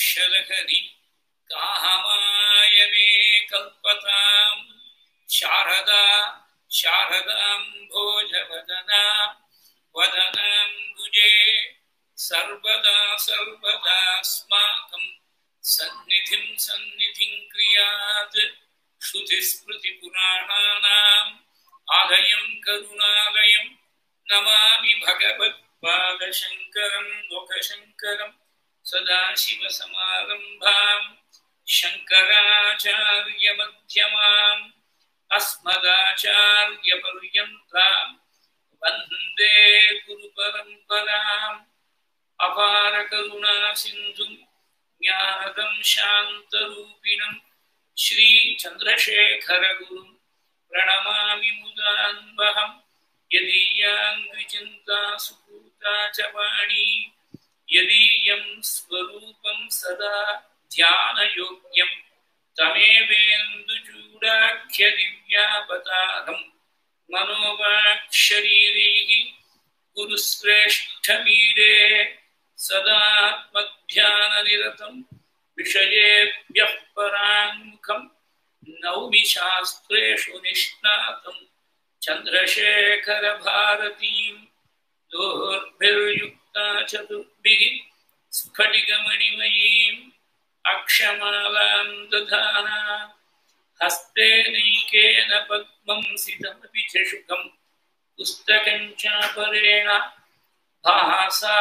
कटाक्षलहरि काहमाय मे कल्पताम् शारदा शारदां भोजवदना वदनाम्बुजे सर्वदा सर्वदास्माकं सन्निधिं सन्निधिं क्रियात् श्रुतिस्मृतिपुराणानाम् आलयं करुणालयं नमामि भगवत्पादशङ्करं लोकशङ्करं सदाशिवसमारम्भां शङ्कराचार्यमध्यमाम् अस्मदाचार्यपर्यन्ताम् वन्दे गुरुपरम्पराम् अपारकरुणासिन्धुम् ज्ञानदं शान्तरूपिणम् श्रीचन्द्रशेखरगुरुम् प्रणमामि मुदान्वहम् यदीयाङ्घ्रिचिन्ता सुपूता च वाणी यदीयं स्वरूपं सदा ध्यानयोग्यम् तमेवेन्दुचूडाख्यदिव्यावतारम् मनोवाक्शरीरैः गुरुश्रेष्ठवीरे सदात्मध्याननिरतं विषयेभ्यः पराङ्मुखम् नौमि शास्त्रेषु निष्णातं चन्द्रशेखरभारतीं दोर्भिर्युक्ता चतुर्भिः स्फटिकमणिमयीम् अक्षमालां दधाना हस्ते नैकेन पद्मं सितमपि च शुकं पुस्तकं चापरेण भासा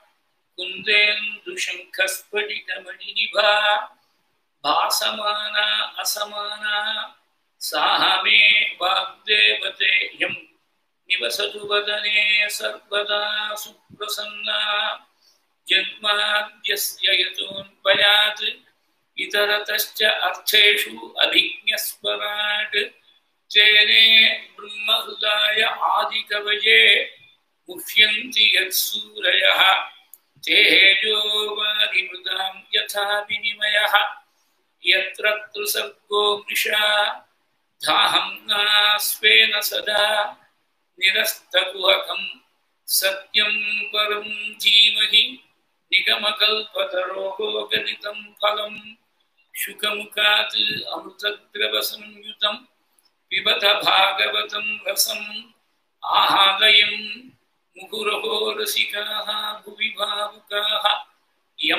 कुन्देन्दुशङ्खस्फटिकमणिनिभा भासमाना असमाना साह मे वाग्देवतेयं निवसतु वदने सर्वदा सुप्रसन्ना जन्माद्यस्य यतोऽन्वयात् इतरतश्च अर्थेषु अभिज्ञस्वराट् तेने ब्रह्महृदाय आदिकवये मुह्यन्ति यत्सूरयः तेजो वारिमृदां यथा विनिमयः यत्र त्रिसर्गो मृषा धाहं नास्वेन सदा निरस्तकुहकं सत्यं परं धीमहि निगमकल्पतरोः गदितं फलं शुकमुखात् अमृतद्रवसंयुतं पिबत भागवतं रसम् आहादयं मुहुरहो रसिकाः भुवि भावुकाः यं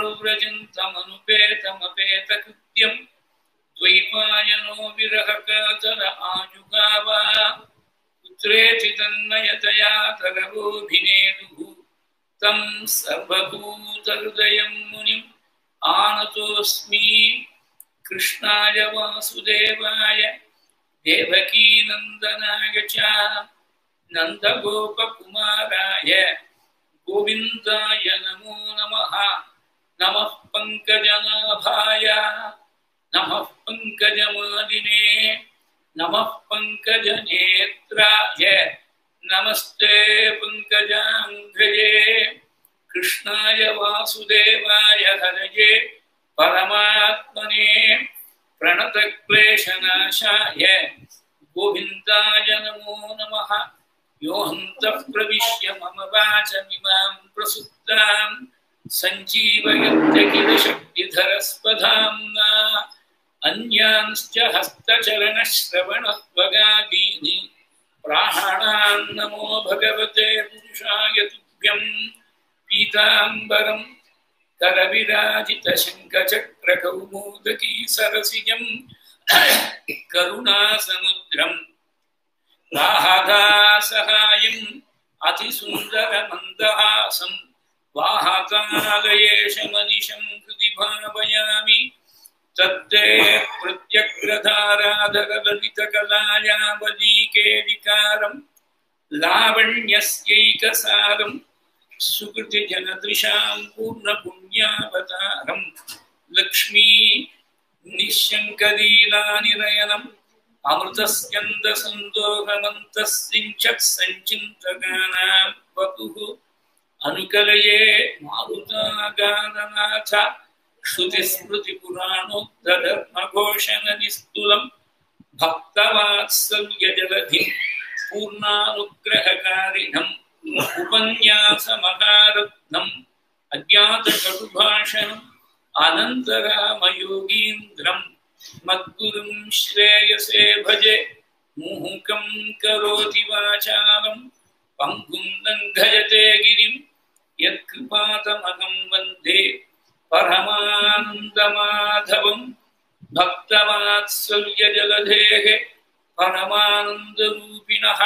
प्रव्रजन्तमनुपेतमपेतकृत्यं द्वैपायनो विरहकातर आजुगाव पुत्रेति तन्मयतया तरवोऽभिनेदुः तं सर्वभूतहृदयं मुनिम् आनतोऽस्मि कृष्णाय वासुदेवाय देवकीनन्दनाय च नन्दगोपकुमाराय गोविन्दाय नमो नमः नमः पङ्कजनाभाय नमः पङ्कजमालिने नमः पङ्कजनेत्राय नमस्ते पङ्कजाङ्घ्रये कृष्णाय वासुदेवाय हरये परमात्मने प्रणतक्लेशनाशाय गोविन्दाय नमो नमः योऽन्तः प्रविश्य मम वाचमिमां प्रसुप्तां सञ्जीवयत्य किल शक्तिधरस्पधाम्ना अन्यांश्च हस्तचरणश्रवणत्वगादीनि प्राणान् नमो भगवते पुरुषाय तुभ्यं पीताम्बरं करविराजितशङ्खचक्रकौमोदकी सरसिजं करुणासमुद्रम् राहदासहायम् अतिसुन्दरमन्दहासं वाहकालयेशमनिशं हृदि भावयामि तद्दे प्रत्यग्रधाराधरललितकलायावलीकेलिकारं लावण्यस्यैकसारं सुकृतिजनदृशां पूर्णपुण्यावतारं लक्ष्मी निःशङ्कलीलानिरयनम् अमृतस्कन्दसन्दोहमन्तः सिञ्चत् सञ्चिन्तगानां वपुः अनुकलये मारुतागाननाथ श्रुतिस्मृतिपुराणोक्तधर्मघोषणनिस्तुलं भक्तवात्सल्यजलधिं पूर्णानुग्रहकारिणम् उपन्यासमहारत्नम् अज्ञातकटुभाषणम् अनन्तरामयोगीन्द्रं मद्गुरुं श्रेयसे भजे मुहुकं करोति वाचालं पङ्गुं लङ्घयते गिरिं यत्कृपातमहं वन्दे परमानन्दमाधवं भक्तवात्सल्यजलधेः परमानन्दरूपिणः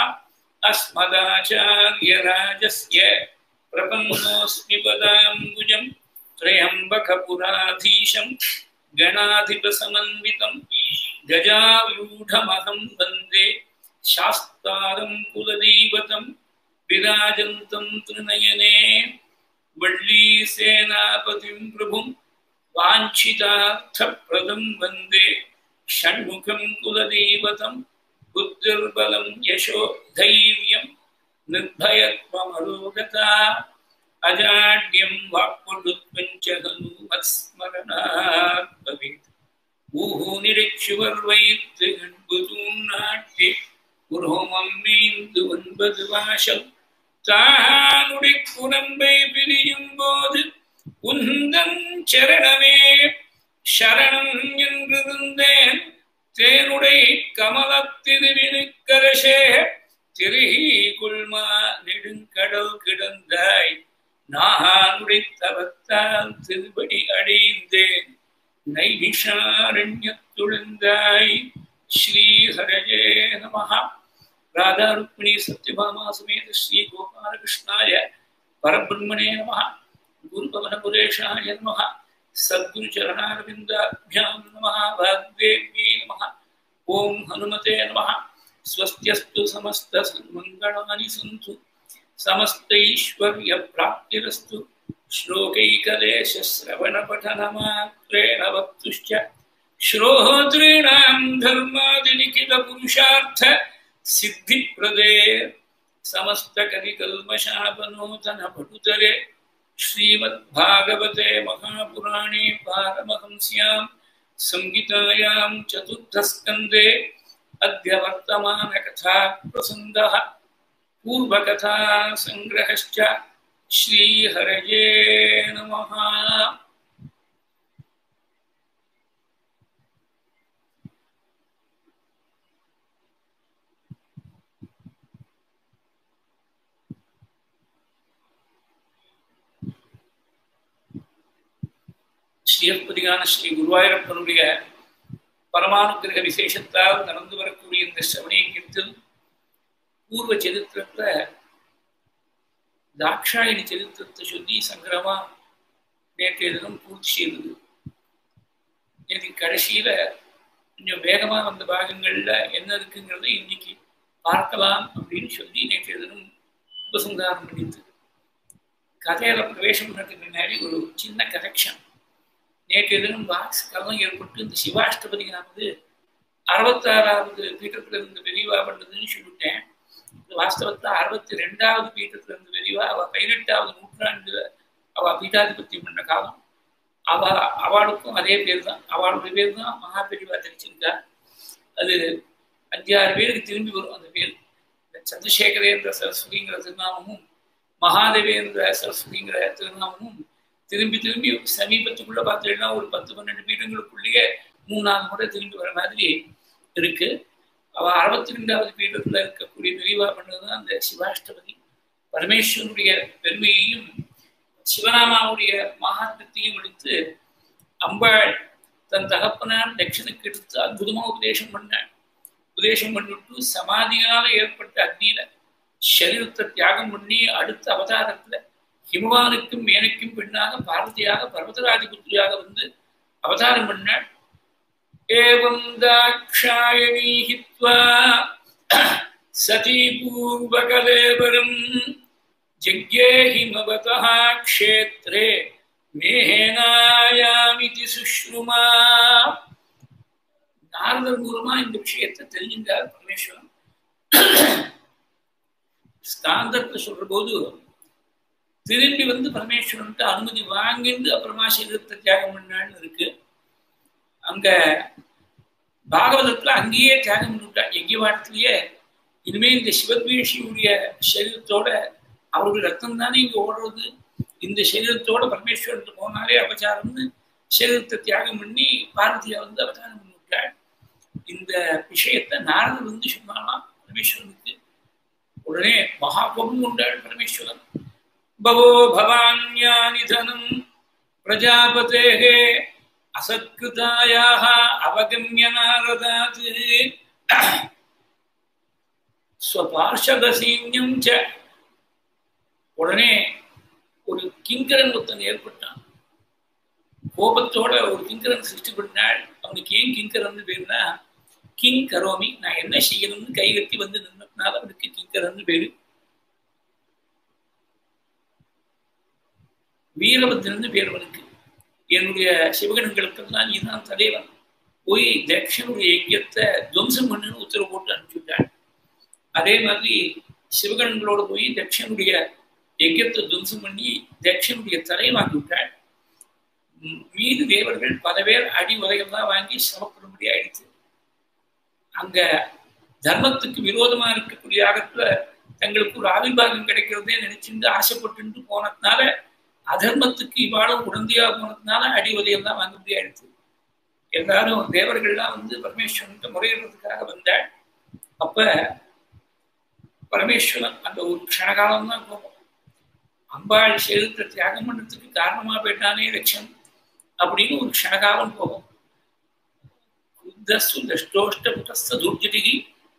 अस्मदाचार्यराजस्य प्रपन्नोऽस्मि पदाम्बुजं त्र्यम्बकपुराधीशं गणाधिपसमन्वितं गजारूढमहं वन्दे शास्तारं कुलदैवतं विराजन्तं त्रिनयने वल्लीसेनापतिं प्रभुं वाञ्छितार्थप्रदं वन्दे षण्मुखं कुलदैवतं बुद्धिर्बलं यशो धैर्यं निर्भयत्वमरोगता अजाड्यं वाक्पटुत्वञ्च हनुमत्स्मरणात् भवेत् ஊஹு நிறைச்சுவர்வைத்து அன்புதூன் நாட்டி உரோமம் நீந்து ஒன்பது வாசல் தானுடைய குரம்பை பிரியும் போது உந்தன் சரணமே சரணம் என்றிருந்தேன் தேனுடை கமலத்திருவினுக்கரசே திரிகி குல்மா நெடுங்கடல் கிடந்தாய் நானுடைய தவத்தால் திருபடி அடைந்தேன் நைமிஷாரண்யத்துழந்தாய் ஸ்ரீஹரஜே நம ராதா ருக்மிணி சத்யபாமா சமேத ஸ்ரீ கோபாலகிருஷ்ணாய பரபிரம்மணே நம குருபவனபுரேஷாய நம சத்குருச்சரணாரவிந்தாभ्याम् नमः वाग्देव्यै नमः ॐ हनुमते नमः स्वस्त्यस्तु समस्तसन्मङ्गलानि सन्तु समस्तैश्वर्यप्राप्तिरस्तु श्लोकैकलेशश्रवणपठनमात्रेण वक्तुश्च श्रोतॄणां धर्मादिलिखितपुरुषार्थ सिद्धिप्रदे समस्तकविकल्मषापनूतनपटुतरे श्रीमद्भागवते महापुराणे पारमहंस्यां संहितायां चतुर्थस्कन्धे अद्य वर्तमानकथा प्रसङ्गः पूर्वकथासङ्ग्रहश्च श्रीहरये नमः ஸ்ரீயப்பதிகான ஸ்ரீ குருவாயூரப்பனுடைய பரமானுக்கிரக விசேஷத்தால் நடந்து வரக்கூடிய இந்த சவணியத்தில் பூர்வ சரித்திரத்துல தாட்சாயணி சரித்திரத்தை சொல்லி சங்கரமா நேற்றைய தினம் பூர்த்தி செய்தது நேற்று கடைசியில கொஞ்சம் வேகமா வந்த பாகங்கள்ல என்ன இருக்குங்கிறத இன்னைக்கு பார்க்கலாம் அப்படின்னு சொல்லி நேற்றைய தினம் உபசங்காரம் பண்ணிட்டு கதையில பிரவேசம் பண்ணுறதுக்கு முன்னாடி ஒரு சின்ன கரெக்ஷன் நேற்றைய தினம் வாக்ஸ் கலம் ஏற்பட்டு இந்த சிவாஷ்டபதியானது அறுபத்தாறாவது பீட்டத்துல இருந்து விரிவா பண்ணதுன்னு சொல்லிட்டேன் இந்த வாஸ்தவத்தை அறுபத்தி ரெண்டாவது பீட்டத்துல இருந்து விரிவா அவ பதினெட்டாவது நூற்றாண்டு அவ பீட்டாதிபத்தியம் பண்ண காலம் அவ அவளுக்கும் அதே பேர் தான் அவளுடைய பேர் தான் மகாபெரிவா தெரிச்சிருக்கா அது அஞ்சாறு பேருக்கு திரும்பி வரும் அந்த பேர் சந்திரசேகரேந்திர சரஸ்வதிங்கிற திருநாமமும் மகாதேவேந்திர சரஸ்வதிங்கிற திருநாமமும் திரும்பி திரும்பி சமீபத்துக்குள்ள பார்த்தீங்கன்னா ஒரு பத்து பன்னெண்டு பீடங்களுக்குள்ளேயே மூணாவது முறை திரும்பி வர மாதிரி இருக்கு அவ அறுபத்தி ரெண்டாவது பீடத்துல இருக்கக்கூடிய விரிவா பண்ணதுதான் அந்த சிவாஷ்டபதி பரமேஸ்வரனுடைய பெருமையையும் சிவநாமாவுடைய மகாத்மத்தையும் எடுத்து அம்பாள் தன் தகப்பனார் தட்சணுக்கு எடுத்து அற்புதமா உபதேசம் பண்ணாள் உபதேசம் பண்ணிவிட்டு சமாதியால ஏற்பட்ட அக்னியில சரீரத்தை தியாகம் பண்ணி அடுத்த அவதாரத்துல ஹிமவானுக்கும் மேனுக்கும் பெண்ணாக பார்வதியாக பர்வதராதிபுத்திரியாக வந்து அவதாரம் பண்ணாள் ஏவம் தாட்சாயணீஹித்வா சதி பூர்வகலேவரம் ஜக்யே ஹிமவதः க்ஷேத்ரே மேனாயாமிதி சுஷ்ருமா நாரதர் மூலமா இந்த விஷயத்தை தெரிஞ்சின்றார் பரமேஸ்வரன் ஸ்காந்தத்தை சொல்ற போது திரும்பி வந்து பரமேஸ்வரனுக்கு அனுமதி வாங்கிட்டு அப்புறமா சரீரத்தை தியாகம் பண்ணான்னு இருக்கு அங்க பாகவதத்துல அங்கேயே தியாகம் பண்ணிவிட்டா யஜ்யவாட்டத்திலேயே இனிமே இந்த சிவத்வேஷியுடைய சரீரத்தோட அவருடைய ரத்தம் தானே இங்க ஓடுறது இந்த சரீரத்தோட பரமேஸ்வரன் போனாலே அபச்சாரம்னு சரீரத்தை தியாகம் பண்ணி பார்வதியா வந்து அவதாரம் பண்ணிவிட்டாள் இந்த விஷயத்தை நாரதர் வந்து சொன்னாலாம் பரமேஸ்வரனுக்கு உடனே மகா கோபம் கொண்டாள் பரமேஸ்வரன் பவோ பவான்யா நிதனம் பிரஜாபதேகே அசத்கிருதாயாக அவகமிய நாரதாத் ஸ்வபார்ஷதசீன்யம் ச உடனே ஒரு கிங்கரன் ஒருத்தன் ஏற்பட்டான் கோபத்தோட ஒரு கிங்கரன் சிருஷ்டி பண்ணாள் அவனுக்கு ஏன் கிங்கரன் பேருனா கிங் கரோமி நான் என்ன செய்யணும்னு கை கட்டி வந்து நின்றதுனால அவனுக்கு கிங்கரன் பேரு வீரபத்ரன் பேர் அவனுக்கு என்னுடைய சிவகணங்களுக்கெல்லாம் நீதான் தலைவன் போய் தக்ஷனுடைய யஜ்யத்தை துவம்சம் பண்ணுன்னு உத்தரவு போட்டு அனுப்பிச்சுட்டாள் அதே மாதிரி சிவகணங்களோட போய் தக்ஷனுடைய யஜ்யத்தை துவம்சம் பண்ணி தக்ஷனுடைய தலை வாங்கி விட்டாள் மீது தேவர்கள் பல பேர் அடி உதைகள்லாம் வாங்கி சிரமப்படும்படி ஆயிடுச்சு அங்க தர்மத்துக்கு விரோதமா இருக்கக்கூடிய ஆகத்துல தங்களுக்கு ஒரு ஆவிர்வாகம் கிடைக்கிறதே நினைச்சிருந்து ஆசைப்பட்டு போனதுனால அதர்மத்துக்கு இவ்வாளும் உடந்தையா போனதுனால அடி உதையெல்லாம் வாங்க முடியாயிடுச்சு எல்லாரும் தேவர்கள்லாம் வந்து பரமேஸ்வரனுக்கு முறையிடுறதுக்காக வந்தாள் அப்ப பரமேஸ்வரன் அந்த ஒரு க்ஷணகாலம் தான் கோபம் அம்பாள் சேருத்த தியாகம் பண்ணதுக்கு காரணமா போயிட்டானே லட்சம் அப்படின்னு ஒரு க்ஷணகாலம் போகும் குத்தஸ்து தஷ்டோஷ்டபுதஸ்த துர்ஜடிகி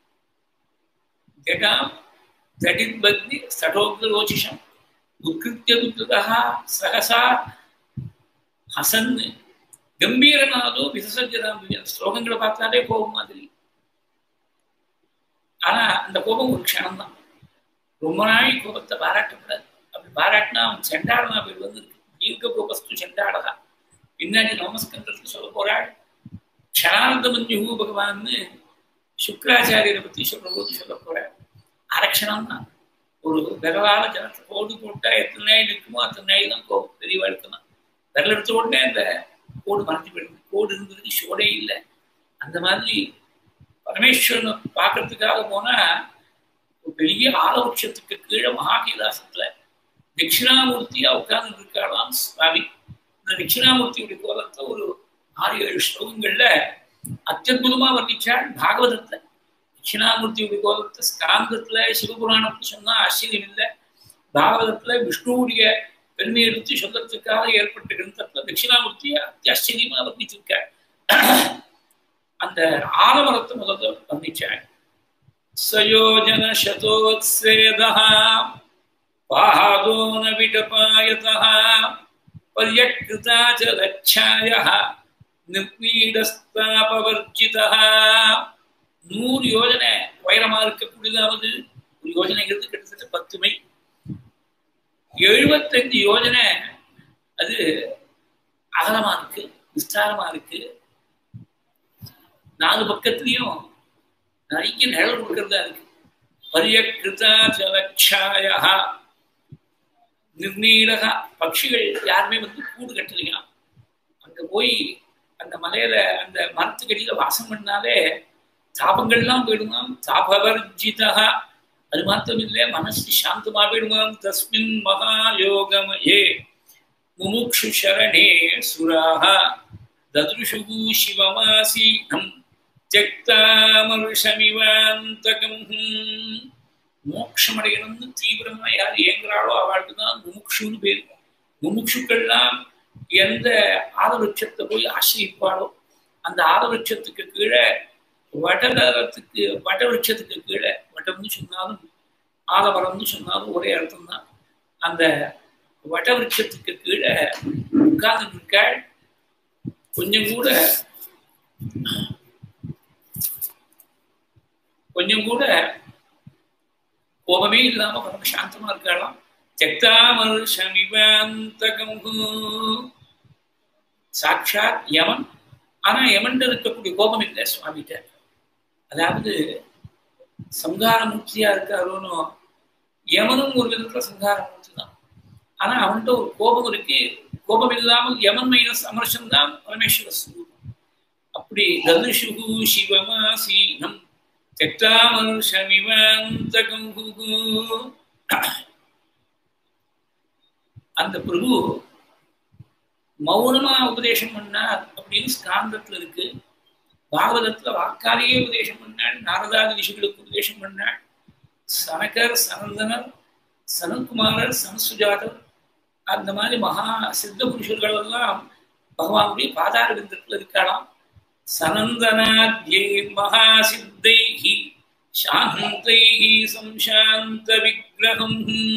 ஜடாம் தடித்பக்னி சடோக்ரோச்சிஷம் உத்கிருத்திய உத்ருதா சகசா ஹசன் கம்பீரநாதோ விசசஜராம் ஸ்லோகங்களை பார்த்தாலே கோபம் மாதிரி ஆனா அந்த கோபம் ஒரு க்ஷணம் தான் ரொம்ப நாள் கோபத்தை பாராட்டக்கூடாது அப்படி பாராட்டினா அவன் செண்டாடனா போய் வந்து தீர்க்க கோபஸ்து செண்டாடகா பின்னாடி நமஸ்கந்தத்துக்கு சொல்ல போறாள் க்ஷணானந்த மஞ்சு பகவான்னு சுக்கராச்சாரியரை பத்தி சொல்ற போது சொல்ல போறாள் அரக்ஷணம் தான் ஒரு விரலால ஜலத்தை கோடு போட்டா எத்தனை நாள் இருக்குமோ அத்தனை நாள் தான் கோபம் தெளிவா இருக்கலாம் விரல் எடுத்த உடனே அந்த கோடு மறைஞ்சு போயிடுது கோடு இருந்ததுக்கு ஷோடே இல்லை அந்த மாதிரி பரமேஸ்வரனை பார்க்கறதுக்காக போனா ஒரு பெரிய ஆலவட்சத்துக்கு கீழே மகாகீதாசத்துல தட்சிணாமூர்த்தியா உட்கார்ந்து இருக்காளாம் சுவாமி இந்த தட்சிணாமூர்த்தியுடைய கோலத்தை ஒரு ஆறு ஏழு ஸ்லோகங்கள்ல அத்தியுதமா வர்ணிச்சாள் பாகவதத்துல தட்சிணாமூர்த்தியுடைய கோலத்தை ஸ்காந்தத்துல சிவபுராணத்தை சொன்னா ஆச்சரியம் இல்லை பாகவதத்துல விஷ்ணுவுடைய பெருமையை எடுத்து சொல்றதுக்காக ஏற்பட்ட கிரந்தத்துல தட்சிணாமூர்த்தியை அத்தியாச்சரியமா வர்ணிச்சிருக்க அந்த ஆலமரத்தை முதல்ல வர்ணிச்சாள் சயோஜன சதோத்சேதா பாதோன விடபாயதா பர்யக்ருதா ச லட்சாய நிர்மீடஸ்தாபவர்ஜிதா நூறு யோஜனை உயரமா இருக்கக்கூடியதாவது ஒரு யோஜனைங்கிறது கிட்டத்தட்ட பத்து மை எழுபத்தஞ்சு யோஜனை அது அகலமா இருக்கு விஸ்தாரமா இருக்கு நாலு பக்கத்துலயும் நிறைய நிழல் கொடுக்கறதா இருக்கு பரியக்கிருதா ஜலக்ஷாயா நிர்ணீடகா பட்சிகள் யாருமே வந்து கூடு கட்டலையா அங்க போய் அந்த மலையில அந்த மரத்துக்கடியில வாசம் பண்ணாலே தாபங்கள்லாம் போயிடுமாம் தாபவர்ஜிதா அது மாத்திரம் இல்லை மனசு சாந்தமா போயிடுமாம் தஸ்மின் மகாயோகமயே முமுக்ஷு சரணே சுராக ததுஷு சிவமாசீனம் தியக்தாமருஷமிவாந்தகம் மோட்சம் அடையணும்னு தீவிரமா யார் ஏங்குறாளோ அவளுக்கு தான் முமுக்ஷுன்னு பேர் முமுக்ஷுக்கள்லாம் எந்த ஆதவட்சத்தை போய் ஆசிரிப்பாளோ அந்த ஆதவட்சத்துக்கு கீழே வடதரத்துக்கு வடவட்சத்துக்கு கீழே வட்டம்னு சொன்னாலும் ஆலமரம்னு சொன்னாலும் ஒரே அர்த்தம் தான் அந்த வடவட்சத்துக்கு கீழே உட்கார்ந்து இருக்காள் கொஞ்சம் கூட கொஞ்சம் கூட கோபமே இல்லாம பரம சாந்தமா இருக்கலாம் சமிவாந்தகம் சாட்சாத் யமன் ஆனா யமன் இருக்கக்கூடிய கோபம் இல்லை சுவாமிகிட்ட அதாவது சங்காரமூர்த்தியா இருக்காரோன்னு யமனும் ஒரு விதத்துல சங்காரமூர்த்தி தான் ஆனா அவன்கிட்ட ஒரு கோபம் இருக்கு கோபம் இல்லாமல் யமன் மைனஸ் அமர்ஷம் தான் பரமேஸ்வர ஸ்வரூபம் அப்படி தனுஷுகு சிவமாசீனம் தெக்தாமனுஷமிவாந்தகம் அந்த பிரபு மௌனமா உபதேசம் பண்ணார் அப்படின்னு ஸ்காந்தத்துல இருக்கு பாகவதத்துல வாக்காலேயே உபதேசம் பண்ணாள் நாரதாதி ரிஷிகளுக்கு உபதேசம் பண்ணாள் சனகர் சனந்தனர் சனத்குமாரர் சனசுஜாதர் அந்த மாதிரி மகா சித்த புருஷர்கள் எல்லாம் பகவானுடைய பாதார விந்தத்தில் இருக்கலாம் சனந்தனாத்யை மகாசித்தைஹி சாந்தைஹி சம்சாந்த விக்கிரகம்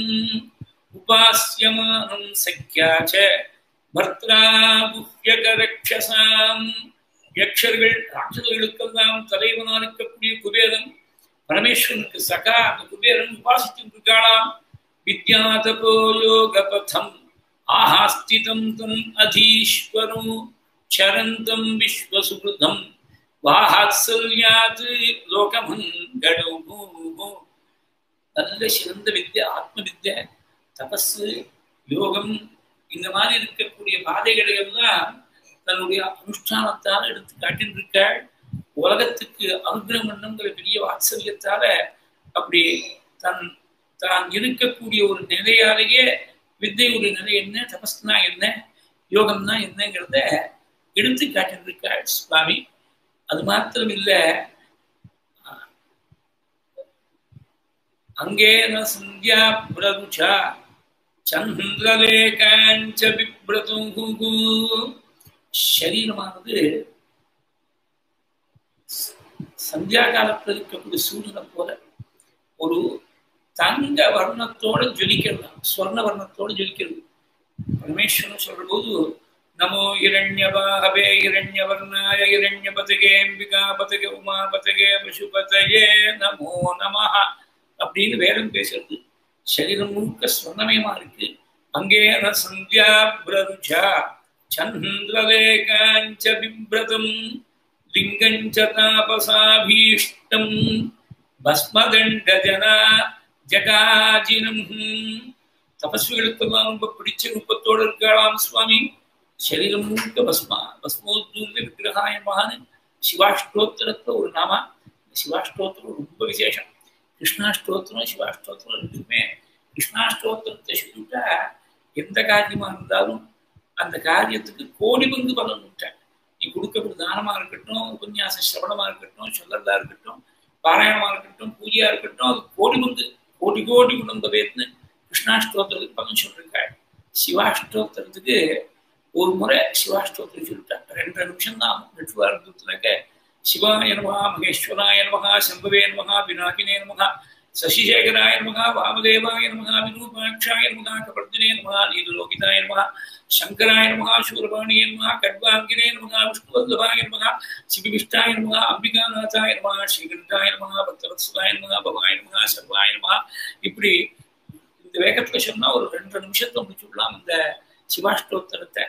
உபாசியமானம் சக்கியாச்ச பர்த்ரா குஹ்யகரக்ஷசாம் யக்ஷர்கள் ராட்சதர்களுக்கெல்லாம் தலைவனாக இருக்கக்கூடிய குபேரன் பரமேஸ்வரனுக்கு சகா அந்த குபேரன் உபாசித்து இருக்காளாம் வித்யாதபோ யோகபதம் ஆஹாஸ்திதம் தம் அதீஸ்வரம் சரந்தம் விஸ்வசுகிருதம் வாஹாத்சல்யாத் லோகமங்கடோ நல்ல சிறந்த வித்யா ஆத்ம வித்யா தபஸு யோகம் இந்த மாதிரி இருக்கக்கூடிய பாதைகளை எல்லாம் தன்னுடைய அனுஷ்டானத்தால் எடுத்து காட்டின்றிருக்காள் உலகத்துக்கு அனுகிரகம் பண்ணுங்கிற பெரிய வாத்சல்யத்தால அப்படி தன் தான் இருக்கக்கூடிய ஒரு நிலையாலேயே வித்தையுடைய நிலை என்ன தபஸ்னா என்ன யோகம்னா என்னங்கிறத எடுத்து காட்டின்றிருக்காள் சுவாமி அது மாத்திரம் இல்லை அங்கேன சந்தியா பிரதுஷா சந்திரலேகாஞ்ச விப்ரது சரீரமானது சந்தியா காலத்தில் இருக்கக்கூடிய சூரியனை போல ஒரு தங்க வர்ணத்தோட ஜொலிக்கிறது ஸ்வர்ண வர்ணத்தோட ஜொலிக்கிறது பரமேஸ்வரன் சொல்ற போது நமோ இரண்யபாகவே இரண்யவர்ணாய இரண்யபதகே அம்பிகா பதகே உமா பதகே பசுபதயே நமோ நமஹ அப்படின்னு வேதம் பேசுறது சரீரம் முழுக்க ஸ்வர்ணமயமா இருக்கு அங்கே சந்தியா பிரருஜா சந்திரலேகாஞ்ச பிப்ரதம் லிங்கஞ்ச தாபசாபீஷ்டம் பஸ்மதண்ட ஜனா ஜகாஜினம் தபஸ்விகளுக்கெல்லாம் ரொம்ப பிடிச்ச ரூபத்தோடு இருக்கலாம் சுவாமி சரீரம் முழுக்க பஸ்மா பஸ்மோத்தூர்ல விக்கிரகாயமான சிவாஷ்டோத்திரத்துல ஒரு நாமா சிவாஷ்டோத்திரம் ரொம்ப விசேஷம் கிருஷ்ணாஷ்டோத்திரம் சிவாஷ்டோத்திரம் ரெண்டுமே கிருஷ்ணாஷ்டோத்திரத்தை சொல்லிட்டா எந்த காரியமா இருந்தாலும் அந்த காரியத்துக்கு கோடி பங்கு பலன் விட்டேன் நீ கொடுக்கக்கூடிய தானமா இருக்கட்டும் உபன்யாச சிரவணமா இருக்கட்டும் சொல்லறதா இருக்கட்டும் பாராயணமா இருக்கட்டும் பூஜையா இருக்கட்டும் அது கோடி பங்கு கோடி கோடி குணம் பேர்னு கிருஷ்ணாஷ்டோத்திரத்துக்கு பலன் சொல்லிருக்காள் சிவாஷ்டோத்திரத்துக்கு ஒரு முறை சிவாஷ்டோத்திரம் சொல்லிட்டாங்க ரெண்டு நிமிஷம் தான் நெட்டுவா இருந்ததுனாக்க சிவாய நமகா மகேஸ்வராய நமகா சம்பவே நமகா பினாகினே நமகா சசிசேகராய நமகா வாமதேவாய நமகா விரூபாட்சாய நமகா கபர்தினே நமகா நீலலோகிதாய நமகா சங்கராய நமகா சூரபாணியே நமகா கர்வாங்கினே நமகா விஷ்ணுவல்லபாய நமகா சிபிவிஷ்டாய நமகா அம்பிகாநாதாய நமகா ஸ்ரீகண்டாய நமகா பக்தவத்சலாய நமகா பவாய நமகா சர்வாய நமகா இப்படி இந்த வேகத்துல சொன்னா ஒரு ரெண்டு நிமிஷத்தை முடிச்சுடலாம் இந்த சிவாஷ்டோத்தரத்தை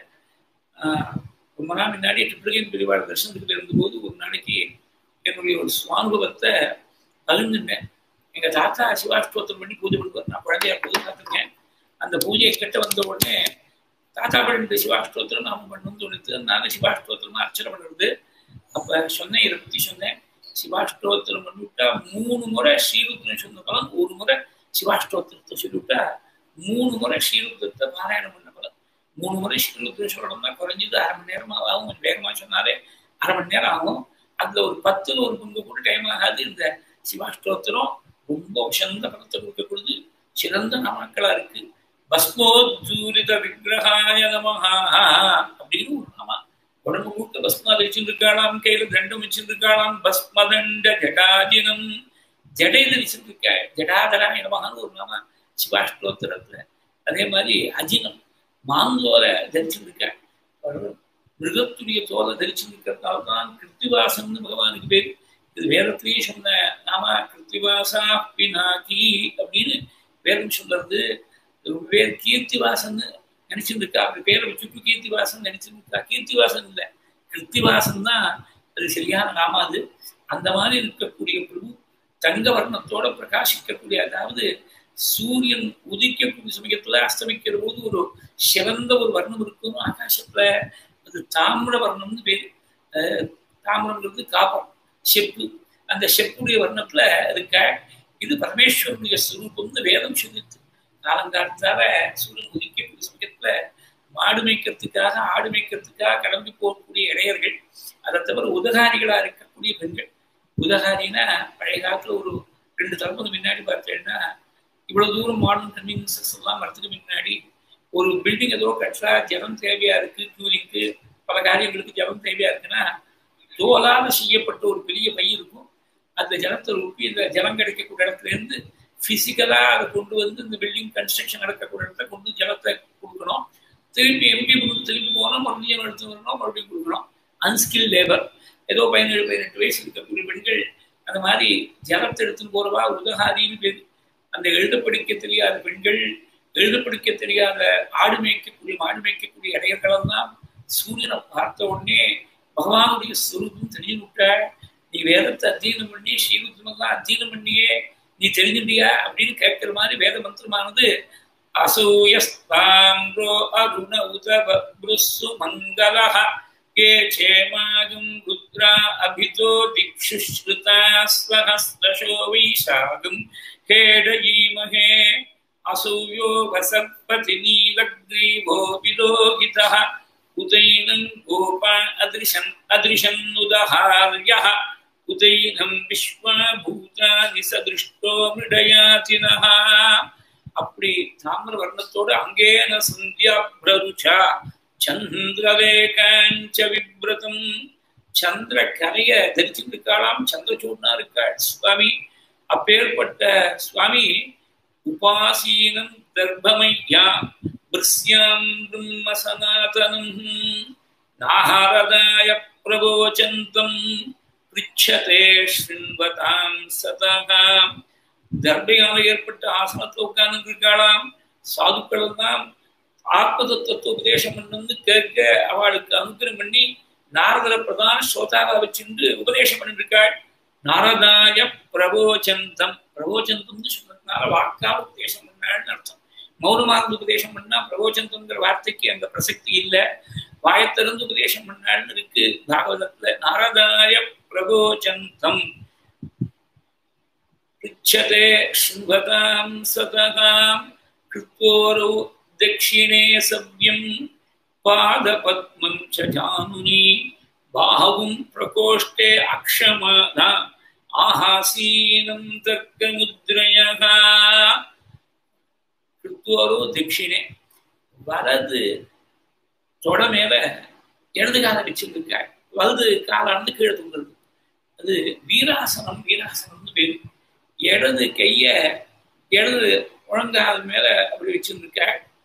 ரொம்ப நாள் முன்னாடி ட்ரிபிளிகன் பிரிவாளர் தரிசனத்துக்கு இருந்தபோது ஒரு நாளைக்கு என்னுடைய ஒரு சுவானுபவத்தை பகிர்ந்துட்டேன் எங்க தாத்தா சிவாஷ்டோத்திரம் பண்ணி பூஜை பண்ணுவார் நான் குழந்தையா பூஜை பார்த்துருக்கேன் அந்த பூஜையை கிட்ட வந்த உடனே தாத்தா பண்ணிட்டு சிவாஷ்டோத்திரம் நாம பண்ணணும்னு தோணுது அதனால சிவாஷ்டோத்திரமா அர்ச்சனை பண்ணுறது அப்ப சொன்னேன் இதை பத்தி சொன்னேன் சிவாஷ்டோத்திரம் பண்ணிவிட்டா மூணு முறை ஸ்ரீருத்ரன் சொன்ன பலன் ஒரு முறை சிவாஷ்டோத்திரத்தை சொல்லிவிட்டா மூணு முறை ஸ்ரீருத்ரத்தை பாராயணம் பண்ண பலன் மூணு முறை ஸ்ரீருத்ரம் சொல்லணும்னா குறைஞ்சது அரை மணி நேரம் ஆகும் கொஞ்சம் வேகமா சொன்னாலே அரை மணி நேரம் ஆகும் அதுல ஒரு பத்துல ஒரு பங்கு கூட டைம் ஆகாது இந்த சிவாஷ்டோத்திரம் ரொம்ப உசந்த பலத்தை கொடுக்கப்படுது சிறந்த நாமாக்களா இருக்கு பஸ்மோத்தூரித விக்கிரகாய நமஹா அப்படின்னு ஒரு நாமா உடம்பு முழுக்க பஸ்மா வச்சிருக்காளாம் கையில தண்டம் வச்சிருக்காளாம் பஸ்மதண்ட ஜடாஜினம் ஜடையில வச்சிருக்க ஜடாதராய நமகான்னு ஒரு நாமா சிவாஷ்டோத்திரத்துல அதே மாதிரி அஜினம் மாந்தோலை தரிச்சிருக்க மிருகத்துடைய தோலை தரிச்சிருக்கிறதால தான் கிருத்திவாசம்னு பகவானுக்கு பேர் இது வேதத்திலேயே சொன்ன நாம கிருத்திவாசா பினாக்கி அப்படின்னு வேதம் சொல்றது பேர் கீர்த்திவாசன் நினைச்சிருக்கா அப்படி பேரை வச்சுட்டு கீர்த்திவாசன் நினைச்சிருக்கா கீர்த்திவாசன் இல்லை கிருத்திவாசன் தான் அது சரியான நாம அது அந்த மாதிரி இருக்கக்கூடிய பிரபு தங்க வர்ணத்தோட பிரகாசிக்கக்கூடிய அதாவது சூரியன் உதிக்கக்கூடிய சமயத்துல அஸ்தமிக்கிற போது ஒரு சிறந்த ஒரு வர்ணம் இருக்கும் ஆகாசத்துல அது தாமிர வர்ணம்னு பேரு தாமிரங்கிறது காப்பம் செப்பு அந்த செப்புடைய வர்ணத்துல இருக்க இது பரமேஸ்வரனுடைய ஸ்வரூபம்னு வேதம் சொல்லித்து காலங்காலத்தால சூரியன் உதிக்கக்கூடிய சமயத்துல மாடு மேய்க்கிறதுக்காக ஆடு மேய்க்கிறதுக்காக கிளம்பி போகக்கூடிய இளையர்கள் அதை தவிர உதகாரிகளா இருக்கக்கூடிய பெண்கள் உதகாரினா பழைய காலத்துல ஒரு ரெண்டு தலைமுறை முன்னாடி பார்த்தேன்னா இவ்வளவு தூரம் மாடர்ன் கன்வீனியன்சஸ் எல்லாம் வரதுக்கு முன்னாடி ஒரு பில்டிங் ஏதோ கட்டா ஜலம் தேவையா இருக்கு கூலிங்க்கு பல காரியங்களுக்கு ஜலம் தேவையா இருக்குன்னா தோலால செய்யப்பட்ட ஒரு பெரிய பை இருக்கும் அந்த ஜலத்தை ஊப்பி இந்த ஜலம் கிடைக்கக்கூடிய இடத்துல இருந்து பிசிக்கலா அதை கொண்டு வந்து இந்த பில்டிங் கன்ஸ்ட்ரக்ஷன் நடக்கக்கூடிய இடத்துல கொண்டு ஜலத்தை கொடுக்கணும் திருப்பி எம்பி கொடுத்து திருப்பி போனோம் மறுபடியும் எடுத்து வரணும் மறுபடியும் கொடுக்கணும் அன்ஸ்கில் லேபர் ஏதோ பதினேழு பதினெட்டு வயசு இருக்கக்கூடிய பெண்கள் அந்த மாதிரி ஜலத்தை எடுத்துன்னு போறவா உதகாரின்னு பேர் அந்த எழுத படிக்க தெரியாத பெண்கள் எழுத படிக்க தெரியாத ஆடு மேய்க்கக்கூடிய மாடு மேய்க்கக்கூடிய இடையர்களெல்லாம் சூரியனை பார்த்த உடனே பகவானுடைய சுரூபம் தெரிஞ்சு விட்டாள் நீ வேதத்தை அத்தியனம் பண்ணி ஸ்ரீருத்ரமெல்லாம் அத்தியனம் பண்ணியே நீ தெரிஞ்சுட்டியா அப்படின்னு கேட்கிற மாதிரி வேத மந்திரமானது அசூயஸ்தாम्रो அருண உதபுசு மங்களः ये क्षेमागं रुद्रा अभितो दिक्षुश्रुता स्वहस्तशो वैशागं खेडयीमहे असूयो वसत्पति नीलग्रीवो विलोहितः उदैनं गोपा अदृशन् अदृशन्नुदहार्यः उदैनं विश्वाभूतानि सदृष्टो मृडयातिनः அப்படி தாமிர வர்ணத்தோடு அங்கேன சந்தியா பிரருச்சா சந்திரலேகாஞ்ச விப்ரதம் சந்திர கரைய தரிச்சுருக்காளாம் சந்திரசூடனா இருக்காள் சுவாமி அப்பேற்பட்ட சுவாமி உபாசீனம் தர்ப்பமையா பிருஸ்யாம் பிரம்ம சனாதனம் நாஹாரதாய பிரவோச்சந்தம் பிரிச்சதே ஸ்ருண்வதாம் சதகாம் தர்பையால ஏற்பட்ட ஆசனத்துல உட்கார்ந்து இருக்காளாம் சாதுக்கள் எல்லாம் ஆத்ம தத்துவத்தை உபதேசம் பண்ணு கேட்க அவளுக்கு அனுகிரம் பண்ணி நாரதர பிரதான ஸ்ரோதாவா வச்சிருந்து உபதேசம் பண்ணிட்டு இருக்காள் நாரதாய பிரபோச்சந்தம் பிரபோச்சந்தம்னு சொன்னதுனால வாக்கால உபதேசம் பண்ணாள்னு அர்த்தம் மௌனமாக உபதேசம் பண்ணா பிரபோச்சந்தம்ங்கிற வார்த்தைக்கு அந்த பிரசக்தி இல்லை வாயத்திறந்து உபதேசம் பண்ணாள்னு இருக்கு பாகவதத்துல நாரதாய பிரபோச்சந்தம் पृच्छते शृण्वतां सततां कृत्वोरौ दक्षिणे सव्यं पादपद्मं च जानुनी बाहुं प्रकोष्ठे अक्षमादा आहासीनं तर्कमुद्रयः கிருத்துவரோ தட்சிணே வலது தொட மேல இடது காலை வச்சிருக்காள் வலது காலானது கீழே தொங்குறது அது வீராசனம் வீராசனம்னு பேரு இடது கைய இடது முழங்கால் மேல அப்படி வச்சிருந்துருக்க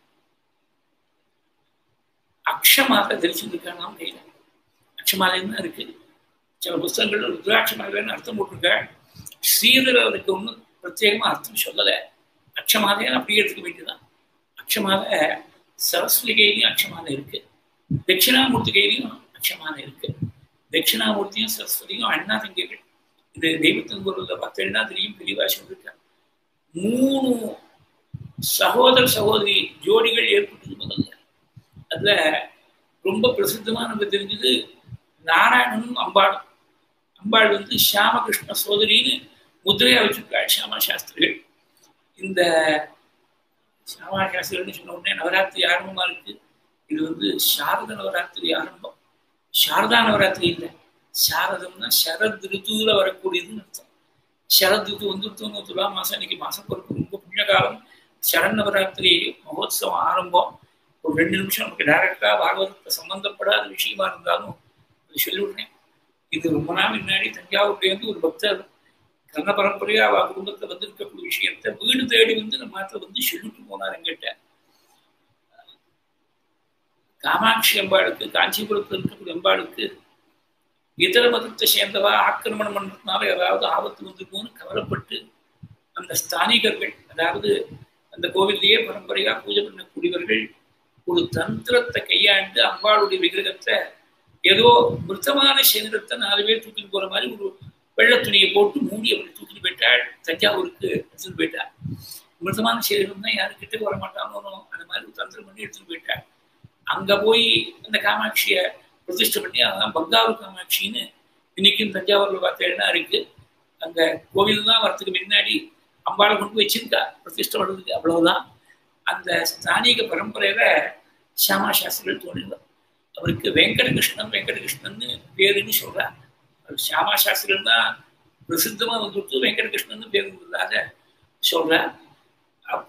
அக்ஷமாக தரிச்சிருக்கானாம் கையில அக்ஷமாலைன்னு தான் இருக்கு சில புஸ்தகங்கள் ருத்ராட்சமாலைன்னு அர்த்தம் போட்டிருக்க ஸ்ரீதர் அதுக்கு ஒன்றும் பிரத்யேகமா அர்த்தம் சொல்லலை அக்ஷமாலைன்னு அப்படியே எடுத்துக்க வேண்டியதுதான் அக்ஷமாலை சரஸ்வதி கையிலையும் அக்ஷமாலை இருக்கு தட்சிணாமூர்த்தி கையிலையும் அக்ஷமாலை இருக்கு தட்சிணாமூர்த்தியும் சரஸ்வதியும் அண்ணா தங்கைகள் இது தெய்வத்தின் பொருள்ல பார்த்தேன்னா தெரியும் பெரியவா சொல்லியிருக்காங்க மூணு சகோதர சகோதரி ஜோடிகள் ஏற்பட்டது முதல்ல அதுல ரொம்ப பிரசித்தமா நமக்கு தெரிஞ்சது நாராயணனும் அம்பாளும் அம்பாள் வந்து சியாமகிருஷ்ண சோதரின்னு முதிரையா வச்சிருக்காள் சியாமா சாஸ்திரிகள் இந்த சியாமா சாஸ்திரிகள்னு சொன்ன உடனே நவராத்திரி ஆரம்பமா இருக்கு இது வந்து சாரத நவராத்திரி ஆரம்பம் சாரதா நவராத்திரி இல்லை சாரதம்னா சரத் ரித்துவில் வரக்கூடியதுன்னு அர்த்தம் சரத் ரித்து வந்துருத்தோம் துலா மாசம் இன்னைக்கு மாசம் பொறுப்பு ரொம்ப புண்ணிய காலம் சரண் நவராத்திரி மகோத்சவம் ஆரம்பம் ஒரு ரெண்டு நிமிஷம் நமக்கு டைரக்டா பாகவதத்தை சம்பந்தப்படாத விஷயமா இருந்தாலும் அது சொல்லிவிடுறேன் இது ரொம்ப நாள் முன்னாடி தஞ்சாவூர்லேருந்து ஒரு பக்தர் கர்ண பரம்பரையா அவ குடும்பத்துல வந்திருக்கக்கூடிய விஷயத்த வீடு தேடி வந்து நம்ம நாட்டில் வந்து சொல்லிட்டு போனார் எங்கிட்ட காமாட்சி அம்பாளுக்கு காஞ்சிபுரத்தில் இருக்கக்கூடிய அம்பாளுக்கு இதர மதத்தை சேர்ந்தவா ஆக்கிரமணம் பண்ணுறதுனால ஏதாவது ஆபத்து வந்துருமோன்னு கவலைப்பட்டு அந்த ஸ்தானிகர்கள் அதாவது அந்த கோவிலேயே பரம்பரையா பூஜை பண்ணக்கூடியவர்கள் ஒரு தந்திரத்தை கையாண்டு அம்பாளுடைய விக்கிரகத்தை ஏதோ மிருத்தமான சேந்திரத்தை நாலு பேர் தூக்கிட்டு போற மாதிரி ஒரு வெள்ள துணியை போட்டு மூடி அப்படி தூக்கிட்டு போயிட்டாள் தஞ்சாவூருக்கு எடுத்துட்டு போயிட்டாள் மிருத்தமான சேந்திரம் தான் யாரும் கிட்ட வர மாட்டானோ அந்த மாதிரி ஒரு தந்திரம் பண்ணி எடுத்துட்டு போயிட்டாள் அங்க போய் அந்த காமாட்சிய பிரதிஷ்டை பண்ணி அதான் பங்காரு காமாட்சின்னு இன்னைக்கும் தஞ்சாவூர்ல பார்த்தேன்னா இருக்கு அந்த கோவில் தான் வரத்துக்கு முன்னாடி அம்பாளை கொண்டு வச்சிருக்கா பிரதிஷ்டை பண்ணுறதுக்கு அவ்வளவுதான் அந்த ஸ்தானிக பரம்பரையில சியாமா சாஸ்திரிகள் தோன்றினார் அவருக்கு வெங்கடகிருஷ்ணன் வெங்கடகிருஷ்ணன் பேருன்னு சொல்றார் அவர் சியாமா சாஸ்திரிகள் தான் பிரசித்தமா வந்துட்டு வெங்கடகிருஷ்ணன் பேர் இருந்ததாக சொல்றார் அப்ப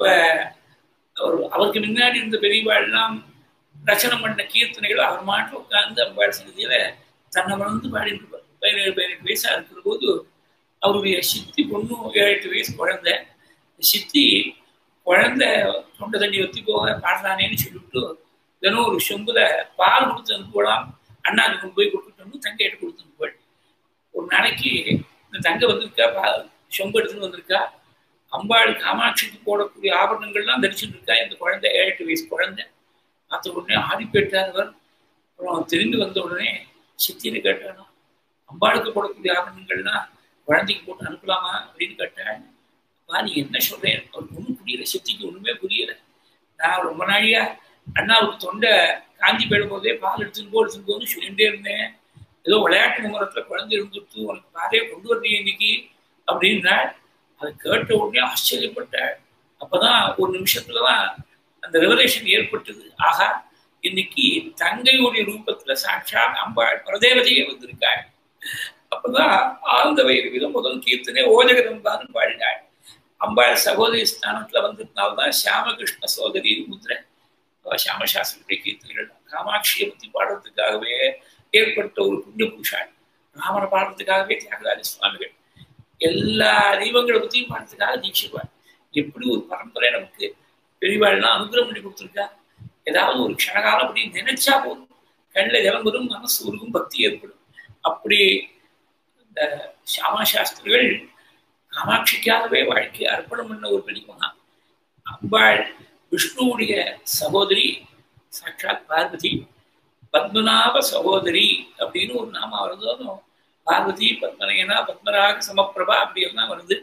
அவர் அவருக்கு முன்னாடி இருந்த பெரியவாள்லாம் ரச்சனை பண்ண கீர்த்தனைகள் அவர் மாட்டில் உட்கார்ந்து அம்பாள் சன்னதியில தன்னை மறந்து பாடிட்டு இருப்பார் பதினேழு பதினெட்டு வயசா இருக்கிற போது அவருடைய சித்தி பொண்ணு ஏழு எட்டு வயசு குழந்தை சித்தி குழந்தை தொண்டை தண்ணி ஒத்தி போக பாடலானேன்னு சொல்லிவிட்டு தினம் ஒரு சொம்புல பால் கொடுத்து அனுப்பலாம் அண்ணாக்கு கொண்டு போய் கொடுத்துட்டு தங்கையிட்ட கொடுத்து அனுப்புவாள் ஒரு நாளைக்கு இந்த தங்கை வந்திருக்கா பா சொம்பு எடுத்துன்னு வந்திருக்கா அம்பாள் காமாட்சிக்கு போடக்கூடிய ஆபரணங்கள்லாம் தரிச்சுட்டு இருக்கா இந்த குழந்தை ஏழு எட்டு வயசு குழந்தை பார்த்த உடனே ஆடி போயிட்டார் அப்புறம் திரும்பி வந்த உடனே சித்தியில கேட்டானா அம்பாளுக்கு போடக்கூடிய ஆபரணங்கள்லாம் குழந்தைக்கு போட்டு அனுப்பலாமா அப்படின்னு கேட்டாள் அப்பா நீ என்ன சொல்றேன் அவருக்கு ஒன்றும் புரியல சித்திக்கு ஒண்ணுமே புரியல நான் ரொம்ப நாளையா அண்ணாவுக்கு தொண்டை காஞ்சி போயிடும் போதே பால் எடுத்துன்னு போ எடுத்துன்னு போன்னு சொல்லிகிட்டே இருந்தேன் ஏதோ விளையாட்டு முகரத்துல குழந்தை இருந்துட்டு உனக்கு பாலே கொண்டு வரலையே இன்னைக்கு அப்படின்னாள் அதை கேட்ட உடனே ஆச்சரியப்பட்டாள் அப்பதான் ஒரு நிமிஷத்துலதான் அந்த ரெவலேஷன் ஏற்பட்டது ஆகா இன்னைக்கு தங்கையுடைய ரூபத்துல சாட்சாத் அம்பாள் பிரதேவதையே வந்திருக்காள் அப்பதான் ஆழ்ந்த வயிறு முதல் கீர்த்தனை ஓஜகதம் தான் பாடினாள் அம்பாள் சகோதரி ஸ்தானத்துல வந்ததுனால்தான் சியாமகிருஷ்ண சோதரி முத்திரை சியாமசாஸ்திரிய கீர்த்தனைகள் காமாட்சியை பத்தி பாடுறதுக்காகவே ஏற்பட்ட ஒரு புண்ணிய புருஷாள் ராமனை பாடுறதுக்காகவே தியாகராஜ சுவாமிகள் எல்லா தெய்வங்களை பத்தியும் பாடுறதுக்காக தீட்சிப்பாள் எப்படி ஒரு பரம்பரை நமக்கு பெரியவாள்லாம் அனுகிரகம் பண்ணி கொடுத்துருக்கா ஏதாவது ஒரு க்ஷணகாலம் அப்படி நினைச்சா போதும் கண்ணில் ஜலம் வரும் மனசு உருகும் பக்தி ஏற்படும் அப்படி இந்த சாமா சாஸ்திரிகள் காமாட்சிக்காகவே வாழ்க்கையை அர்ப்பணம் பண்ண ஒரு பெரிய மகான் அம்பாள் விஷ்ணுவுடைய சகோதரி சாட்சாத் பார்வதி பத்மநாப சகோதரி அப்படின்னு ஒரு நாம வருதோ பார்வதி பத்மநயனா பத்மராக சமப்பிரபா அப்படி எல்லாம் வருது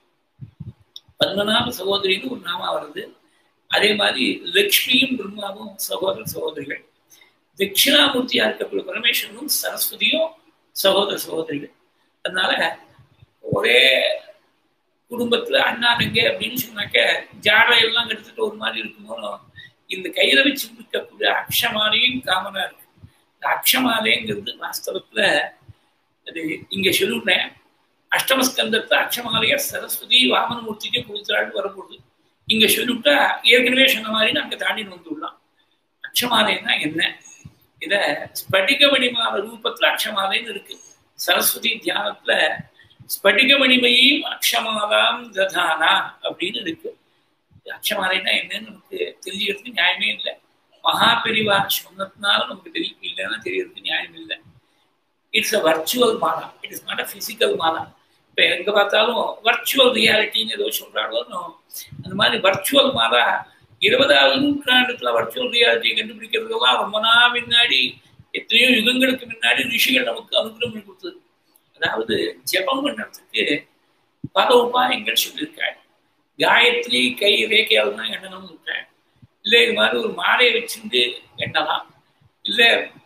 பத்மநாப சகோதரின்னு ஒரு நாமா வருது அதே மாதிரி லக்ஷ்மியும் பிரம்மாவும் சகோதர சகோதரிகள் தட்சிணாமூர்த்தியா இருக்கக்கூடிய பரமேஸ்வரனும் சரஸ்வதியும் சகோதர சகோதரிகள் அதனால ஒரே குடும்பத்துல அண்ணா தங்க அப்படின்னு சொன்னாக்க ஜாடையெல்லாம் எடுத்துட்டு ஒரு மாதிரி இருக்குமோ இந்த கையில வச்சு இருக்கக்கூடிய அக்ஷமாலையும் காமனா இருக்கு இந்த அக்ஷமாலைங்கிறது வாஸ்தவத்துல அது இங்க சொல்லிவிட்டேன் அஷ்டமஸ்கந்தத்தை அக்ஷமாலைய சரஸ்வதி வாமனமூர்த்திக்கு கொடுத்தாள் வரப்போகுது இங்க சொல்லிவிட்டா ஏற்கனவே சொன்ன மாதிரி அங்க தாண்டின்னு வந்துடலாம் அக்ஷமாலைன்னா என்ன இத ஸ்படிக மணிமால ரூபத்துல அக்ஷமாலைன்னு இருக்கு சரஸ்வதி தியானத்துல ஸ்படிக மணிமையும் அக்ஷமாலாம் ததானா அப்படின்னு இருக்கு அக்ஷமாலைன்னா என்னன்னு நமக்கு தெரிஞ்சுக்கிறதுக்கு நியாயமே இல்லை மகா பெரிவா சொன்னதுனால நமக்கு தெரியும் இல்லைன்னா தெரியறதுக்கு நியாயம் இல்லை it's a virtual mala it is not a physical mala இப்போ எங்க பார்த்தாலும் வர்ச்சுவல் ரியாலிட்டின்னு ஏதோ சொல்றாங்களோ அந்த மாதிரி வர்ச்சுவல் மாலா இருபதாவது நூற்றாண்டுல வர்ச்சுவல் ரியாலிட்டியை கண்டுபிடிக்கிறதுக்கெல்லாம் ரொம்ப நாள் முன்னாடி எத்தனையோ யுகங்களுக்கு முன்னாடி ரிஷிகள் நமக்கு அனுகிரகம் பண்ணி கொடுத்தது அதாவது ஜெபம் பண்ணுறதுக்கு பல உபாயங்கள் சொல்லியிருக்காங்க காயத்ரி கை ரேகையால் தான் எண்ணணும்னு இருக்காங்க இல்லை இது மாதிரி ஒரு மாலையை வச்சுட்டு எண்ணலாம் இல்லை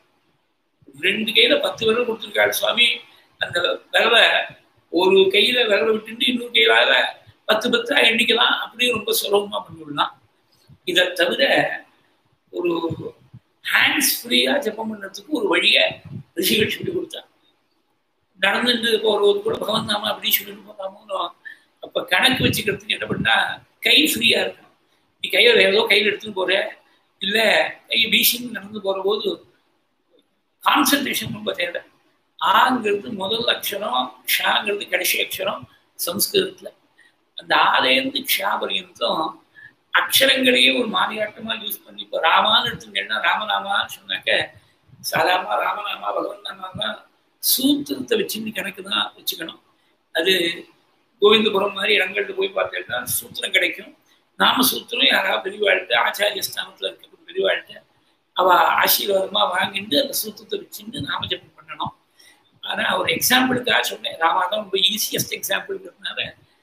ரெண்டு கையில பத்து விரல் கொடுத்துருக்காரு சுவாமி அந்த விரலை ஒரு கையில விரலை விட்டுட்டு இன்னொரு கையிலால பத்து பத்தா எண்ணிக்கலாம் அப்படியும் ரொம்ப சுலபமா பண்ணிவிடலாம் இதை தவிர ஒரு ஹேண்ட்ஸ் ஃப்ரீயா ஜப்பம் பண்ணுறதுக்கு ஒரு வழியை ரிஷிகள் சொல்லி கொடுத்தாங்க நடந்துட்டு போறது கூட பகவன் நாம அப்படி சொல்லிட்டு போகாமோ அப்ப கணக்கு வச்சுக்கிறதுக்கு என்ன பண்ணா கை ஃப்ரீயா இருக்கணும் நீ கையை வேற ஏதோ கையில் எடுத்துன்னு போற இல்ல கை வீசின்னு நடந்து போற போது கான்சன்ட்ரேஷன் ரொம்ப தேவை ஆங்கிறது முதல் அக்ஷரம் ஷாங்கிறது கடைசி அக்ஷரம் சம்ஸ்கிருதத்துல அந்த ஆலேருந்து க்ஷா பரியந்தம் அக்ஷரங்களையே ஒரு மாறியாட்டமா யூஸ் பண்ணி இப்போ ராமான்னு எடுத்துட்டேன்னா ராமநாமா சொன்னாக்க சாதாரணமா ராமநாமா பகவன் நாமா சூத்திரத்தை வச்சுன்னு கணக்கு தான் வச்சுக்கணும் அது கோவிந்தபுரம் மாதிரி இடங்கள்ல போய் பார்த்தீங்கன்னா சூத்திரம் கிடைக்கும் நாம சூத்திரம் யாராவது பெரியவாழ்கிட்ட ஆச்சாரிய ஸ்தானத்துல இருக்கக்கூடிய பெரியவாழ்கிட்ட அவ ஆசீர்வாதமா வாங்கிட்டு அந்த சூத்திரத்தை வச்சுட்டு நாம ஜப்பம் பண்ணணும் ஆனா ஒரு எக்ஸாம்பிளுக்காக சொன்னேன் ராமா தான் ரொம்ப ஈஸியஸ்ட் எக்ஸாம்பிள்ங்கிறதுனால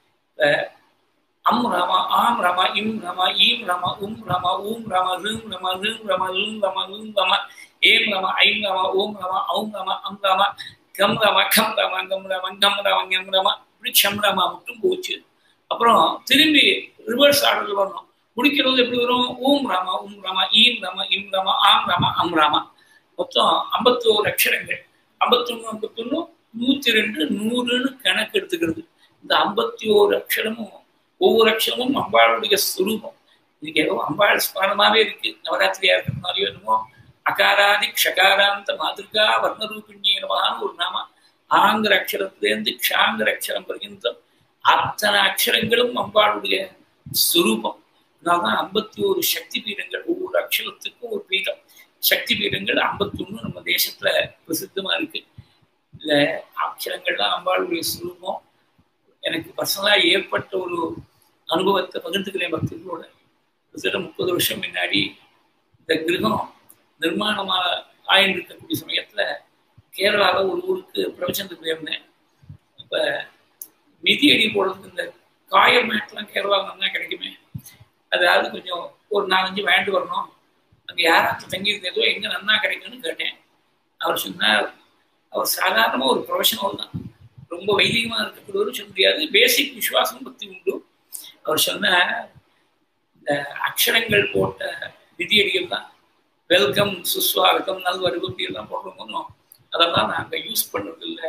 அம் ராமா ஆம் ராமா இம் ராமா ஈம் ராமா உம் ராமா ஊம் ராமா ரீம் ராமா ரீம் ராமா லூம் ராமா லூம் ராமா ஏம் ராமா ஐம் ராமா ஓம் ராமா ஔம் ராமா அம் ராமா கம் ராமா கம் ராமா கம் ராமா கம் ராமா கம் ராமா இப்படி சம் ராமா மட்டும் போச்சு அப்புறம் திரும்பி ரிவர்ஸ் ஆர்டர்ல வரணும் முடிக்கிறது எப்படி வரும் ஓம் ராமா ஓம் ராமா ஈம் ராமா இம் ராமா ஆம் ராமா அம் ராமா மொத்தம் ஐம்பத்தி ஓரு அக்ஷரங்கள் ஐம்பத்தொன்னு ஐம்பத்தொன்னு நூத்தி ரெண்டு நூறுன்னு கணக்கு எடுத்துக்கிறது இந்த ஐம்பத்தி ஓரு அக்ஷரமும் ஒவ்வொரு அக்ஷரமும் அம்பாளுடைய ஸ்வரூபம் இதுக்கு ஏதோ அம்பாள் ஸ்மரணமாவே இருக்கு நவராத்திரியா இருக்கிற மாதிரியோ என்னமோ அகாராதி க்ஷகாராந்த மாதிரிகா வர்ணரூபிணியமான்னு ஒரு நாம ஆங்கிற அக்ஷரத்திலேருந்து க்ஷாங்கிற அக்ஷரம் பர்யந்தம் அத்தனை அக்ஷரங்களும் அம்பாளுடைய ஸ்வரூபம் அதனால்தான் ஐம்பத்தி ஒரு சக்தி பீடங்கள் ஒவ்வொரு அக்ஷரத்துக்கும் ஒரு பீடம் சக்தி பீடங்கள் ஐம்பத்தி ஒண்ணு நம்ம தேசத்துல பிரசித்தமா இருக்கு இந்த அக்ஷரங்கள்லாம் அம்பாளுடைய ஸ்வரூபம் எனக்கு பர்சனலா ஏற்பட்ட ஒரு அனுபவத்தை பகிர்ந்துக்கிறேன் பக்தர்களோட கிட்டத்தட்ட முப்பது வருஷம் முன்னாடி இந்த கிரகம் நிர்மாணமா ஆயின்னு இருக்கக்கூடிய சமயத்துல கேரளாவில் ஒரு ஊருக்கு பிரவச்சனத்துக்கு போயிருந்தேன் இப்போ மிதி அடி போடுறதுக்கு இந்த காயர் மேட்லாம் கேரளாவில் நல்லா கிடைக்குமே அதாவது கொஞ்சம் ஒரு நாலஞ்சு வேண்டு வரணும் அங்கே யாராச்சும் தங்கியிருந்ததோ எங்கே நன்னா கிடைக்கும்னு கேட்டேன் அவர் சொன்னார் அவர் சாதாரணமாக ஒரு ப்ரொஃபஷனல் தான் ரொம்ப வைதிகமாக இருக்கக்கூடியவர் சொல்ல முடியாது பேசிக் விசுவாசம் பற்றி உண்டு அவர் சொன்ன இந்த அக்ஷரங்கள் போட்ட விதியடிகள் தான் வெல்கம் சுஸ்வாகத்தம் நல்வரவு இப்படியெல்லாம் போடுறோமோ அதெல்லாம் நாங்கள் யூஸ் பண்ணுறது இல்லை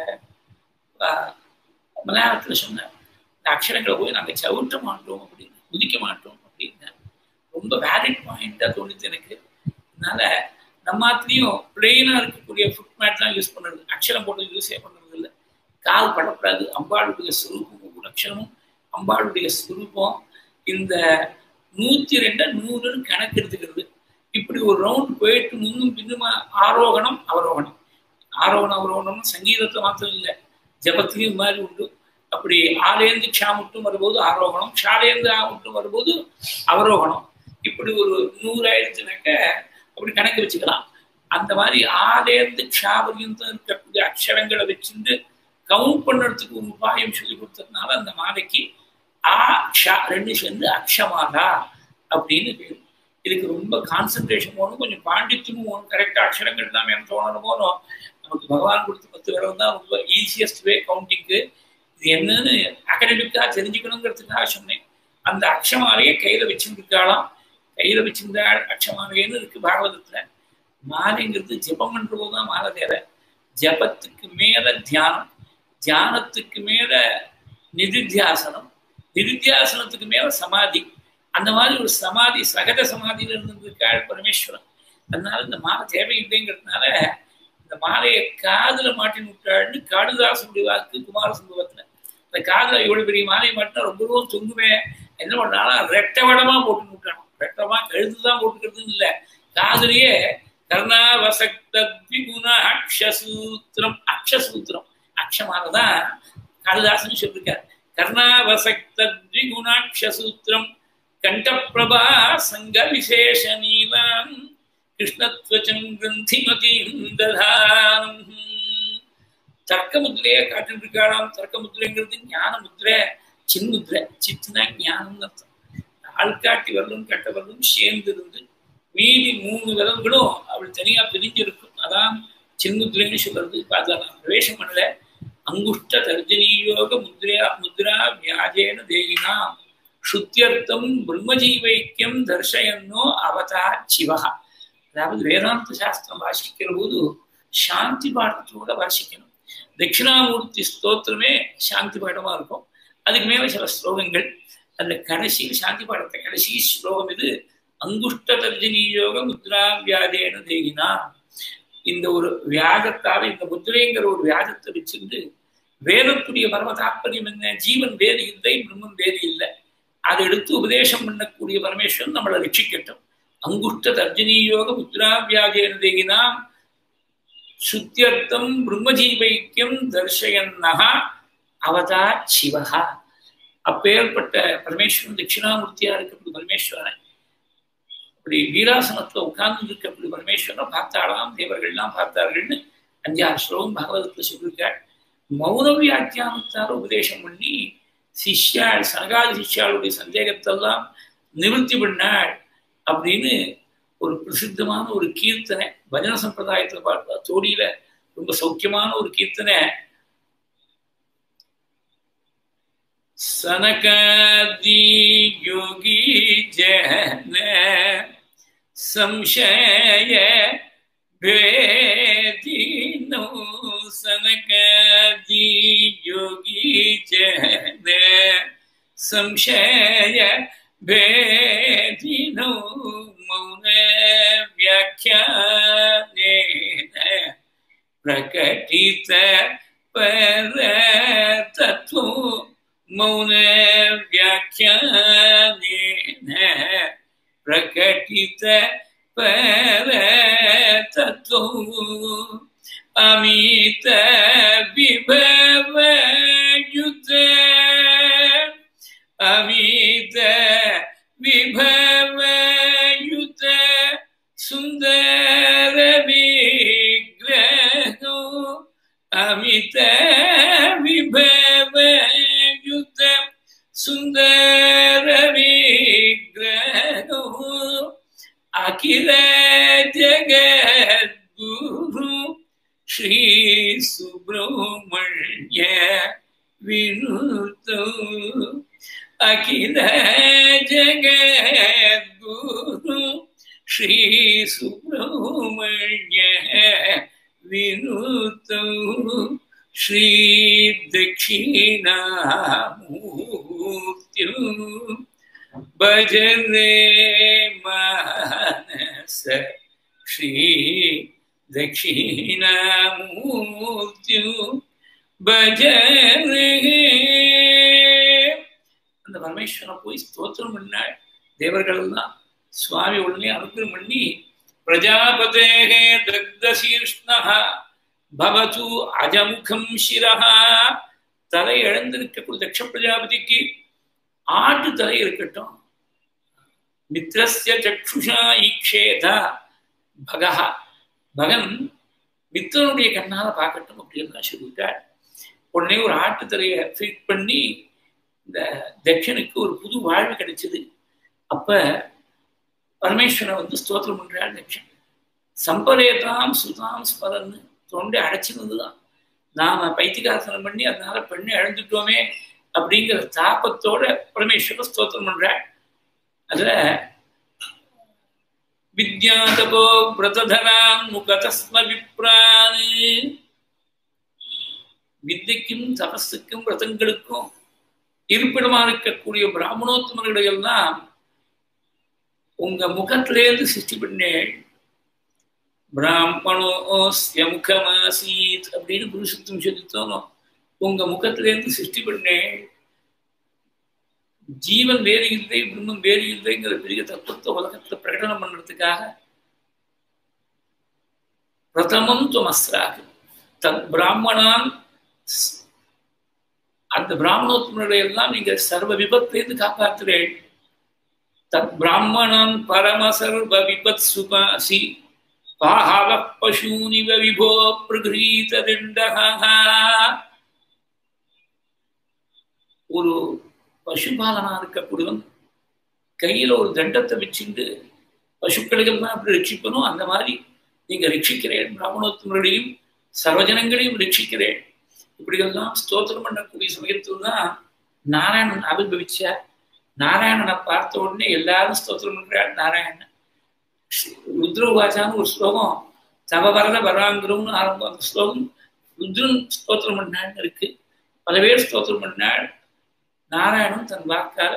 மலையாளத்தில் சொன்னேன் இந்த அக்ஷரங்களை போய் நாங்கள் சவுட்ட மாட்டோம் அப்படின்னு குதிக்க மாட்டோம் அப்படின்னு ரொம்ப வேலிட் பாயிண்டாக தோணுது எனக்கு அதனால நம்மாத்திலையும் பிளெயினாக இருக்கக்கூடிய ஃபுட் மேட் தான் யூஸ் பண்ணுறது அக்ஷரம் போட்டு யூஸே பண்ணுறது இல்லை கால் படப்படாது அம்பாளுடைய ஸ்வரூபம் ஒவ்வொரு அக்ஷரமும் அம்பாளுடைய ஸ்வரூபம் இந்த நூற்றி ரெண்டை நூறுன்னு கணக்கு எடுத்துக்கிறது இப்படி ஒரு ரவுண்ட் போயிட்டு முன்னும் பின்னுமா ஆரோகணம் அவரோகணம் ஆரோகணம் அவரோகணம் சங்கீதத்தில் மாத்திரம் இல்லை ஜபத்திலையும் மாதிரி உண்டு அப்படி ஆலேந்து க்ஷா மட்டும் வரும்போது ஆரோகணம் க்ஷாலேந்து ஆ மட்டும் வரும்போது அவரோகணம் இப்படி ஒரு நூறாயிரத்துனாக்க அப்படி கணக்கு வச்சுக்கலாம் அந்த மாதிரி ஆலேந்து க்ஷா பர்யந்தம் இருக்கக்கூடிய அக்ஷரங்களை வச்சுட்டு கவுண்ட் பண்ணுறதுக்கு ஒரு உபாயம் சொல்லி கொடுத்ததுனால அந்த மாலைக்கு ஆ க்ஷா ரெண்டு சேர்ந்து அக்ஷமாலா அப்படின்னு பேர் இதுக்கு ரொம்ப கான்சன்ட்ரேஷன் போகணும் கொஞ்சம் பாண்டித்யமும் போகணும் கரெக்டாக அக்ஷரங்கள் தான் வேணும் தோணணும் போகணும் நமக்கு பகவான் கொடுத்த பத்து விரதம் தான் ரொம்ப ஈஸியஸ்ட் வே கவுண்டிங்க்கு இது என்னன்னு அகடமிக்காக தெரிஞ்சுக்கணுங்கிறதுக்காக சொன்னேன் அந்த அக்ஷமாலையை கையில் வச்சுருக்காளாம் கையில் வச்சிருந்தா அக்ஷமாலையன்னு இருக்கு பாகவதத்தில் மாலைங்கிறது ஜபம் பண்ணுறது தான் மாலை தேவை ஜபத்துக்கு மேல தியானம் தியானத்துக்கு மேல நிதித்தியாசனம் நிதித்தியாசனத்துக்கு மேல சமாதி அந்த மாதிரி ஒரு சமாதி சகஜ சமாதியில இருந்திருக்காள் பரமேஸ்வரன் அதனால இந்த மாலை தேவையில்லைங்கிறதுனால இந்த மாலையை காதுல மாட்டின்னு விட்டாள்னு காடுதாசனுடைய வாக்கு குமார சம்பவத்துல அந்த காதுல இவ்வளவு பெரிய மாலையை மாட்டினா ரொம்ப தூரம் தொங்குமே என்ன பண்ணாலும் ரெட்ட வடமா போட்டு விட்டானோ ரெட்டமா கழுத்துதான் போட்டுக்கிறதுன்னு இல்லை காதுலயே கர்ணாவசக்திகுண அக்ஷசூத்திரம் அக்ஷசூத்திரம் அக்ஷமானதான் காளிதாசன் சொல்லிருக்கார் கர்ணாவசக்திகுணாட்சசூத்திரம் கண்டப்பிரபா சங்க விசேஷ நீலாம் கிருஷ்ணத்வச்சம் கிரந்திமதீம் ததானம் தர்க்க முத்திரையை காட்டிட்டு இருக்காளாம் தர்க்க முத்திரைங்கிறது ஞான முத்திரை சின்முத்திரை சித்துனா ஞானம்னு அர்த்தம் ஆள்காட்டி வரலும் கட்ட வரலும் சேர்ந்து இருந்து மீதி மூணு விரல்களும் அவள் தனியா பிரிஞ்சிருக்கும் அதான் சின்முத்திரைன்னு சொல்றது பார்த்தா நான் பிரவேசம் பண்ணல அங்குஷ்ட தர்ஜனீயோக முத்ரா முத்ரா வியாஜேன தேகினா சுத்தியர்த்தம் பிரம்மஜீவைக்கியம் தர்ஷயன்னோ அவதா சிவகா அதாவது வேதாந்த சாஸ்திரம் வாசிக்கிற போது சாந்தி பாடத்தோட வாசிக்கணும் தட்சிணாமூர்த்தி ஸ்தோத்திரமே சாந்தி பாடமா இருக்கும் அதுக்கு மேல சில ஸ்லோகங்கள் அந்த கடைசியில் சாந்தி பாடத்தை கடைசி ஸ்லோகம் இது அங்குஷ்ட தர்ஜனீயோக முத்ரா வியாதேன தேகினா இந்த ஒரு வியாஜத்தால இந்த முத்திரைங்கிற ஒரு வியாஜத்தை வச்சிருந்து வேதத்துடைய பரம தாற்பயம் என்ன ஜீவன் வேறு இல்லை பிரம்மன் வேறு இல்லை அதை எடுத்து உபதேசம் பண்ணக்கூடிய பரமேஸ்வரன் நம்மளை ரட்சிக்கட்டும் அங்குஷ்ட தர்ஜனீயோக முத்ரா வியாஜேன தேகினா சுத்தியர்த்தம் பிரம்மஜீவைக்கியம் தர்ஷயன்னகா அவதா சிவகா அப்பேற்பட்ட பரமேஸ்வரன் தட்சிணாமூர்த்தியா இருக்கக்கூடிய பரமேஸ்வரன் அப்படி வீராசனத்துல உட்கார்ந்து இருக்கக்கூடிய பரமேஸ்வரனை பார்த்தாலாம் தேவர்கள்லாம் பார்த்தார்கள்னு அஞ்சாறு ஸ்லோகம் பகவதத்துல சொல்லியிருக்காள் மௌன வியாக்கியானத்தால் உபதேசம் பண்ணி சிஷ்யாள் சனகாதி சிஷ்யாளுடைய சந்தேகத்தெல்லாம் நிவர்த்தி பண்ணாள் அப்படின்னு ஒரு பிரசித்தமான ஒரு கீர்த்தனை பஜன சம்பிரதாயத்துல பார்த்தா தோடியில ரொம்ப சௌக்கியமான ஒரு கீர்த்தனை सनकादि योगी जन संशय भेदिनो सनकादि योगी जन संशय भेदिनो मौन व्याख्यानेन प्रकटित पर तत्व मौन व्याख्यानेन प्रकटित पर तत्व अमित विभव युत अमित विभव युत सुंदर विग्रह अमित विभव युत सुंदर विग्रह अखिल जगत गुरु श्री सुब्रह्मण्य विनुत अखिल जगत गुरु श्री सुब्रह्मण्य विनुत श्री दक्षिणामूर्ति भजरे मानस श्री दक्षिणामूर्ति भजरे அந்த பரமேஸ்வரனை போய் ஸ்தோத்திரம் பண்ணாள் தேவர்கள் எல்லாம் சுவாமி உடனே அனுகிரம் பண்ணி பிரஜாபதேகே தக்தசீர்ஷ்ணா பவது அஜமுகம் சிரஹா தலை இழந்திருக்கக்கூடிய தக்ஷ பிரஜாபதிக்கு ஆட்டு தலை இருக்கட்டும் மித்ரஸ்ய சக்ஷுஷா ஈக்ஷேதா பகஹா பகன் மித்திரனுடைய கண்ணால பார்க்கட்டும் அப்படின்னு தான் சொல்லிவிட்டாள் உடனே ஒரு ஆட்டு தலையை ஃபிட் பண்ணி இந்த தட்சனுக்கு ஒரு புது வாழ்வு கிடைச்சது அப்ப பரமேஸ்வரன் வந்து ஸ்தோத்திரம் பண்றாள் தட்சன் சம்பரேதாம் சுதாம் ஸ்மரன்னு தொண்டை அடைச்சிருந்ததுதான் நாம பைத்திகாசனம் பண்ணி அதனால பெண்ணை இழந்துட்டோமே அப்படிங்கிற தாபத்தோட பரமேஸ்வரன் ஸ்தோத்திரம் பண்றாள் அதுல வித்யாதபோ விரததரான் முகதஸ்ம விப்ரான் வித்தைக்கும் தபஸுக்கும் விரதங்களுக்கும் இருப்பிடமா இருக்கக்கூடிய பிராமணோத்தமர்களை எல்லாம் உங்க முகத்திலேருந்து சிருஷ்டி பண்ணேன் பிராமணோஸ்ய முகமாசீத் அப்படின்னு புருஷத்துவம் சொல்லித்தோணும் உங்க முகத்திலேருந்து சிருஷ்டி பண்ணேன் ஜீவன் வேறு இல்லை பிரம்மம் வேறு இல்லைங்கிற பெரிய தத்துவத்தை உலகத்தை பிரகடனம் பண்றதுக்காக பிரதமம் துவமஸ்ராக தத் பிராமணான் அந்த பிராமணோத்தமர்களை எல்லாம் நீங்க சர்வ விபத்திலிருந்து காப்பாற்றுறேன் தத் பிராமணான் பரம சர்வ விபத் சுபாசி பாஹாவ பசூனிவ விபோ பிரகிரீத ஒரு பசுபாலனா இருக்கக்கூடியவன் கையில ஒரு தண்டத்தை வச்சுட்டு பசுக்களைகள்லாம் அப்படி ரட்சிப்பனும் அந்த மாதிரி நீங்க ரட்சிக்கிறேன் பிராமணோத்தமர்களையும் சர்வஜனங்களையும் ரட்சிக்கிறேன் இப்படியெல்லாம் ஸ்தோத்திரம் பண்ணக்கூடிய சமயத்தில் தான் நாராயணன் ஆவிர்வவிச்சார் நாராயணனை பார்த்த உடனே எல்லாரும் ஸ்தோத்திரம் பண்றார் நாராயணன் ருத்ரவாச்சான்னு ஒரு ஸ்லோகம் தவ வரத வராங்கிறோம்னு ஆரம்பம் அந்த ஸ்லோகம் ருத்ரன் ஸ்தோத்திரம் பண்ணான்னு இருக்கு பல பேர் ஸ்தோத்திரம் பண்ணாள் நாராயணன் தன் வாக்கால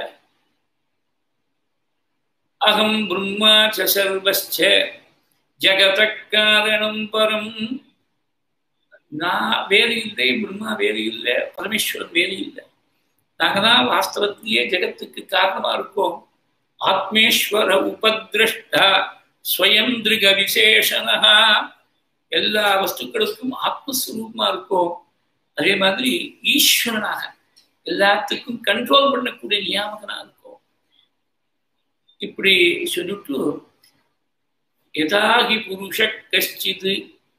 அகம் பிரம்மா சர்வஸ்ச ஜகத காரணம் பரம் நான் வேறு இல்லை பிரம்மா வேறு இல்லை பரமேஸ்வரன் வேறு இல்லை நாங்க தான் வாஸ்தவத்திலேயே ஜெகத்துக்கு காரணமா இருக்கோம் ஆத்மேஸ்வர உபதிரஷ்டா ஸ்வயம் திருக விசேஷனா எல்லா வஸ்துக்களுக்கும் ஆத்மஸ்வரூபமா இருக்கும் அதே மாதிரி ஈஸ்வரனாக எல்லாத்துக்கும் கண்ட்ரோல் பண்ணக்கூடிய நியாமகனா இருக்கும் இப்படி சொல்லிட்டு யதாகி புருஷ கஷ்டித்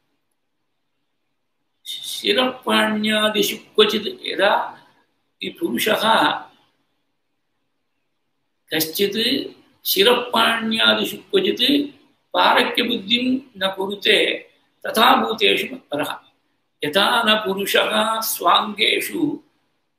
शिरपाण्यादिषु क्वचित् यदा पुरुषः कश्चित् शिरपाण्यादिषु क्वचित् पारक्यबुद्धिं न कुरुते तथा भूतेषु मत्परः यथा न पुरुषः स्वाङ्गेषु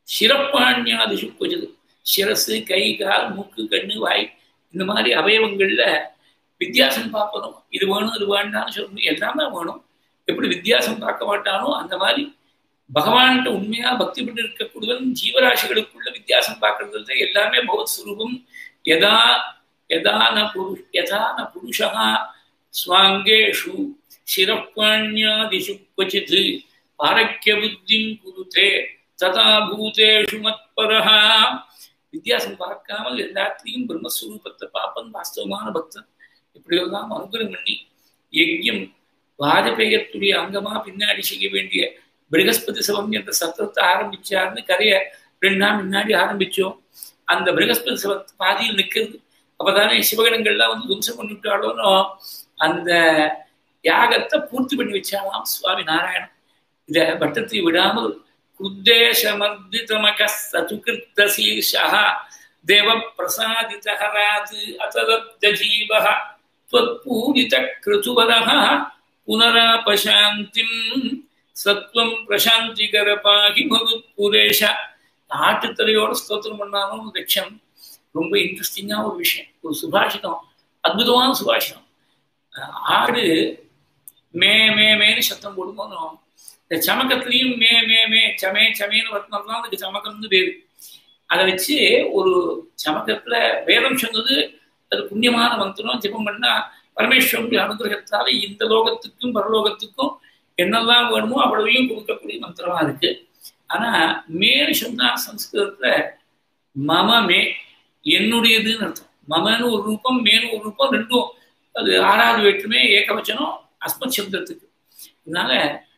சிறப்பாண்யாதிஷு கொஜது சிரசு கை கால் மூக்கு கண்ணு வாய் இந்த மாதிரி அவயவங்கள்ல வித்தியாசம் பார்க்கணும் இது வேணும் இது வேண்டாம்னு சொல்லணும் எல்லாமே வேணும் எப்படி வித்தியாசம் பார்க்க மாட்டானோ அந்த மாதிரி பகவான்கிட்ட உண்மையா பக்தி பண்ணி இருக்கக்கூடியவன் ஜீவராசிகளுக்குள்ள வித்தியாசம் பார்க்கறது எல்லாமே பகவத் சுரூபம் யதா யதான புருஷ யதான புருஷா ஸ்வாங்கேஷு சிரப்பாண்யாதிஷு क्वचित् பாரக்கிய புத்திம் குருதே ததா பூதேஷு மத்பரஹா வித்தியாசம் பார்க்காமல் எல்லாத்தையும் பிரம்மஸ்வரூபத்தை பாப்பன் வாஸ்தவமான பக்தன் இப்படியெல்லாம் அனுகிரம் பண்ணி யஜ்யம் வாஜபேயத்துடைய அங்கமா பின்னாடி செய்ய வேண்டிய பிரகஸ்பதி சபம் என்ற சத்திரத்தை ஆரம்பிச்சார்னு கதையை ரெண்டு நாள் முன்னாடி ஆரம்பிச்சோம் அந்த பிரகஸ்பதி சபத்து பாதியில் நிற்கிறது அப்பதானே சிவகணங்கள்லாம் வந்து தும்சம் பண்ணிவிட்டாலும் அந்த யாகத்தை பூர்த்தி பண்ணி வச்சாலாம் சுவாமி நாராயணன் இத பட்டத்தை விடாமல் உத்தேசமர்திதமக சதுகிருத்த சீர்ஷா தேவ பிரசாதிதராத் அத்ததப்த ஜீவः त्वत्पूजित क्रतुवरः पुनरापशान्तिं சத்வம் பிரசாந்திகர பாகி பகுத்புரேஷ ஆட்டுத்தலையோட ஸ்தோத்திரம் பண்ணாலும் லட்சம் ரொம்ப இன்ட்ரெஸ்டிங்கான ஒரு விஷயம் ஒரு சுபாஷிதம் அற்புதமான சுபாஷிதம் ஆடு மே மே மேன்னு சத்தம் போடும்போதும் இந்த சமக்கத்துலேயும் மே மே மே சமே சமேன்னு வரணும்னா அதுக்கு சமக்கம்னு பேரு அதை வச்சு ஒரு சமக்கத்துல வேதம் சொன்னது அது புண்ணியமான மந்திரம் ஜெபம் பண்ணா பரமேஸ்வரனுடைய அனுகிரகத்தால இந்த லோகத்துக்கும் பரலோகத்துக்கும் என்னெல்லாம் வேணுமோ அவ்வளவையும் கொடுக்கக்கூடிய மந்திரமா இருக்கு ஆனா மேன்னு சொன்னா சம்ஸ்கிருதத்துல மம மே என்னுடையதுன்னு அர்த்தம் மமன்னு ஒரு ரூபம் மேனு ஒரு ரூபம் ரெண்டும் அது ஆறாவது வேற்றுமே ஏகவச்சனம் அஸ்மத் சப்தத்துக்கு அதனால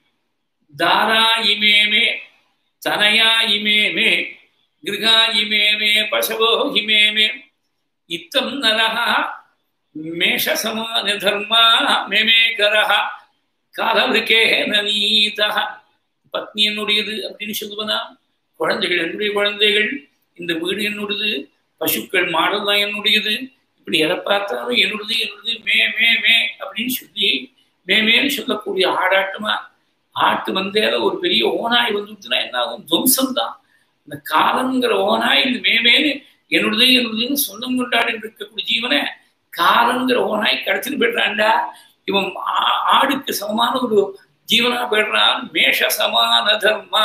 தாரா இமே மே தனயா இமே மே கிருகா இமே மே பசவோ இமே மே இத்தம் நரஹா மேஷசமான தர்மா மேமே கரஹா காலவிருக்கே நனீதா பத்னி என்னுடையது அப்படின்னு சொல்லுவதா குழந்தைகள் என்னுடைய குழந்தைகள் இந்த வீடு என்னுடையது பசுக்கள் மாடல் தான் என்னுடையது இப்படி எதை பார்த்தாலும் என்னுடையது என்னுடையது மே மே மே அப்படின்னு சொல்லி மே மேன்னு சொல்லக்கூடிய ஆடாட்டமா ஆட்டு வந்தேல ஒரு பெரிய ஓனாய் வந்துட்டுனா என்ன ஆகும் துவம்சம் தான் இந்த காலங்கிற ஓனாய் இந்த மேமேன்னு என்னுடையது என்னுடையதுன்னு சொந்தம் கொண்டாடி இருக்கக்கூடிய ஜீவனை காலங்கிற ஓனாய் கடத்திட்டு போயிடுறான்டா இவன் ஆடுக்கு சமமான ஒரு ஜீவனா போயிடுறான் மேஷ சமான தர்மா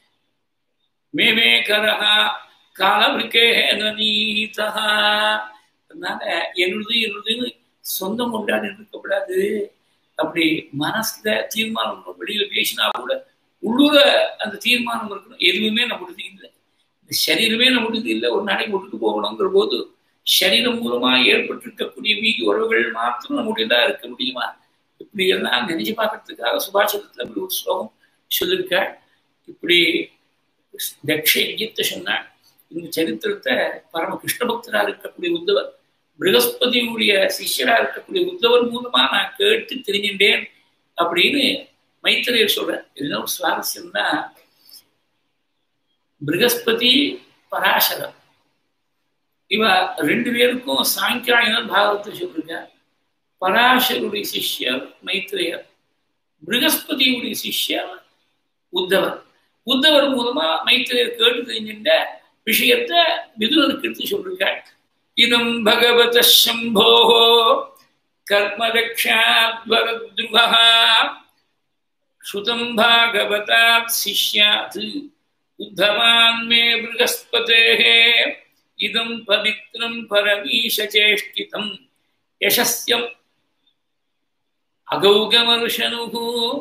மேமே கரஹா காலவிருக்கே நனீதா அதனால என்னுது என்னுதுன்னு சொந்தம் கொண்டாடி இருக்கக்கூடாது அப்படி மனசுல தீர்மானம் வெளியில பேசினா கூட உள்ளூர அந்த தீர்மானம் இருக்கணும் எதுவுமே நம்மளுக்கு இல்லை இந்த சரீரமே நம்மளுக்கு இல்லை ஒரு நாளைக்கு விட்டுட்டு போகணுங்கிற போது சரீரம் மூலமா ஏற்பட்டிருக்கக்கூடிய மீதி உறவுகள் மாத்திரம் நம்முடையதா இருக்க முடியுமா இப்படி எல்லாம் நினைச்சு பார்க்கறதுக்காக சுபாஷிதத்துல இப்படி ஒரு ஸ்லோகம் சொல்லியிருக்க இப்படி தக்ஷ யஜ்யத்தை சொன்னாள் இந்த சரித்திரத்தை பரம கிருஷ்ண பக்தரா இருக்கக்கூடிய உத்தவர் பிரகஸ்பதியுடைய சிஷ்யரா இருக்கக்கூடிய உத்தவர் மூலமா நான் கேட்டு தெரிஞ்சுட்டேன் அப்படின்னு மைத்திரையர் சொல்றேன் என்ன சுவாரஸ்யம்னா பிரகஸ்பதி பராசரர் இவ ரெண்டு பேருக்கும் சாங்கியாயனர் பாகவத்தை சொல்லிருக்க பராசருடைய சிஷ்யர் மைத்ரேயர் பிரகஸ்பதியுடைய சிஷ்யர் உத்தவர் உத்தவர் மூலமா மைத்திரேயர் கேட்டு தெரிஞ்சின்ற விஷயத்தை விதுரனுக்கு எடுத்து சொல்லிருக்க இதம் பகவத சம்போ கர்மரக்ஷாத்வரத்ருவா ஸ்ருதம் பாகவதாத் சிஷ்யாத் உத்தவான் மே பிருகஸ்பதேः இதம் பவித்ரம் பரமீஷச்சேஷ்டிதம் யசஸ்யம் அகௌகமர்ஷனுः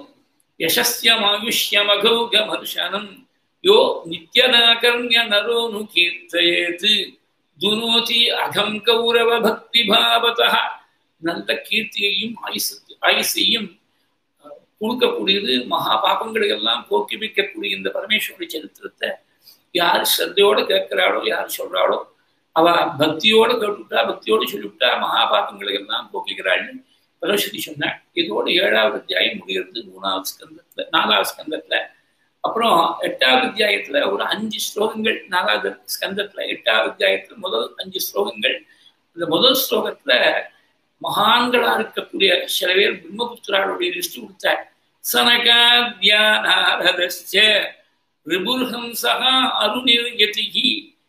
யசஸ்யமாயுஷ்யமகௌகமர்ஷனம் யோ நித்யநாகர்ணிய நரோனு கீர்த்தயேத் துனோதி அகம் கௌரவ பக்தி பாவதா நல்ல கீர்த்தியையும் ஆயுசு ஆயுசையும் கொடுக்கக்கூடியது மகா பாபங்களை எல்லாம் போக்கி வைக்கக்கூடிய இந்த பரமேஸ்வருடைய சரித்திரத்தை யார் ஸ்ரத்தையோட கேட்கிறாளோ யார் சொல்றாளோ அவ பக்தியோட கேட்டுவிட்டா பக்தியோட சொல்லிவிட்டா மகாபாபங்களை எல்லாம் போக்கிக்கிறாள்னு பரமஸ்வதி சொன்னாள் இதோட ஏழாவது அத்தியாயம் முடிகிறது மூணாவது ஸ்கந்தத்துல நாலாவது ஸ்கந்தத்துல அப்புறம் எட்டாவது அத்தியாயத்துல ஒரு அஞ்சு ஸ்லோகங்கள் நாலாவது ஸ்கந்தத்துல எட்டாவது அத்தியாயத்துல முதல் அஞ்சு ஸ்லோகங்கள் இந்த முதல் ஸ்லோகத்துல மகான்களா இருக்கக்கூடிய சில பேர் பிரம்மபுத்திராளுடைய லிஸ்ட் கொடுத்தார் சனகாத்யானாரதஸ்ய ரிபுர்ஹம்சா அருணிர்யதிகி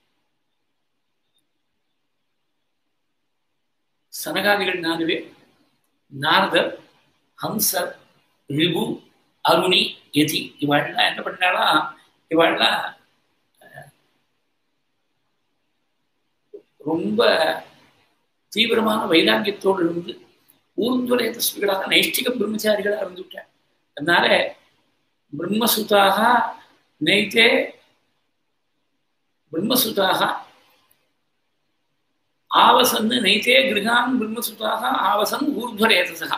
சனகாதிகள் நாலு பேர் நாரதர் ஹம்சர் ரிபு அருணி யதி இவாள்லாம் என்ன பண்ணாலா இவாள்லாம் ரொம்ப தீவிரமான வைராக்கியத்தோடு இருந்து ஊர்ந்துடைய தஸ்மிகளாக நைஷ்டிக பிரம்மச்சாரிகளாக இருந்துவிட்டார் அதனால பிரம்மசுதாக நைத்தே பிரம்மசுதாக ஆவசன் நைத்தே கிரகான் பிரம்மசுதாக ஆவசன் ஊர்துவரேதசா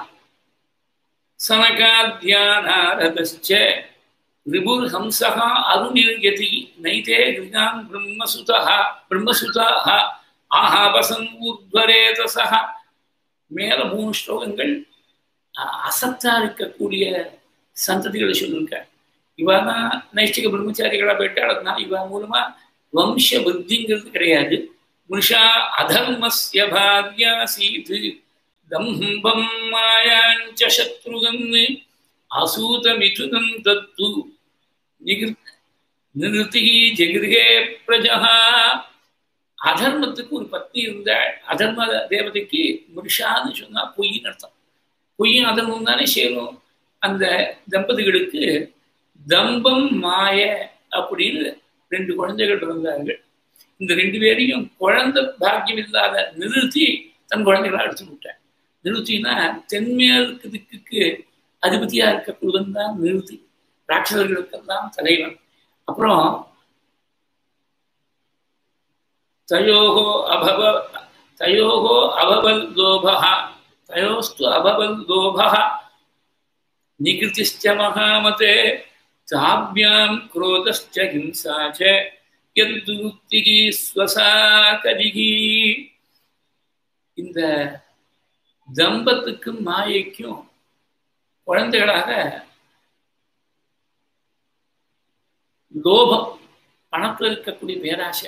சனகாத்யானாரதச்ச ரிபுர்ஹம்சः அருணிர்யதி நைதே கிருகான் பிரம்மசுதः பிரம்மசுதாக ஆஹாவசன் ஊர்துவரேதசः மேல மூணு ஸ்லோகங்கள் அசத்தா இருக்கக்கூடிய சந்ததிகளை சொல்லியிருக்க இவா தான் நைஷ்டிக பிரம்மச்சாரிகளா போயிட்டால் அதனால இவா மூலமா வம்ச புத்திங்கிறது கிடையாது முஷா அதர்மஸ்ய பாரியாசீத் தம்பம் மாயாஞ்ச சத்ருகன் அசூத மிதுனம் தத்து நிறுத்தி ஜெகிருகே பிரஜா அதர்மத்துக்கு ஒரு பத்னி இருந்தாள் அதர்ம தேவதைக்கு முருஷான்னு சொன்னா பொய்ன்னு அர்த்தம் பொய்யும் அதர்மம் தானே சேரும் அந்த தம்பதிகளுக்கு தம்பம் மாய அப்படின்னு ரெண்டு குழந்தைகள் பிறந்தார்கள் இந்த ரெண்டு பேரையும் குழந்தை பாக்கியம் இல்லாத நிறுத்தி தன் குழந்தைகளா எடுத்து விட்டார் நிறுத்தினா தென்மேற்கு திக்குக்கு அதிபதியா இருக்கக்கூடியவன் தான் நிறுத்தி ராட்சசர்களுக்கெல்லாம் தலைவன் அப்புறம் தயோகோ அபவ தயோகோ அபவல் லோபா தயோஸ்து அபவல் லோபா நிகிருதிஷ்ட மகாமதே தாபியாம் குரோதஸ்ச ஹிம்சா ச யத்துருத்திகி ஸ்வசா கதிகி இந்த தம்பத்துக்கும் மாயைக்கும் குழந்தைகளாக லோபம் பணத்தில் இருக்கக்கூடிய பேராசை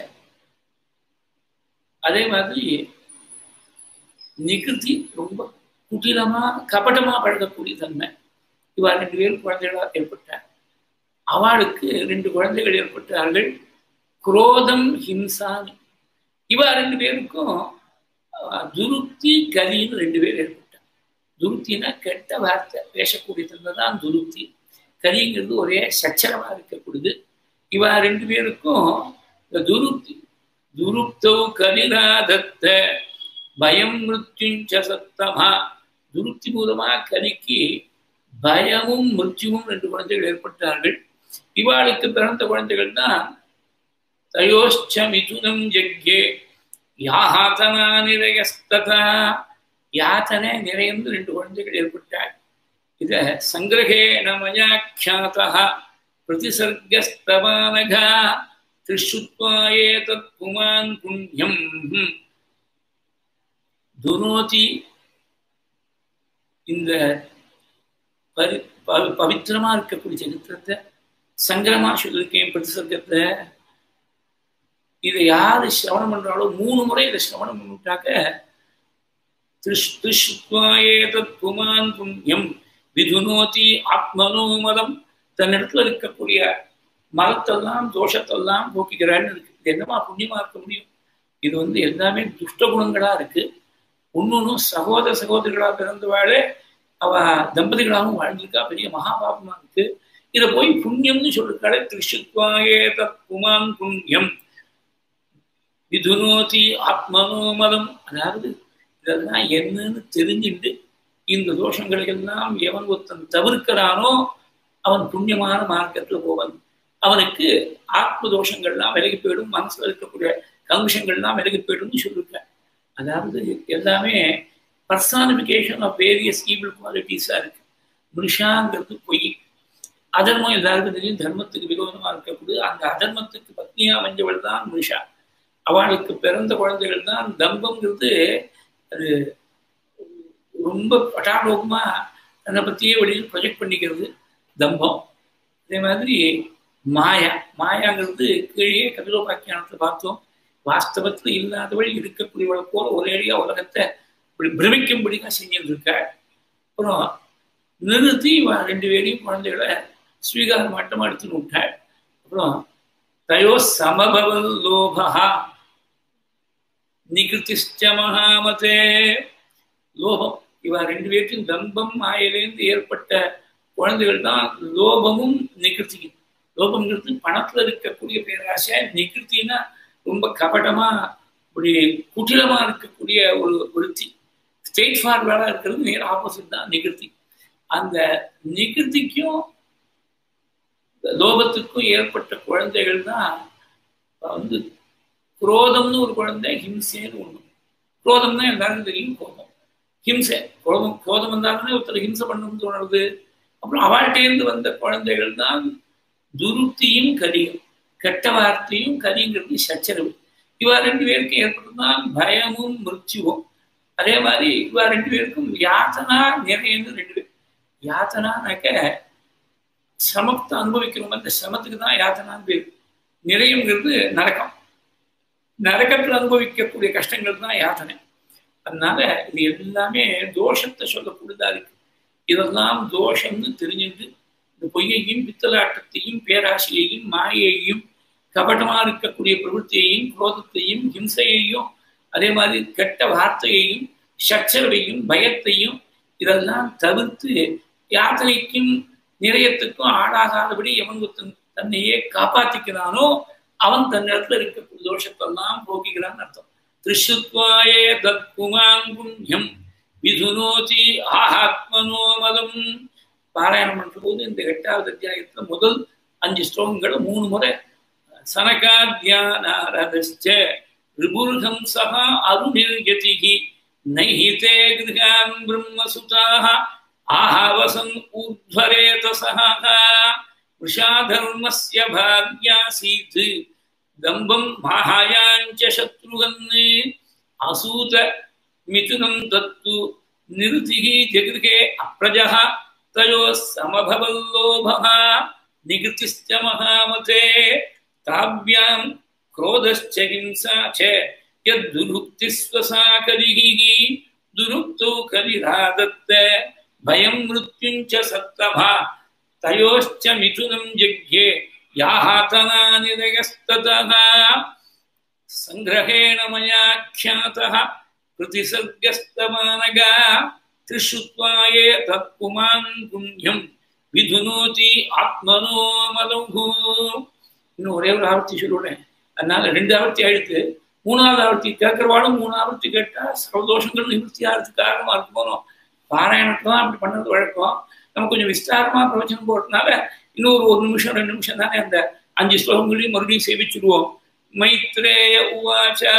அதே மாதிரி நிகிருதி ரொம்ப குட்டிலமா கபடமா பழகக்கூடிய தன்மை இவா ரெண்டு பேரும் குழந்தைகளாக ஏற்பட்டார் அவளுக்கு ரெண்டு குழந்தைகள் ஏற்பட்டார்கள் குரோதம் ஹிம்சான் இவா ரெண்டு பேருக்கும் துருப்தி கலின்னு ரெண்டு பேர் ஏற்பட்டார் துருப்தினா கெட்ட வார்த்தை பேசக்கூடிய தன்மை தான் துருப்தி கலிங்கிறது ஒரே சச்சரமா இருக்கக்கூடியது இவா ரெண்டு பேருக்கும் இந்த துருப்தி துருப்தௌ கலிராதத்த பயம் மிருத்யுஞ்ச சத்தமா துருப்தி மூலமா கலிக்கு பயமும் மிருத்யுவும் ரெண்டு குழந்தைகள் ஏற்பட்டார்கள் இவாளுக்கு பிறந்த குழந்தைகள் தான் தயோஷ்ச மிதுனம் ஜக்யே யாத்தனா நிறையஸ்ததா யாத்தனை நிறைந்து ரெண்டு குழந்தைகள் ஏற்பட்டாள் இத சங்கிரகேண மயாக்கியாதா பிரதிசர்கஸ்தவானகா திருஷுத்வாயே தத் புமான் புண்ணியம் துனோதி இந்த பரி பவித்திரமா இருக்கக்கூடிய சரித்திரத்தை சங்கரமா சொல்லியிருக்கேன் பிரதிசர்க்கத்தை இதை யாரு சிரவணம் பண்றாலோ மூணு முறை இதை சிரவணம் பண்ணிட்டாக்க திருஷ்வாயே தத் புமான் புண்ணியம் விதுனோதி ஆத்மனோ மதம் தன்னிடத்துல இருக்கக்கூடிய மதத்தெல்லாம் தோஷத்தெல்லாம் போக்கிக்கிறான்னு இருக்கு இது என்னமா புண்ணியமா இருக்க முடியும் இது வந்து எல்லாமே துஷ்ட குணங்களா இருக்கு ஒன்னொன்னும் சகோதர சகோதரிகளா பிறந்தவாளே அவ தம்பதிகளாகவும் வாழ்ந்திருக்கா பெரிய மகாபாபமா இருக்கு இதை போய் புண்ணியம்னு சொல்லிருக்காளே திருஷுத்வாயே தத் புமான் புண்ணியம் விதுனோதி ஆத்மனோ மதம் அதாவது இதெல்லாம் என்னன்னு தெரிஞ்சுட்டு இந்த தோஷங்களை எல்லாம் எவன் ஒருத்தன் தவிர்க்கிறானோ அவன் புண்ணியமான மார்க்கத்துல போவன் அவனுக்கு ஆத்ம தோஷங்கள்லாம் விலகி போயிடும் மனசுல இருக்கக்கூடிய கங்குஷங்கள்லாம் விலகி போயிடும்னு சொல்லியிருக்கேன் அதாவது எல்லாமே பர்சானிபிகேஷன் ஆஃப் வேரியஸ் ஈவில் குவாலிட்டிஸா இருக்கு மனுஷாங்கிறது பொய் அதர்மம் எல்லாருக்கும் தெரியும் தர்மத்துக்கு விரோதமா இருக்கக்கூடிய அந்த அதர்மத்துக்கு பத்னியா அமைஞ்சவள் தான் மனுஷா அவளுக்கு பிறந்த குழந்தைகள் தான் தம்பம்ங்கிறது அது ரொம்ப பட்டாலோகமா தன்னை பற்றியே வெளியில் ப்ரொஜெக்ட் பண்ணிக்கிறது தம்பம் அதே மாதிரி மாயா மாயாங்கிறது கீழே கபிலோபாக்கியானத்தை பார்த்தோம் வாஸ்தவத்தில் இல்லாதவள் இருக்கக்கூடியவளை போல ஒரேடியா உலகத்தை இப்படி பிரமிக்கும்படிதான் செஞ்சுட்டு இருக்க அப்புறம் நிறுத்தி ரெண்டு பேரையும் குழந்தைகளை ஸ்வீகாரம் மட்டமா எடுத்துன்னு விட்டாள் அப்புறம் தயோ சமபவல் லோபா நிகிருதிஷ்ட மகாமதே லோபம் இவ ரெண்டு பேருக்கும் தம்பம் மாயிலேருந்து ஏற்பட்ட குழந்தைகள் தான் லோபமும் நிகிருத்தியும் லோபம்ங்கிறது பணத்துல இருக்கக்கூடிய பேராசை நிகிருத்தின்னா ரொம்ப கபடமா ஒரு குட்டிலமா இருக்கக்கூடிய ஒரு விருத்தி ஸ்ட்ரெயிட் ஃபார்வர்டா இருக்கிறது நேர் ஆப்போசிட் தான் நிகிருத்தி அந்த நிகிருத்திக்கும் லோபத்துக்கும் ஏற்பட்ட குழந்தைகள் தான் வந்து குரோதம்னு ஒரு குழந்தை ஹிம்சேன்னு ஒண்ணு குரோதம் தான் எல்லாருக்கும் தெரியும் கோபம் ஹிம்சை குரோதம் குரோதம் வந்தாலுமே ஒருத்தர் ஹிம்சை பண்ணணும்னு தோணுறது அப்புறம் அவள்கிட்டேருந்து வந்த குழந்தைகள் தான் துருத்தியும் கலியும் கெட்ட வார்த்தையும் கலிங்கிறது சச்சரவு இவா ரெண்டு பேருக்கும் ஏற்பட்டதுதான் பயமும் மிருத்யுவும் அதே மாதிரி இவா ரெண்டு பேருக்கும் யாத்தனா நிறையன்னு ரெண்டு பேர் யாத்தனானாக்க சிரமத்தை அனுபவிக்கிறோம் அந்த சிரமத்துக்கு தான் யாத்தனான்னு பேர் நிறையங்கிறது நரக்கம் நரக்கத்தில் அனுபவிக்கக்கூடிய கஷ்டங்கள் தான் யாத்தனை அதனால இது எல்லாமே தோஷத்தை சொல்லக்கூடியதா இருக்கு இதெல்லாம் தோஷம்னு தெரிஞ்சுட்டு இந்த பொய்யையும் பித்தலாட்டத்தையும் பேராசையையும் மாயையையும் கபட்டமா இருக்கக்கூடிய பிரவృத்தியையும் குரோதத்தையும் ஹிம்சையையும் அதே மாதிரி கெட்ட வார்த்தையையும் சச்சரவையும் பயத்தையும் இதெல்லாம் தவிர்த்து யாத்திரைக்கும் நிறையத்துக்கும் ஆளாகாதபடி எவன் தன்னையே காப்பாத்திக்கிறானோ அவன் தன்னிடத்துல இருக்கக்கூடிய தோஷத்தெல்லாம் போக்கிக்கிறான்னு அர்த்தம் திருஷுத்வாயே தத்குமாங்குண்யம் விதுனோதி ஆஹாத்மனோ மதம் பாராயணம் பண்ற போது இந்த எட்டாவது அத்தியாயத்துல முதல் அஞ்சு ஸ்லோகங்களை மூணு முறை சனகாத்யானாரதச்ச ரிபுர்கம் சகா அருணிர்யதிகி நைஹிதே கிருகான் பிரம்மசுதாக ஆஹவசன் ஊர்ध्वरेतसः वृषाधर्मस्य भाग्यासीत् दम्भं माहायाञ्च शत्रुघन् असूत मिथुनं तत्तु निरुतिः जगृहे अप्रजः तयोः समभवल्लोभः निकृतिश्च महामते ताभ्यां क्रोधश्च हिंसा च यद्दुरुक्तिस्वसा कलिः दुरुक्तौ कलिरादत्त भयं मृत्युञ्च सत्तभा तयोश्च मिथुनं जज्ञे याहातनानिदयस्ततः सङ्ग्रहेण मया ख्यातः कृतिसर्गस्तमानगा त्रिषुत्वा ये तत्पुमान् पुण्यं விதுனோதி ஆத்மனோ மலகு இன்னும் ஒரே ஒரு ஆவர்த்தி சொல்லுவேன் அதனால ரெண்டு ஆவர்த்தி ஆயிடுத்து மூணாவது ஆவர்த்தி கேட்கறவாளும் மூணு ஆவர்த்தி கேட்டா சர்வதோஷங்கள் நிவர்த்தி ஆகிறதுக்கு காரணமா இருக்குமோ பாராயணத்துல தான் அப்படி பண்ணது வழக்கம் நம்ம கொஞ்சம் விஸ்தாரமா பிரவச்சனம் போடுறதுனால இன்னொரு ஒரு நிமிஷம் ரெண்டு நிமிஷம் தானே அந்த அஞ்சு ஸ்லோகங்களையும் மறுபடியும் சேவிச்சுடுவோம் மைத்ரேய உவாச்சா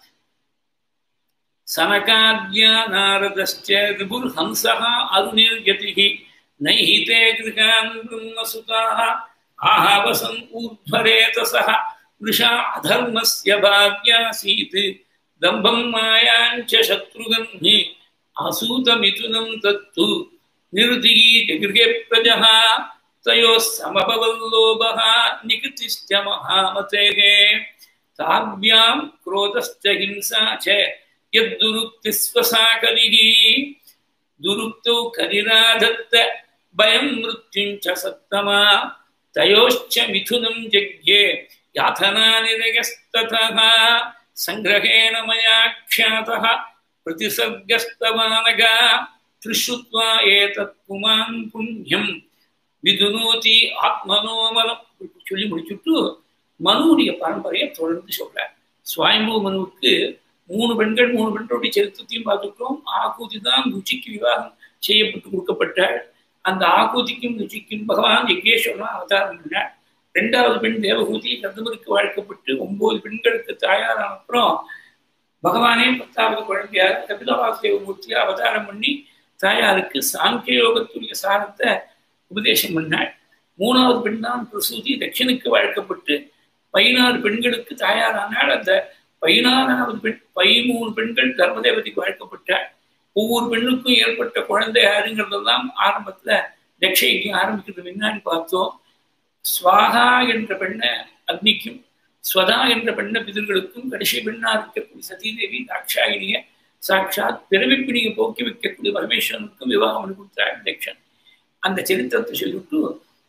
சனகாத்யா நாரதஸ்ச ரிபுர்ஹம்சः அருணிர்யதிः नैहिते गृहान् ब्रह्मसुताः आहावसन् ऊर्ध्वरेतसः वृषा अधर्मस्य भाग्यासीत् दम्भं मायाञ्च शत्रुगन्हि असूतमिथुनं तत्तु निरुतिः जगृहे प्रजः तयोः समभवल्लोभः निकृतिश्च महामतेः ताभ्यां क्रोधश्च हिंसा च यद्दुरुक्तिस्वसा कलिः दुरुक्तौ कलिराधत्त भयं मृत्युञ्च सत्तमा तयोश्च मिथुनं जज्ञे याथनानिरयस्ततः सङ्ग्रहेण मया ख्यातः प्रतिसर्गस्तवानगा त्रिषुत्वा एतत् पुमान् पुण्यं விதுனோதி ஆத்மனோமலம் சொல்லி முடிச்சுட்டு மனுவுடைய பரம்பரையை தொடர்ந்து சொல்றார் சுவாயம்பு மனுவுக்கு மூணு பெண்கள் மூணு பெண்களுடைய சரித்திரத்தையும் பார்த்துட்டோம் ஆகூதி தான் ருச்சிக்கு விவாகம் செய்யப்பட்டு கொடுக்கப்பட்டாள் அந்த ஆகூதிக்கும் ருச்சிக்கும் பகவான் யக்னேஸ்வரன் அவதாரம் பண்ணார் ரெண்டாவது பெண் தேவகூதி கந்தமருக்கு வாழ்க்கப்பட்டு ஒன்பது பெண்களுக்கு தாயாரான அப்புறம் பகவானே பத்தாவது குழந்தையார் கபிலவாசுதேவமூர்த்தியா அவதாரம் பண்ணி தாயாருக்கு சாங்கிய யோகத்துடைய சாரத்தை உபதேசம் பண்ணாள் மூணாவது பெண் தான் பிரசூதி தட்சிணுக்கு வாழ்க்கப்பட்டு பதினாறு பெண்களுக்கு தாயாரானால் அந்த பதினாறாவது பெண் பதிமூணு பெண்கள் தர்மதேவதைக்கு வாழ்க்கப்பட்டாள் ஒவ்வொரு பெண்ணுக்கும் ஏற்பட்ட குழந்தை யாருங்கிறதெல்லாம் ஆரம்பத்துல தட்சைக்கு ஆரம்பிக்கிறது முன்னாடி பார்த்தோம் ஸ்வாகா என்ற பெண்ணை அக்னிக்கும் ஸ்வதா என்ற பெண்ணை பிதர்களுக்கும் கடைசி பெண்ணா இருக்கக்கூடிய சதீதேவி தாட்சாயினிய சாட்சாத் பிறவிப்பிணியை போக்கி வைக்கக்கூடிய பரமேஸ்வரனுக்கும் விவாகம் பண்ணி கொடுத்தாள் தட்சன் அந்த சரித்திரத்தை சொல்லிவிட்டு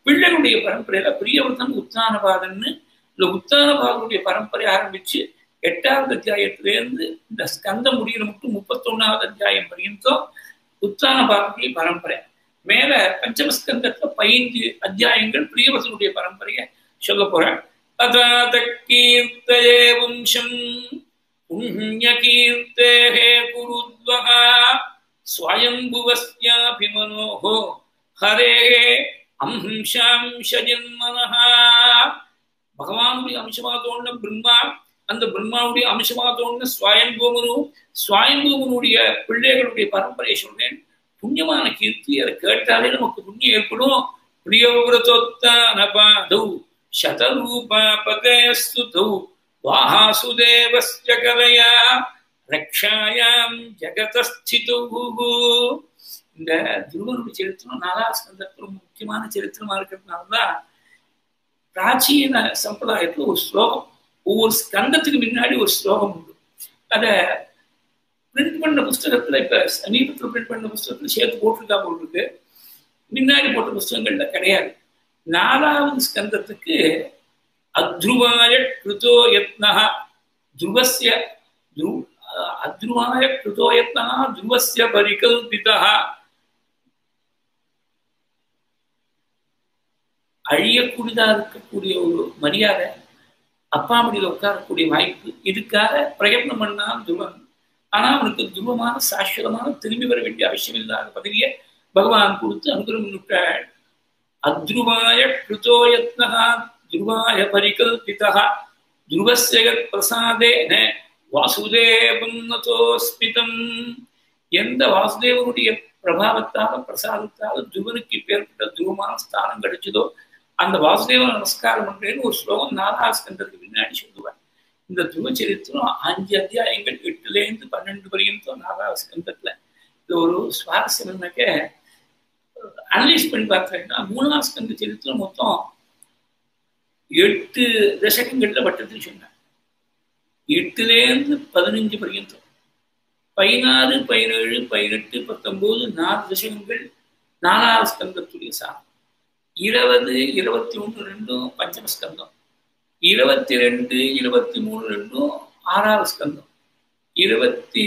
பிள்ளைகளுடைய பரம்பரையில பிரியவர்த்தன் உத்தானபாதன்னு இந்த உத்தானபாதனுடைய பரம்பரை ஆரம்பிச்சு எட்டாவது அத்தியாயத்திலேருந்து இந்த ஸ்கந்தம் முடிகிற மட்டும் முப்பத்தொன்னாவது அத்தியாயம் பர்யந்தம் உத்தானபாதனுடைய பரம்பரை மேல பஞ்சமஸ்கந்தத்துல பதினைந்து அத்தியாயங்கள் பிரியவசனுடைய பரம்பரையை சொல்ல போறேன் அதாத கீர்த்தயே வம்சம் புண்ணியகீர்த்தேகே குருத்வகா ஸ்வயம்புவஸ்யாபிமனோஹோ ஹரே அம்சாம்சஜன்மனஹ பகவானுடைய அம்சமா தோணுன பிரம்மா அந்த பிரம்மாவுடைய அம்சமா தோணுன சுவாயம்பூமனு சுவாயம்பூமனுடைய பிள்ளைகளுடைய பரம்பரையை சொல்றேன் புண்ணியமான கீர்த்தி அதை கேட்டாலே நமக்கு புண்ணியம் ஏற்படும் பிரியவிரதோத்தானபாதௌ शतरूपापकयस्तुतौ वाहासुदेवस्य कलया ரக்ஷாயாம் ஜெகதஸ்திதோ இந்த துருவனுடைய சரித்திரம் நாலாவது ஸ்கந்தத்தில் ரொம்ப முக்கியமான சரித்திரமா இருக்கிறதுனால தான் பிராச்சீன சம்பிரதாயத்துல ஒரு ஸ்லோகம் ஒவ்வொரு ஸ்கந்தத்துக்கு முன்னாடி ஒரு ஸ்லோகம் உண்டு அதை பிரிண்ட் பண்ண புஸ்தகத்துல இப்ப சமீபத்தில் பிரிண்ட் பண்ண புஸ்தகத்துல சேர்த்து போட்டிருக்கா போல் இருக்கு முன்னாடி போட்ட புஸ்தகங்கள்ல கிடையாது நாலாவது ஸ்கந்தத்துக்கு அத்ருவாய கிருதோ யத்னா துருவசிய துரு அத்ருவாய கிருதோ யத்னா துருவசிய பரிகல்பிதா அழியக்கூடியதா இருக்கக்கூடிய ஒரு மரியாதை அப்பா மடியில் உட்காரக்கூடிய வாய்ப்பு இதுக்காக பிரயத்னம் பண்ணான் துருவன் ஆனா அவனுக்கு துருவமான சாஸ்வதமான திரும்பி வர வேண்டிய அவசியம் இல்லாத பதவியை பகவான் கொடுத்து அனுகிரகம் விட்டாள் அத்ருவாய கிருதோ யத்னஹா துருவாய பரிகல்பிதா துருவஸ்ய பிரசாதேன வாசுதேவம் நதோஸ்மிதம் எந்த வாசுதேவனுடைய பிரபாவத்தால பிரசாதத்தால துருவனுக்கு இப்பேற்பட்ட துருவமான ஸ்தானம் கிடைச்சதோ அந்த வாசுதேவன் நமஸ்காரம் பண்றேன்னு ஒரு ஸ்லோகம் நாலாஸ்கந்தத்துக்கு பின்னாடி சொல்லுவார் இந்த துருவ சரித்திரம் அஞ்சு அத்தியாயங்கள் எட்டுல இருந்து பன்னெண்டு வரையும் நாலாவது ஸ்கந்தத்துல இது ஒரு சுவாரஸ்யம் என்னக்க அனலைஸ் பண்ணி பார்த்தீங்கன்னா மூணாவது ஸ்கந்த சரித்திரம் மொத்தம் எட்டு தசகங்கள்ல வட்டத்தில் சொன்னார் எட்டுலேருந்து பதினஞ்சு பர்யந்தம் பதினாறு பதினேழு பதினெட்டு பத்தொன்பது நாலு தசகங்கள் நாலாவது ஸ்கந்தத்துடைய சாரம் இருபது இருபத்தி ஒன்று ரெண்டும் பஞ்சமஸ்கந்தம் இருபத்தி ரெண்டு இருபத்தி மூணு ரெண்டும் ஆறாவது ஸ்கந்தம் இருபத்தி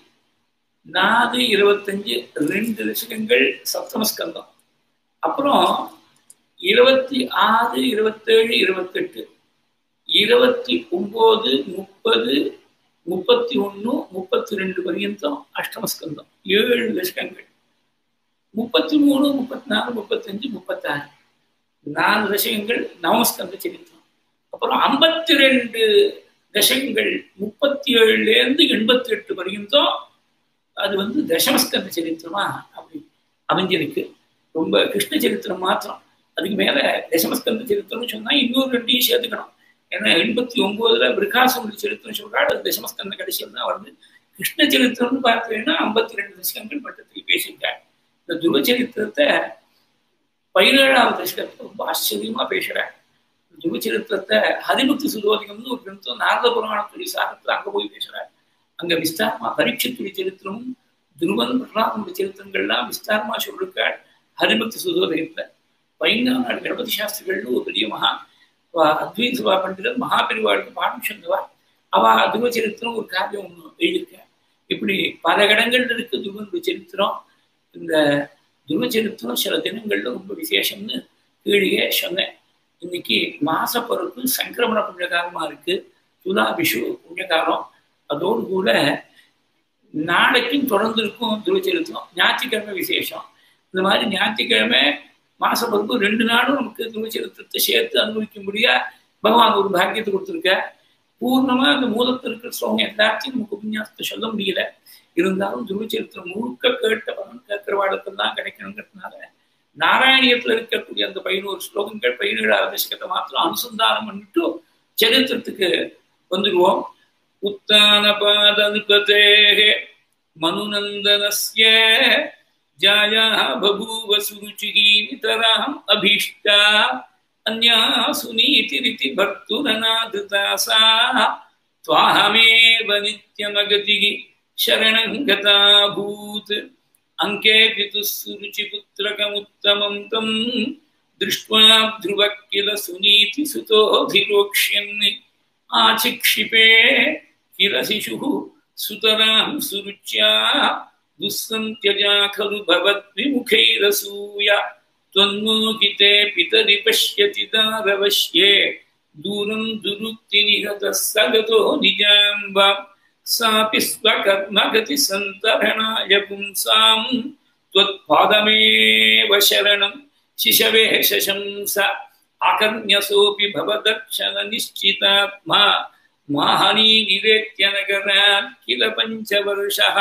நாலு இருபத்தஞ்சு ரெண்டு தசகங்கள் சப்தமஸ்கந்தம் அப்புறம் இருபத்தி ஆறு இருபத்தேழு இருபத்தெட்டு இருபத்தி ஒன்பது முப்பது முப்பத்தி ஒன்று முப்பத்தி ரெண்டு பர்யந்தம் அஷ்டமஸ்கந்தம் ஏழு தசகங்கள் முப்பத்தி மூணு முப்பத்தி நாலு முப்பத்தஞ்சு முப்பத்தாறு நாலு தசகங்கள் நவமஸ்கந்த சரித்திரம் அப்புறம் ஐம்பத்தி ரெண்டு தசகங்கள் முப்பத்தி ஏழுலேருந்து எண்பத்தி எட்டு வரையும் அது வந்து தசமஸ்கந்த சரித்திரமா அப்படி அமைஞ்சிருக்கு ரொம்ப கிருஷ்ண சரித்திரம் மாத்திரம் அதுக்கு மேல தசமஸ்கந்த சரித்திரம்னு சொன்னா இன்னொரு ரெண்டையும் சேர்த்துக்கணும் ஏன்னா எண்பத்தி ஒன்பதுல விருகாசனுடைய சரித்திரம் சொல்றாரு அது தசமஸ்கந்த கடைசியில் தான் வருது கிருஷ்ண சரித்திரம்னு பார்த்தீங்கன்னா ஐம்பத்தி ரெண்டு தசகங்கள் மட்டத்தில் பேசியிருக்காங்க இந்த துருவ சரித்திரத்தை பதினேழாவது தசகத்தை ரொம்ப ஆச்சரியமா பேசுறாங்க துருவ சரித்திரத்தை ஹரிபக்தி சுதோதிகம்னு ஒரு கிரந்தம் நாரத புராணத்துடைய சாரத்தில் அங்க போய் பேசுறாரு அங்க விஸ்தாரமா பரீட்சத்துடைய சரித்திரமும் துருவன் பிரகலாதனுடைய சரித்திரங்கள்லாம் விஸ்தாரமா சொல்லிருக்காள் ஹரிபக்தி சுதோதயத்துல பதினாலு கணபதி சாஸ்திரிகள்னு ஒரு பெரிய மகா அத்வைத சபா பண்டிதர் மகாபெரிவாளுக்கு பாடம் சொன்னவா அவ துருவ சரித்திரம் ஒரு காவியம் ஒன்று எழுதியிருக்க இப்படி பல இடங்கள்ல இருக்கு துருவனுடைய சரித்திரம் இந்த துருவ சரித்திரம் சில தினங்கள்ல ரொம்ப விசேஷம்னு கீழே சொன்னேன் இன்னைக்கு மாசப்பொறுப்பு சங்கிரமண புண்ணியகாலமா இருக்கு துலா விஷு புண்ணியகாலம் அதோடு கூட நாளைக்கும் தொடர்ந்து இருக்கும் துருவச்சரித்திரம் ஞாயிற்றுக்கிழமை விசேஷம் இந்த மாதிரி ஞாயிற்றுக்கிழமை மாசப்பொறுப்பு ரெண்டு நாளும் நமக்கு துருவச்சரித்திரத்தை சேர்த்து அனுபவிக்க முடியா பகவான் ஒரு பாக்கியத்தை கொடுத்துருக்க பூர்ணமா அந்த மூலத்தில் இருக்கிற ஸ்லோகம் எல்லாத்தையும் நமக்கு உபன்யாசத்தை சொல்ல முடியல இருந்தாலும் துருவச்சரித்திரம் முழுக்க கேட்ட பலன் கேட்கிறவாளுக்கெல்லாம் கிடைக்கணுங்கிறதுனால நாராயணியத்துல இருக்கக்கூடிய அந்த பதினோரு ஸ்லோகங்கள் பதினேழாவது தசகத்தை மாத்திரம் அனுசந்தானம் பண்ணிட்டு சரித்திரத்துக்கு வந்துடுவோம் उत्तानपादनुपतेः मनुनन्दनस्य जायाः बभूव सुरुचिः नितराम् अभीष्टा अन्या सुनीतिरिति भर्तुरनादृता सा त्वाहमेव नित्यमगतिः शरणं गताभूत् अङ्के पितुः सुरुचिपुत्रकमुत्तमं तं दृष्ट्वा ध्रुवः किल सुनीतिसुतोऽधिरोक्ष्यन् आचिक्षिपे किल शिशुः सुतरां सुरुच्या दुःसन्त्यजा खलु भवद्विमुखैरसूय त्वन्मोहिते पितरि पश्यति दारवश्ये दूरं दुरुक्तिनिहतः सगतो निजाम्बा सापि स्वकर्मगतिसन्तरणाय पुंसां त्वत्पादमेव शरणं शिशवे शशंस आकर्ण्यसोऽपि भवदक्षणनिश्चितात्मा माहनी निवेत्य नगरात् किल पञ्चवर्षः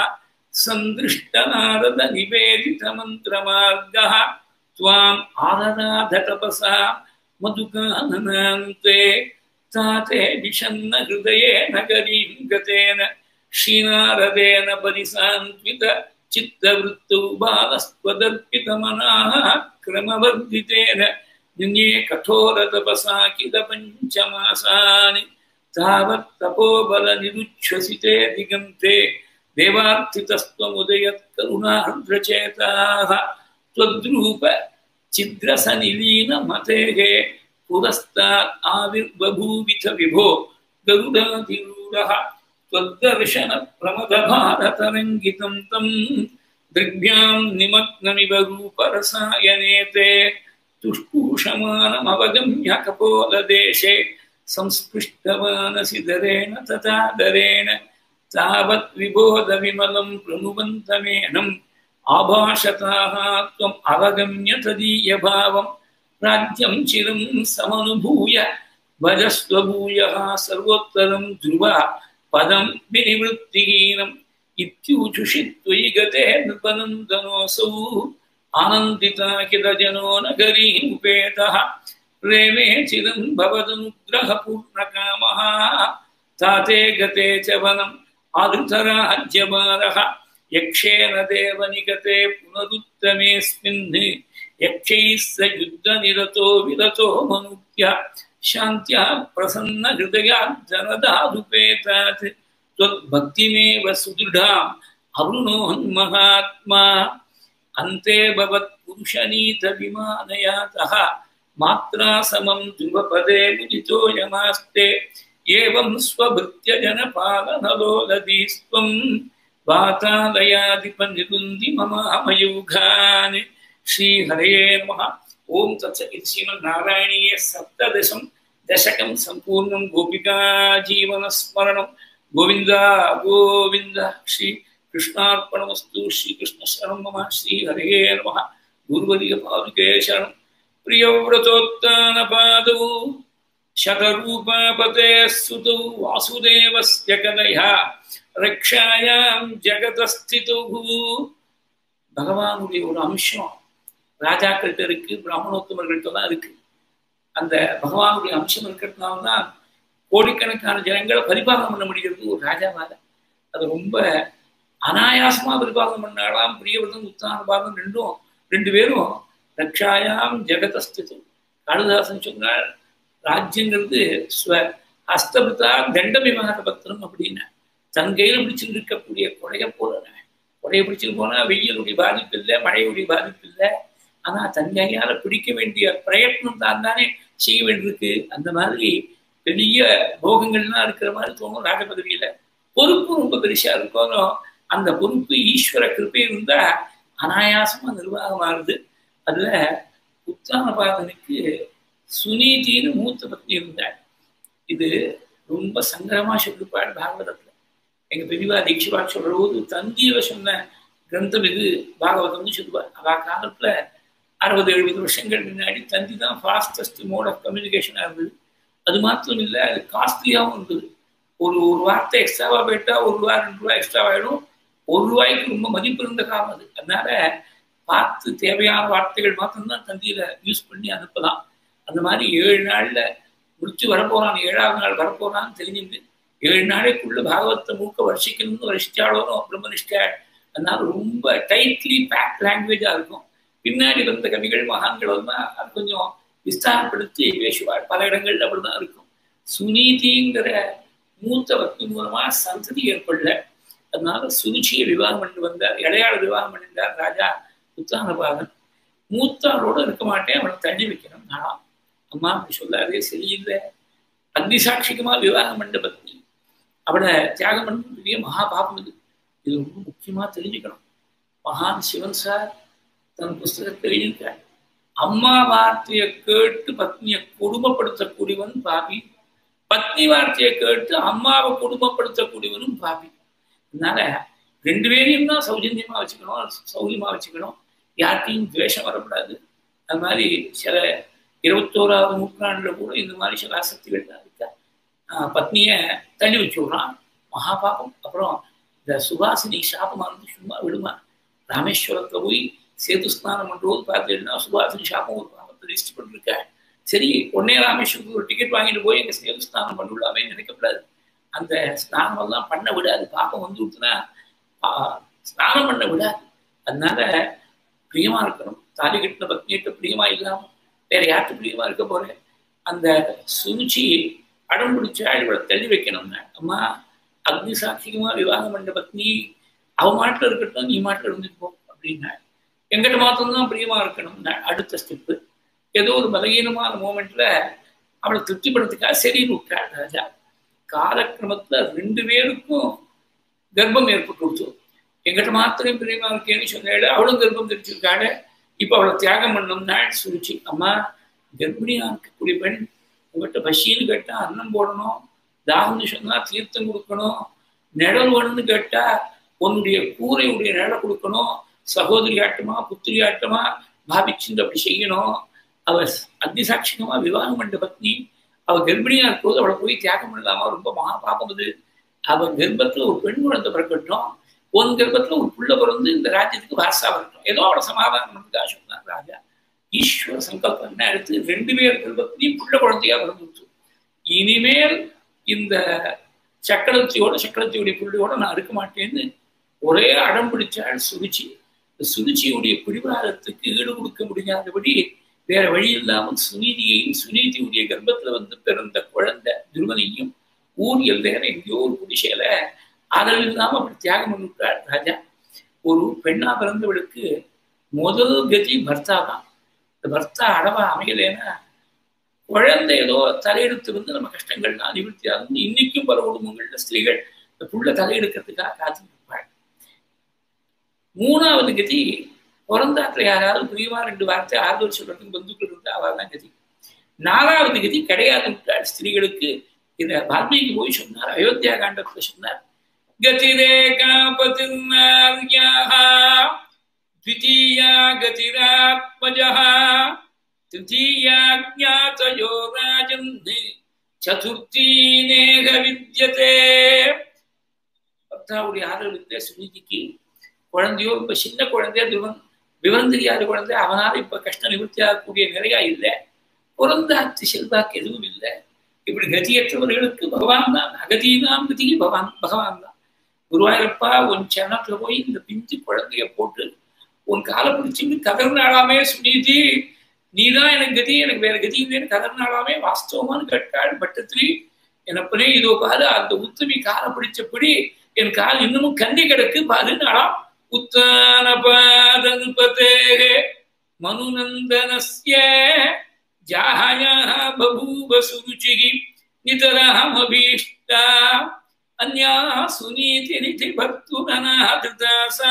सन्दृष्टनारदनिवेदितमन्त्रमार्गः त्वाम् आदराधतपसा मधुकाननान्ते ताते विषन्न हृदयेन गरीं गतेन श्रीनारदेन परिसान्त्वित चित्तवृत्तौ बालस्त्वदर्पितमनाः क्रमवर्धितेन निन्ये कठोरतपसा किल पञ्चमासानि तावत् तपोबलनिरुच्छ्वसिते दिगन्ते देवार्थितस्त्वमुदयत्करुणार्द्रचेताः त्वद्रूप छिद्रसनिलीनमतेः पुरस्तात् आविर्बभूविथ विभो गरुडाधिरूढः त्वद्दर्शनप्रमदभारतरङ्गितं तं दृग्भ्यां निमग्नमिव रूपरसायनेते तुष्पूषमानमवगम्य कपोलदेशे संस्पृष्टमानसि दरेण तथा दरेण तावत् विबोधविमलं प्रणुवन्तमेनम् आभाषताः त्वम् अवगम्य तदीयभावं राज्यं चिरं समनुभूय भजस्वभूयः सर्वोत्तरं ध्रुव पदं विनिवृत्तिहीनम् इत्यूचुषि त्वयि गते नृपनन्दनोऽसौ आनन्दिता किल जनो नगरीमुपेतः प्रेमे चिरं भवदनुग्रहपूर्णकामः ताते गते च वनम् आधृतराज्यमारः यक्षेण देवनिगते पुनरुत्तमेऽस्मिन् यक्षैः स युद्धनिरतो विरतो मनुत्य शान्त्या प्रसन्नहृदयार्जनदादुपेतात् त्वद्भक्तिमेव सुदृढाम् अवृणोन्महात्मा अन्ते भवत्पुरुषनीतविमानयातः मात्रा समं ध्रुवपदे मुदितो यमास्ते एवं स्वभृत्यजनपालनलोलदीस्त्वं वातालयाधिपनिरुन्धि ममामयूघान् श्रीहरये नमः ॐ तत्सत् इति श्रीमन्नारायणीये सप्तदशं दशकं सम्पूर्णं गोपिकाजीवनस्मरणं गोविन्द गोविन्द श्री कृष्णार्पणमस्तु श्रीकृष्णशरणं मम श्रीहरये नमः गुरुवर्यपादुके शरणं प्रियव्रतोत्तानपादौ शतरूपापते सुतौ वासुदेवस्य कलया ரக்ஷாயாம் ஜெகதஸ்திது பகவானுடைய ஒரு அம்சம் ராஜாக்கள்கிட்ட இருக்கு பிராமணோத்தமர்கள்ட்ட தான் இருக்கு அந்த பகவானுடைய அம்சம் இருக்கிறதுனால தான் கோடிக்கணக்கான ஜனங்களை பரிபாலனம் பண்ண முடிகிறது ஒரு ராஜாவால அது ரொம்ப அனாயாசமா பரிபாலனம் பண்ணாலாம் பிரியவர்தன் உத்தானபாதம் ரெண்டும் ரெண்டு பேரும் ரக்ஷாயாம் ஜெகதஸ்திது காளிதாசன் சொன்னார் ராஜ்யங்கிறது ஸ்வ ஹஸ்தபிதா தண்டமிமாக பத்திரம் அப்படின்னா தன் கையில் பிடிச்சிட்டு இருக்கக்கூடிய கொடையை போல கொடையை பிடிச்சிட்டு போனா வெயிலுடைய பாதிப்பு இல்லை மழையுடைய பாதிப்பு இல்லை ஆனா தன் கையால பிடிக்க வேண்டிய பிரயத்னம் தான் தானே செய்ய வேண்டியிருக்கு அந்த மாதிரி பெரிய போகங்கள்லாம் இருக்கிற மாதிரி தோணும் ராஜ பதவியில பொறுப்பு ரொம்ப பெருசா இருக்கணும் அந்த பொறுப்பு ஈஸ்வர கிருப்பை இருந்தா அனாயாசமா நிர்வாகமாகுது அதுல உத்தானபாதனுக்கு சுனீதின்னு மூத்த பத்னி இருந்தாள் இது ரொம்ப சங்கரமா சொல்லிப்பாடு பாகவதத்துல எங்க பெரியவா தீட்சிவா சொல்ற போது தந்தியவ சொன்ன கிரந்தம் இது பாகவதம்னு சொல்லுவார் அவ காலத்துல அறுபது எழுபது வருஷங்கள் முன்னாடி தந்தி தான் ஃபாஸ்டஸ்ட் மோட் ஆஃப் கம்யூனிகேஷனாக இருந்தது அது மாத்திரம் இல்லை அது காஸ்ட்லியாகவும் இருந்தது ஒரு ஒரு வார்த்தை எக்ஸ்ட்ராவா போயிட்டா ஒரு ரூபா ரெண்டு ரூபா எக்ஸ்ட்ரா ஆயிடும் ஒரு ரூபாய்க்கு ரொம்ப மதிப்பு இருந்த காலம் அது அதனால பார்த்து தேவையான வார்த்தைகள் மாத்திரம்தான் தந்தியில யூஸ் பண்ணி அனுப்பலாம் அந்த மாதிரி ஏழு நாள்ல முடிச்சு வரப்போறான் ஏழாவது நாள் வரப்போறான்னு தெரிஞ்சுது ஏழு நாளைக்குள்ள பாகவத்தை மூக்க வருஷிக்கணும்னு வருஷிச்சாலும் பிரம்மனிஷ்ட அதனால ரொம்ப டைட்லி பேக் லாங்குவேஜா இருக்கும் பின்னாடி வந்த கவிகள் மகான்கள் வந்து அது கொஞ்சம் விஸ்தாரப்படுத்தி பேசுவாள் பல இடங்கள்ல அப்படிதான் இருக்கும் சுனீதிங்கிற மூத்த பக்தி மூலமா சந்ததி ஏற்படல அதனால சுருச்சியை விவாகம் பண்ணி வந்தார் இடையாள விவாகம் பண்ணிட்டார் ராஜா உத்தானபாதன் மூத்தாளோட இருக்க மாட்டேன் அவனை தள்ளி வைக்கணும் நான் அம்மா அப்படி சொல்லாதே சரியில்லை அக்னி சாட்சிகமா விவாகம் பண்ண பத்னி அவனை தியாகம் பண்ண பெரிய மகா பாபம் இது இது ரொம்ப முக்கியமா தெரிஞ்சுக்கணும் மகான் சிவன் சார் தன் புஸ்தகத்தில் எழுதியிருக்கார் அம்மா வார்த்தையை கேட்டு பத்னியை கொடுமைப்படுத்தக்கூடியவன் பாபி பத்னி வார்த்தையை கேட்டு அம்மாவை கொடுமைப்படுத்தக்கூடியவனும் பாபி அதனால ரெண்டு பேரையும் தான் சௌஜன்யமா வச்சுக்கணும் சௌரியமா வச்சுக்கணும் யார்கிட்டையும் துவேஷம் வரக்கூடாது அது மாதிரி சில இருபத்தோராவது நூற்றாண்டுல கூட இந்த மாதிரி சில ஆசக்திகள் இருக்கா பத்னியை தள்ளி வச்சு விடுறான் மகாபாபம் அப்புறம் இந்த சுபாசினி சாபமானது சும்மா விடுமா ராமேஸ்வரத்துல போய் சேது ஸ்நானம் பண்ணும்போது பார்த்தீங்கன்னா சுபாசினி சாபம் ஒரு பாபத்தை லிஸ்ட் பண்ணிருக்க சரி உடனே ராமேஸ்வரத்துக்கு ஒரு டிக்கெட் வாங்கிட்டு போய் எங்க சேது ஸ்நானம் பண்ணிவிடாமே நினைக்கப்படாது அந்த ஸ்நானம் எல்லாம் பண்ண விடாது பாப்பம் வந்து விட்டுனா ஸ்நானம் பண்ண விடாது அதனால பிரியமா இருக்கணும் தாலி கட்டின பத்னியிட்ட பிரியமா இல்லாம வேற யார்கிட்ட பிரியமா இருக்க போறேன் அந்த சுருச்சி அடம் பிடிச்சா இவளை தள்ளி வைக்கணும்னா அம்மா அக்னி சாட்சிகமா விவாகம் பண்ண பத்னி அவ மாட்டில் இருக்கட்டும் நீ மாட்டில் இருந்துட்டு போ அப்படின்னா எங்கிட்ட மாத்திரம்தான் பிரியமா இருக்கணும்னா அடுத்த ஸ்டெப்பு ஏதோ ஒரு பலகீனமான மூமெண்ட்ல அவளை திருப்திப்படுத்துக்காக சரி விட்டாள் ராஜா காலக்கிரமத்துல ரெண்டு பேருக்கும் கர்ப்பம் ஏற்பட்டு கொடுத்தோம் எங்கிட்ட மாத்திரம் பிரியமா இருக்கேன்னு சொன்னாடு அவளும் கர்ப்பம் தெரிச்சிருக்காடு இப்போ அவளை தியாகம் பண்ணோம்னா சுருச்சி அம்மா கர்ப்பிணியா இருக்கக்கூடிய பெண் உங்கள்கிட்ட பசின்னு கேட்டா அன்னம் போடணும் தாகம்னு சொன்னா தீர்த்தம் கொடுக்கணும் நிழல் வேணும்னு கேட்டா உன்னுடைய கூரையுடைய நிழலை கொடுக்கணும் சகோதரி ஆட்டமா புத்திரி ஆட்டமா பாவிச்சுட்டு அப்படி செய்யணும் அவ அக்னிசாட்சிகமா விவாகம் பண்ண பத்னி அவ கர்ப்பிணியா இருக்கும்போது அவளை போய் தியாகம் பண்ணலாமா ரொம்ப மகா பாப்பம் அது அவ கர்ப்பத்துல ஒரு பெண் குழந்தை பிறக்கட்டும் உன் கர்ப்பத்துல ஒரு புள்ள பிறந்து இந்த ராஜ்யத்துக்கு வாரசா வரட்டும் ஏதோ அவளை சமாதானம் பண்ணுறதுக்காக சொன்னார் ராஜா ஈஸ்வர சங்கல்பம் என்ன எடுத்து ரெண்டு பேர் கர்ப்பத்திலையும் புள்ள குழந்தையா பிறந்துட்டு இனிமேல் இந்த சக்கரவர்த்தியோட சக்கரவர்த்தியுடைய புள்ளியோட நான் இருக்க மாட்டேன்னு ஒரே அடம் பிடிச்சால் சுருச்சி இந்த சுருச்சியுடைய பிடிவாதத்துக்கு ஈடு கொடுக்க முடியாதபடி வேற வழி இல்லாமல் சுனீதியையும் சுனீதியுடைய கர்ப்பத்துல வந்து பிறந்த குழந்தை துருவனையும் ஊர் எல்லையில எங்கேயோ ஒரு குடிசையில ஆதரவு இல்லாம அப்படி தியாகம் பண்ணிவிட்டார் ராஜா ஒரு பெண்ணா பிறந்தவளுக்கு முதல் கதி பர்த்தா தான் இந்த பர்த்தா அடவா அமையலைன்னா குழந்தை ஏதோ தலையெடுத்து வந்து நம்ம கஷ்டங்கள்லாம் நிவர்த்தி ஆகும் இன்னைக்கும் பல குடும்பங்கள்ல ஸ்திரீகள் இந்த புள்ள தலையெடுக்கிறதுக்காக காத்துருப்பாள் மூணாவது கதி பிறந்தாத்துல யாராவது பிரியமா ரெண்டு வார்த்தை ஆறுதல் சொல்றதுக்கு பந்துக்கள் இருந்தா அவள் தான் கதி நாலாவது கதி கிடையாது விட்டாள் ஸ்திரீகளுக்கு இத வால்மீகி போய் சொன்னார் அயோத்தியா காண்டத்துல சொன்னார் கதிரேகாபதிர்நார்யாः द्वितीया गतिरात्मजः तृतीया ज्ञातयो राजन् சதுர்த்தி நேக வித்தியதே பர்த்தாவுடைய ஆதரவு சுனிதிக்கு குழந்தையோ இப்ப சின்ன குழந்தையா விவன் விவரம் தெரியாத குழந்தை அவனால இப்ப கஷ்டம் நிவர்த்தி ஆகக்கூடிய நிலையா இல்லை பிறந்தாத்து செல்வாக்கு எதுவும் இல்லை இப்படி கதியற்றவர்களுக்கு பகவான் தான் அகதீனாம் கதிக்கு பகவான் பகவான் தான் குருவாயூரப்பா உன் சரணத்துல போய் இந்த பிஞ்சு குழந்தைய போட்டு உன் காலை பிடிச்சிட்டு கதர்னாலாமே சுனீதி நீதான் எனக்கு கதி எனக்கு வேற கதி இல்லைன்னு கதர்னாலாமே வாஸ்தவமானு கேட்டாள் பட்டத்திரி எனப்பனே இதோ பாரு அந்த உத்தமி காலை பிடிச்சபடி என் கால் இன்னமும் கண்ணி கிடக்கு பாருனாலாம் உத்தான பாதனுபதே மனுநந்தனஸ்ய ஜாயா பபூவ சுருச்சிः நிதரமபீஷ்டா अन्या सुनीतिनिधि भर्तुरनाहृता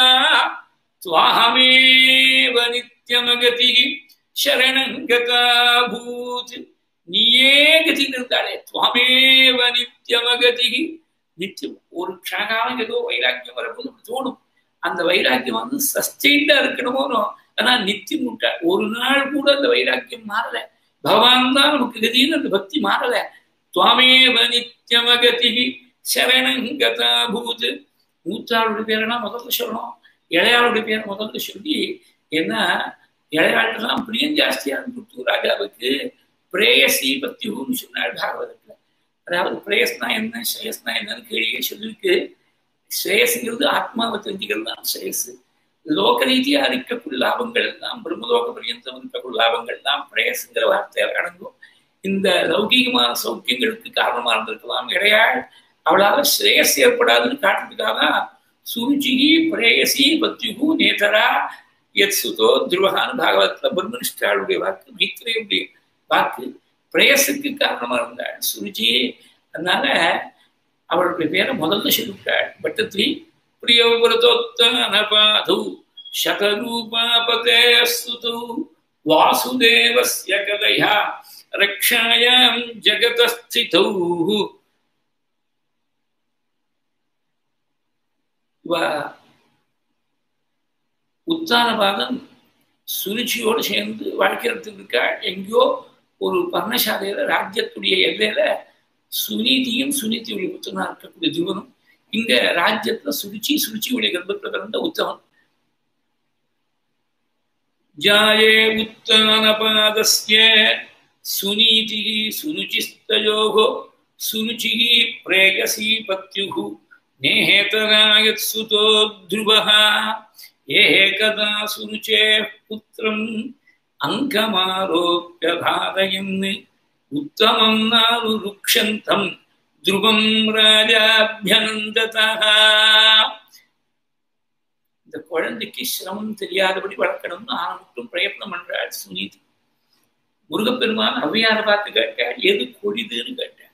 त्वाहमेव नित्यमगतिः शरणं गताभूत् நீயே கதி இருந்தாலே துவாமேவ நித்தியமகதிகி நித்தியம் ஒரு க்ஷணகாலம் ஏதோ வைராக்கியம் வரப்போது தோணும் அந்த வைராக்கியம் வந்து சஸ்டெயின்டா இருக்கணுமோ ஆனா நித்தியம் விட்டா ஒரு நாள் கூட அந்த வைராக்கியம் மாறல பகவான் தான் நமக்கு கதின்னு அந்த பக்தி மாறல துவாமேவ நித்தியமகதிகி சரணங்கதா பூத் மூத்தாளுடைய பேரெனா முதல்ல சொல்லணும் இளையாளுடைய பேரை முதல்ல சொல்லி ஏன்னா இளையாளுக்கெல்லாம் பிரியம் ஜாஸ்தியா இருந்துட்டு ராஜாவுக்கு பிரேயசி பத்தியூன்னு சொன்னாள் பாகவதத்துல அதாவது பிரேயஸ்னா என்ன ஸ்ரேயஸ்னா என்னன்னு கேள்வியே சொல்லிருக்கு ஸ்ரேயஸ்ங்கிறது ஆத்மாவை தெரிஞ்சுக்கிறது தான் ஸ்ரேயஸ் லோக ரீதியா இருக்கக்கூடிய லாபங்கள் எல்லாம் பிரம்மலோக பரியந்தம் இருக்கக்கூடிய லாபங்கள் எல்லாம் பிரேயஸ்ங்கிற வார்த்தையால் அடங்கும் இந்த லௌகீகமான சௌக்கியங்களுக்கு காரணமா இருந்திருக்கலாம் இடையாள் அவளால ஸ்ரேயஸ் ஏற்படாதுன்னு காட்டுறதுக்காக சுருச்சிகி பிரேயசி பத்யுகு நேதரா எத் சுதோ துருவகான பாகவத்துல பிரம்மனிஷ்டாளுடைய வாக்கு மைத்திரையுடைய வாக்கு பிரேயசுக்கு காரணமா இருந்தாள் சுருச்சி அதனால அவளுடைய பேரை முதல்ல சொல்லிவிட்டாள் பட்டத்ரி பிரியவிரதோத்தனபாது சதரூபாபதே சுது வாசுதேவஸ்ய கதையா ரக்ஷாயாம் ஜகதஸ்திதௌ உத்தானபாதம் சுருச்சியோடு சேர்ந்து வாழ்க்கை நடத்திட்டு இருக்காள் எங்கேயோ ஒரு பர்ணசாலையில ராஜ்யத்துடைய எல்லையில சுனீதியும் சுனீதியுடைய புத்தனா இருக்கக்கூடிய ஜீவனும் இங்க ராஜ்யத்துல சுருச்சி சுருச்சியுடைய கர்ப்பத்துல பிறந்த உத்தமன் ஜாயே உத்தானபாதஸ்ய சுனீதி சுருச்சிஸ்தயோகோ சுருச்சி பிரேயசி பத்யுகு நேஹேதராயத் சுதோ த்ருவः ஏகதா சுருச்சே புத்திரம் அங்கமாரோப்பிய தாரயன் உத்தமம் நாரு ருக்ஷந்தம் துருவம் ராஜாபியனந்ததா இந்த குழந்தைக்கு சிரமம் தெரியாதபடி வளர்க்கணும்னு ஆன மட்டும் பிரயத்னம் பண்றாள் சுனீதி முருகப்பெருமான் அவ்வையார பார்த்து கேட்டாள் எது கொடிதுன்னு கேட்டாள்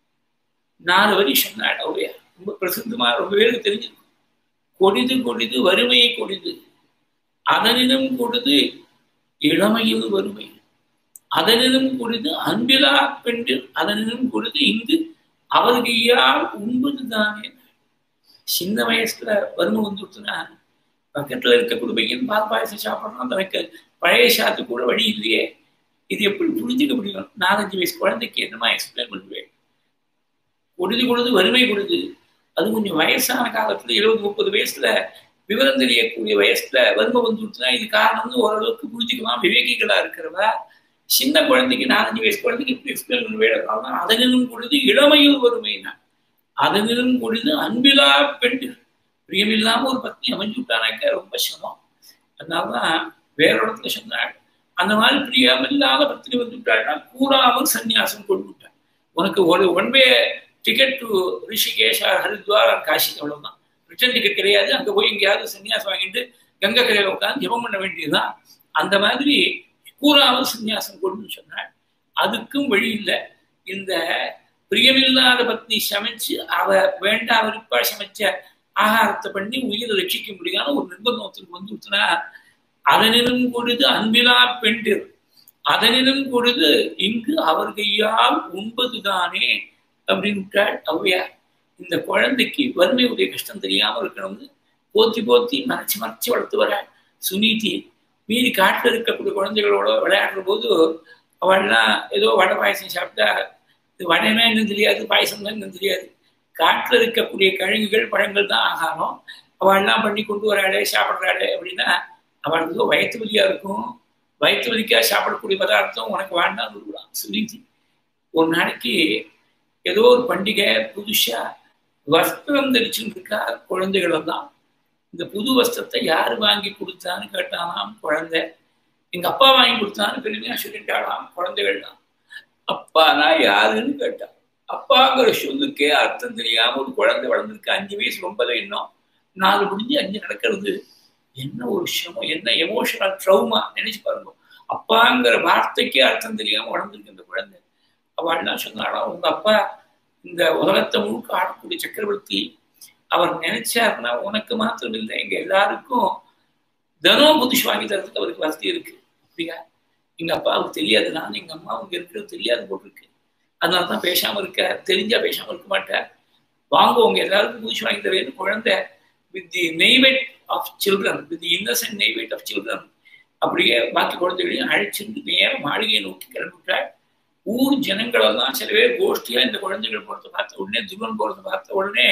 நாலு வரி சொன்னாள் அவ்வையார் ரொம்ப பிரசித்தமா ரொம்ப பேருக்கு தெரிஞ்சிருக்கும் கொடிது கொடிது வறுமையை கொடிது அதனினும் கொடிது இளமையில் வறுமை அதனினும் கொடிது அன்பிலா பெண்டு அதனினும் கொடிது இங்கு அவர்கையால் உண்பது தானே சின்ன வயசுல வறுமை வந்துட்டுனா பக்கத்துல இருக்கக்கூடிய பையன் பால் பாயசம் சாப்பிடணும் தனக்கு பழைய சாத்து கூட வழி இல்லையே இது எப்படி புரிஞ்சுக்க முடியும் நாலஞ்சு வயசு குழந்தைக்கு என்னமா எக்ஸ்பிளைன் பண்ணுவேன் கொடுது கொடுது வறுமை கொடுது அது கொஞ்சம் வயசான காலத்துல இருபது முப்பது வயசுல விவரம் தெரியக்கூடிய வயசுல வறுமை வந்துட்டுனா இது காரணம்னு ஓரளவுக்கு புரிஞ்சுக்கலாம் விவேகிகளா இருக்கிறவா சின்ன குழந்தைக்கு நாலஞ்சு வயசு குழந்தைக்கு எப்படி எக்ஸ்பிளைன் பண்ண வேணும் அதனிலும் கொடுது இளமையில் வறுமைனா அதனிலும் கொடுது அன்பிலா பெண்கள் பிரியமில்லாம ஒரு பத்னி அமைஞ்சு விட்டானாக்க ரொம்ப சிரமம் அதனாலதான் வேற இடத்துல சொன்னாள் அந்த மாதிரி பிரியமில்லாத பத்னி வந்து விட்டாள்னா கூறாமல் சன்னியாசம் கொண்டு விட்டாள் உனக்கு ஒரு one way ticket to Rishikesh Haridwar Kashi அவ்வளவுதான் ரிட்டர்ன் டிக்கெட் கிடையாது அங்க போய் எங்கேயாவது சன்னியாசம் வாங்கிட்டு கங்கை கரையில உட்காந்து ஜபம் பண்ண வேண்டியதுதான் அந்த மாதிரி கூறாமல் சன்னியாசம் கொண்டு சொன்னாள் அதுக்கும் வழி இல்லை இந்த பிரியமில்லாத பத்னி சமைச்சு அவ வேண்டா விருப்பா சமைச்ச ஆகாரத்தை பண்ணி உயிரை ரட்சிக்க முடியாத ஒரு நிர்பந்தத்துக்கு வந்து விட்டுனா அதனிலும் கொடுது அன்பிலா பெண்டிர் அதனிலும் கொடுது இங்கு அவர் கையால் உண்பதுதானே அப்படின்னு விட்டாள் ஔவையார் இந்த குழந்தைக்கு வறுமையுடைய கஷ்டம் தெரியாம இருக்கணும்னு போத்தி போத்தி மறைச்சு மறைச்சு வளர்த்து வர சுனீதி மீறி காட்டில் இருக்கக்கூடிய குழந்தைகளோட விளையாடுற போது அவள்லாம் ஏதோ வடை பாயசம் சாப்பிட்டா இது வடைனா இன்னும் தெரியாது பாயசம் தான் இன்னும் தெரியாது காட்டில் இருக்கக்கூடிய கிழங்குகள் பழங்கள் தான் ஆகாரம் அவள்லாம் பண்ணி கொண்டு வராளே சாப்பிட்றாளே அப்படின்னா அவளுக்கு வயிற்று வலியா இருக்கும் வயிற்று வலிக்கா சாப்பிடக்கூடிய பதார்த்தம் உனக்கு வேண்டாம்னு விடுவான் சுனீதி ஒரு நாளைக்கு ஏதோ ஒரு பண்டிகை புதுசா வஸ்திரம் தரிச்சுட்டு இருக்கா குழந்தைகள் தான் இந்த புது வஸ்திரத்தை யார் வாங்கி கொடுத்தான்னு கேட்டானாம் குழந்தை எங்க அப்பா வாங்கி கொடுத்தான்னு பெருமையா சொல்லிட்டாளாம் குழந்தைகள் தான் அப்பானா யாருன்னு கேட்டான் அப்பாங்கிற சொல்லுக்கே அர்த்தம் தெரியாம ஒரு குழந்தை வளர்ந்துருக்கு அஞ்சு வயசு ரொம்பவே இன்னும் நாலு முடிஞ்சு அஞ்சு நடக்கிறது என்ன ஒரு விஷயமோ என்ன எமோஷனல் ட்ரௌமா நினைச்சு பாருங்க அப்பாங்கிற வார்த்தைக்கே அர்த்தம் தெரியாம வளர்ந்துருக்கு இந்த குழந்தை அவள் என்ன சொன்னாலும் உங்க அப்பா இந்த உலகத்தை முழுக்க ஆடக்கூடிய சக்கரவர்த்தி அவர் நினைச்சாருன்னா உனக்கு மாத்திரம் இல்லை எங்க எல்லாருக்கும் தனம் புதுசு வாங்கி தரதுக்கு அவருக்கு வசதி இருக்கு அப்படியா எங்க அப்பாவுக்கு தெரியாது நான் எங்க அம்மா அவங்க இருக்கிறது தெரியாது போட்டிருக்கு அதனாலதான் பேசாம இருக்க தெரிஞ்சா பேசாம இருக்க மாட்டார் வாங்க உங்க எல்லாருக்கும் புதுசு வாங்கி தரேன்னு குழந்தை with the naivety of children with the innocent naivety of children அப்படியே பாக்கி குழந்தைகளையும் அழைச்சிட்டு நேரம் மாளிகையை நோக்கி கிளம்பிட்டாள் ஊர் ஜனங்களெல்லாம் சில பேர் கோஷ்டியா இந்த குழந்தைகள் போறதை பார்த்த உடனே துருவன் போறதை பார்த்த உடனே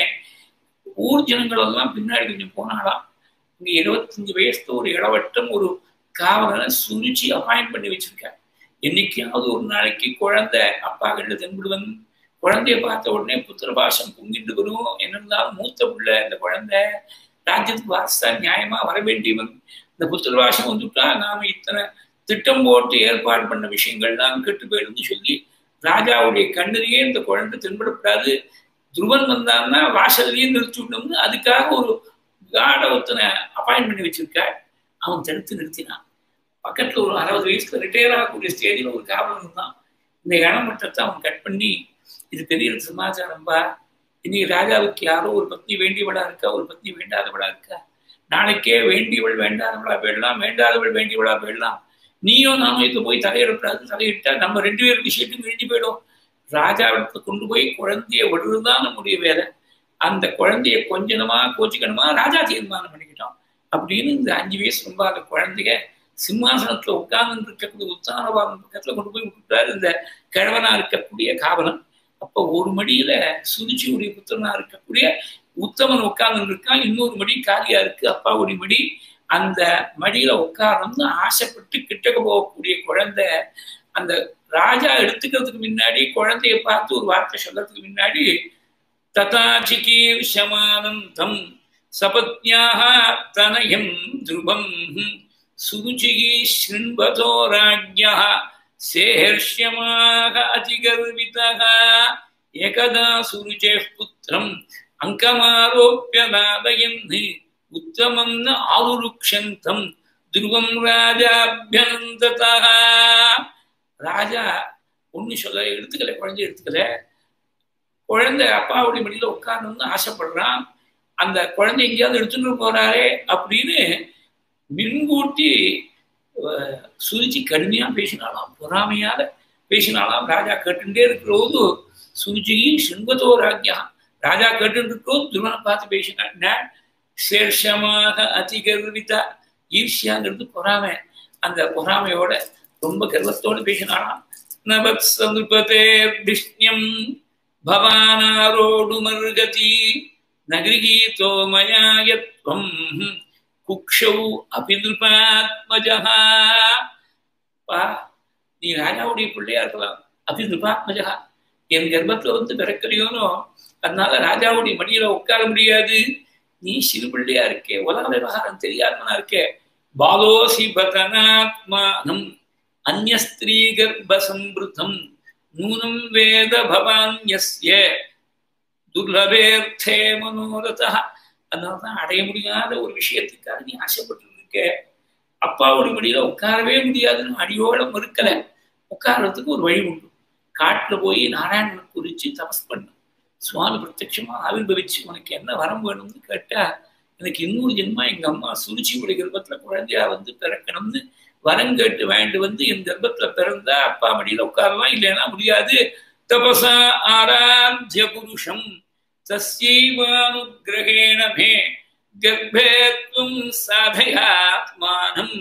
ஊர் ஜனங்களெல்லாம் பின்னாடி கொஞ்சம் போனாலாம் இங்க இருபத்தஞ்சு வயசுல ஒரு இளவட்டம் ஒரு காவலனை சுருச்சி அப்பாயிண்ட் பண்ணி வச்சிருக்கார் என்னைக்காவது ஒரு நாளைக்கு குழந்தை அப்பா கிட்ட தென்படுவன் குழந்தைய பார்த்த உடனே புத்திரபாசம் பொங்கிட்டு வரும் என்ன இருந்தாலும் மூத்த பிள்ளை இந்த குழந்தை ராஜ்யத்துக்கு வாசா நியாயமா வர வேண்டியவன் இந்த புத்திரபாசம் வந்துட்டா நாம இத்தனை திட்டம் போட்டு ஏற்பாடு பண்ண விஷயங்கள்லாம் கெட்டு போயிடுன்னு சொல்லி ராஜாவுடைய கண்ணிலேயே இந்த குழந்தை தென்படக்கூடாது துருவன் வந்தான்னா வாசல்லையே நிறுத்தி விடணும்னு அதுக்காக ஒரு காட ஒருத்தனை அப்பாயிண்ட் பண்ணி வச்சிருக்கார் அவன் தடுத்து நிறுத்தினான் பக்கத்துல ஒரு அறுபது வயசுல ரிட்டையர் ஆகக்கூடிய ஸ்டேஜில் ஒரு காவலன் இருந்தான் இந்த இளமட்டத்தை அவன் கட் பண்ணி இது பெரிய சமாச்சாரம்பா இன்னைக்கு ராஜாவுக்கு யாரோ ஒரு பத்னி வேண்டியவளா இருக்கா ஒரு பத்னி வேண்டாதவளா இருக்கா நாளைக்கே வேண்டியவள் வேண்டாதவளா போயிடலாம் வேண்டாதவள் வேண்டியவளா போயிடலாம் நீயும் நானும் இதை போய் தலையிடக்கூடாது தலையிட்டா நம்ம ரெண்டு பேரும் விஷயத்துக்கும் கிழிஞ்சு போயிடும் ராஜாவிடத்தை கொண்டு போய் குழந்தைய விடுறதுதான் நம்முடைய வேலை அந்த குழந்தைய கொஞ்சமா கோச்சிக்கணுமா ராஜா தீர்மானம் பண்ணிக்கிட்டோம் அப்படின்னு இந்த அஞ்சு வயசு ரொம்ப அந்த குழந்தைய சிம்மாசனத்துல உட்கார்ந்து இருக்கக்கூடிய உத்தானவாதம் பக்கத்துல கொண்டு போய் விட்டுட்டாரு இந்த கிழவனா இருக்கக்கூடிய காவலன் அப்ப ஒரு மடியில சுருச்சியுடைய புத்திரனா இருக்கக்கூடிய உத்தமன் உட்கார்ந்து இருக்கான் இன்னொரு மடி காலியா இருக்கு அப்பாவுடைய மடி அந்த மடியில உட்காரணும்னு ஆசைப்பட்டு கிட்டக்க போகக்கூடிய குழந்தை அந்த ராஜா எடுத்துக்கிறதுக்கு முன்னாடி குழந்தைய பார்த்து ஒரு வார்த்தை சொல்றதுக்கு முன்னாடி ததாச்சிகீர்ஷமானந்தம் சபத்யாக தனயம் துருவம் சுருச்சிகி ஸ்ருண்பதோ ராஜ்யா சேஹர்ஷ்யமாக அதிகர்விதः ஏகதா சுருச்சே புத்திரம் அங்கமாரோப்பியநாதயன் உத்தமம் ந ஆவுருக்ஷந்தம் துருவம் ராஜாபியனந்ததா ராஜா ஒண்ணு சொல்ல எடுத்துக்கல குழந்தை எடுத்துக்கல குழந்தை அப்பாவுடைய மடியில உட்காரணும்னு ஆசைப்படுறான் அந்த குழந்தை எங்கேயாவது எடுத்துட்டு போறாரே அப்படின்னு மின்கூட்டி சுருச்சி கடுமையா பேசினாலாம் பொறாமையால பேசினாலாம் ராஜா கேட்டுட்டே இருக்கிற போது சுருச்சியும் சின்பதோ ராஜ்யா ராஜா கேட்டு இருக்கிறோம் துருவனை பார்த்து பேசினான் சேஷமாக அதிகர்விதா ஈர்ஷியாங்கிறது பொறாமை அந்த பொறாமையோட ரொம்ப கர்வத்தோடு பேசினாலாம் நபத் சந்துபதே விஷ்ணியம் பவானாரோடு மருகதி நகிரகீதோ மயாயத்வம் குக்ஷௌ அபிநிருபாத்மஜா பா நீ ராஜாவுடைய பிள்ளையா இருக்கலாம் அபிநிருபாத்மஜா என் கர்ப்பத்துல வந்து பிறக்கலையோனோ அதனால ராஜாவுடைய மடியில உட்கார முடியாது நீ சிறு பிள்ளையா இருக்கே உலக விவகாரம் தெரியாதவனா இருக்கே பாலோசி பதனாத்மானம் அந்நஸ்திரீ கர்ப்பசம்பிருத்தம் நூனம் வேத பவான் யஸ்ய துர்லபேர்த்தே மனோரதா அதனாலதான் அடைய முடியாத ஒரு விஷயத்துக்காக நீ ஆசைப்பட்டு இருக்க அப்பாவோட மடியில உட்காரவே முடியாதுன்னு அடியோட மறுக்கல உட்கார்றதுக்கு ஒரு வழி உண்டு காட்டுல போய் நாராயணனை குறிச்சு தபஸ் பண்ண சுவாமி பிரத்யட்சமா ஆவிர்வவிச்சு உனக்கு என்ன வரம் வேணும்னு கேட்டா எனக்கு இன்னொரு ஜென்மா எங்க அம்மா சுருச்சியுடைய கர்ப்பத்துல குழந்தையா வந்து பிறக்கணும்னு வரம் கேட்டு வேண்டு வந்து என் கர்ப்பத்துல பிறந்தா அப்பா மடியில உட்காரலாம் இல்லைன்னா முடியாது தபசா ஆராத்திய புருஷம் தஸ்யைவானுகிரகேண மே கர்ப்பேத்வம் சாதயாத்மானம்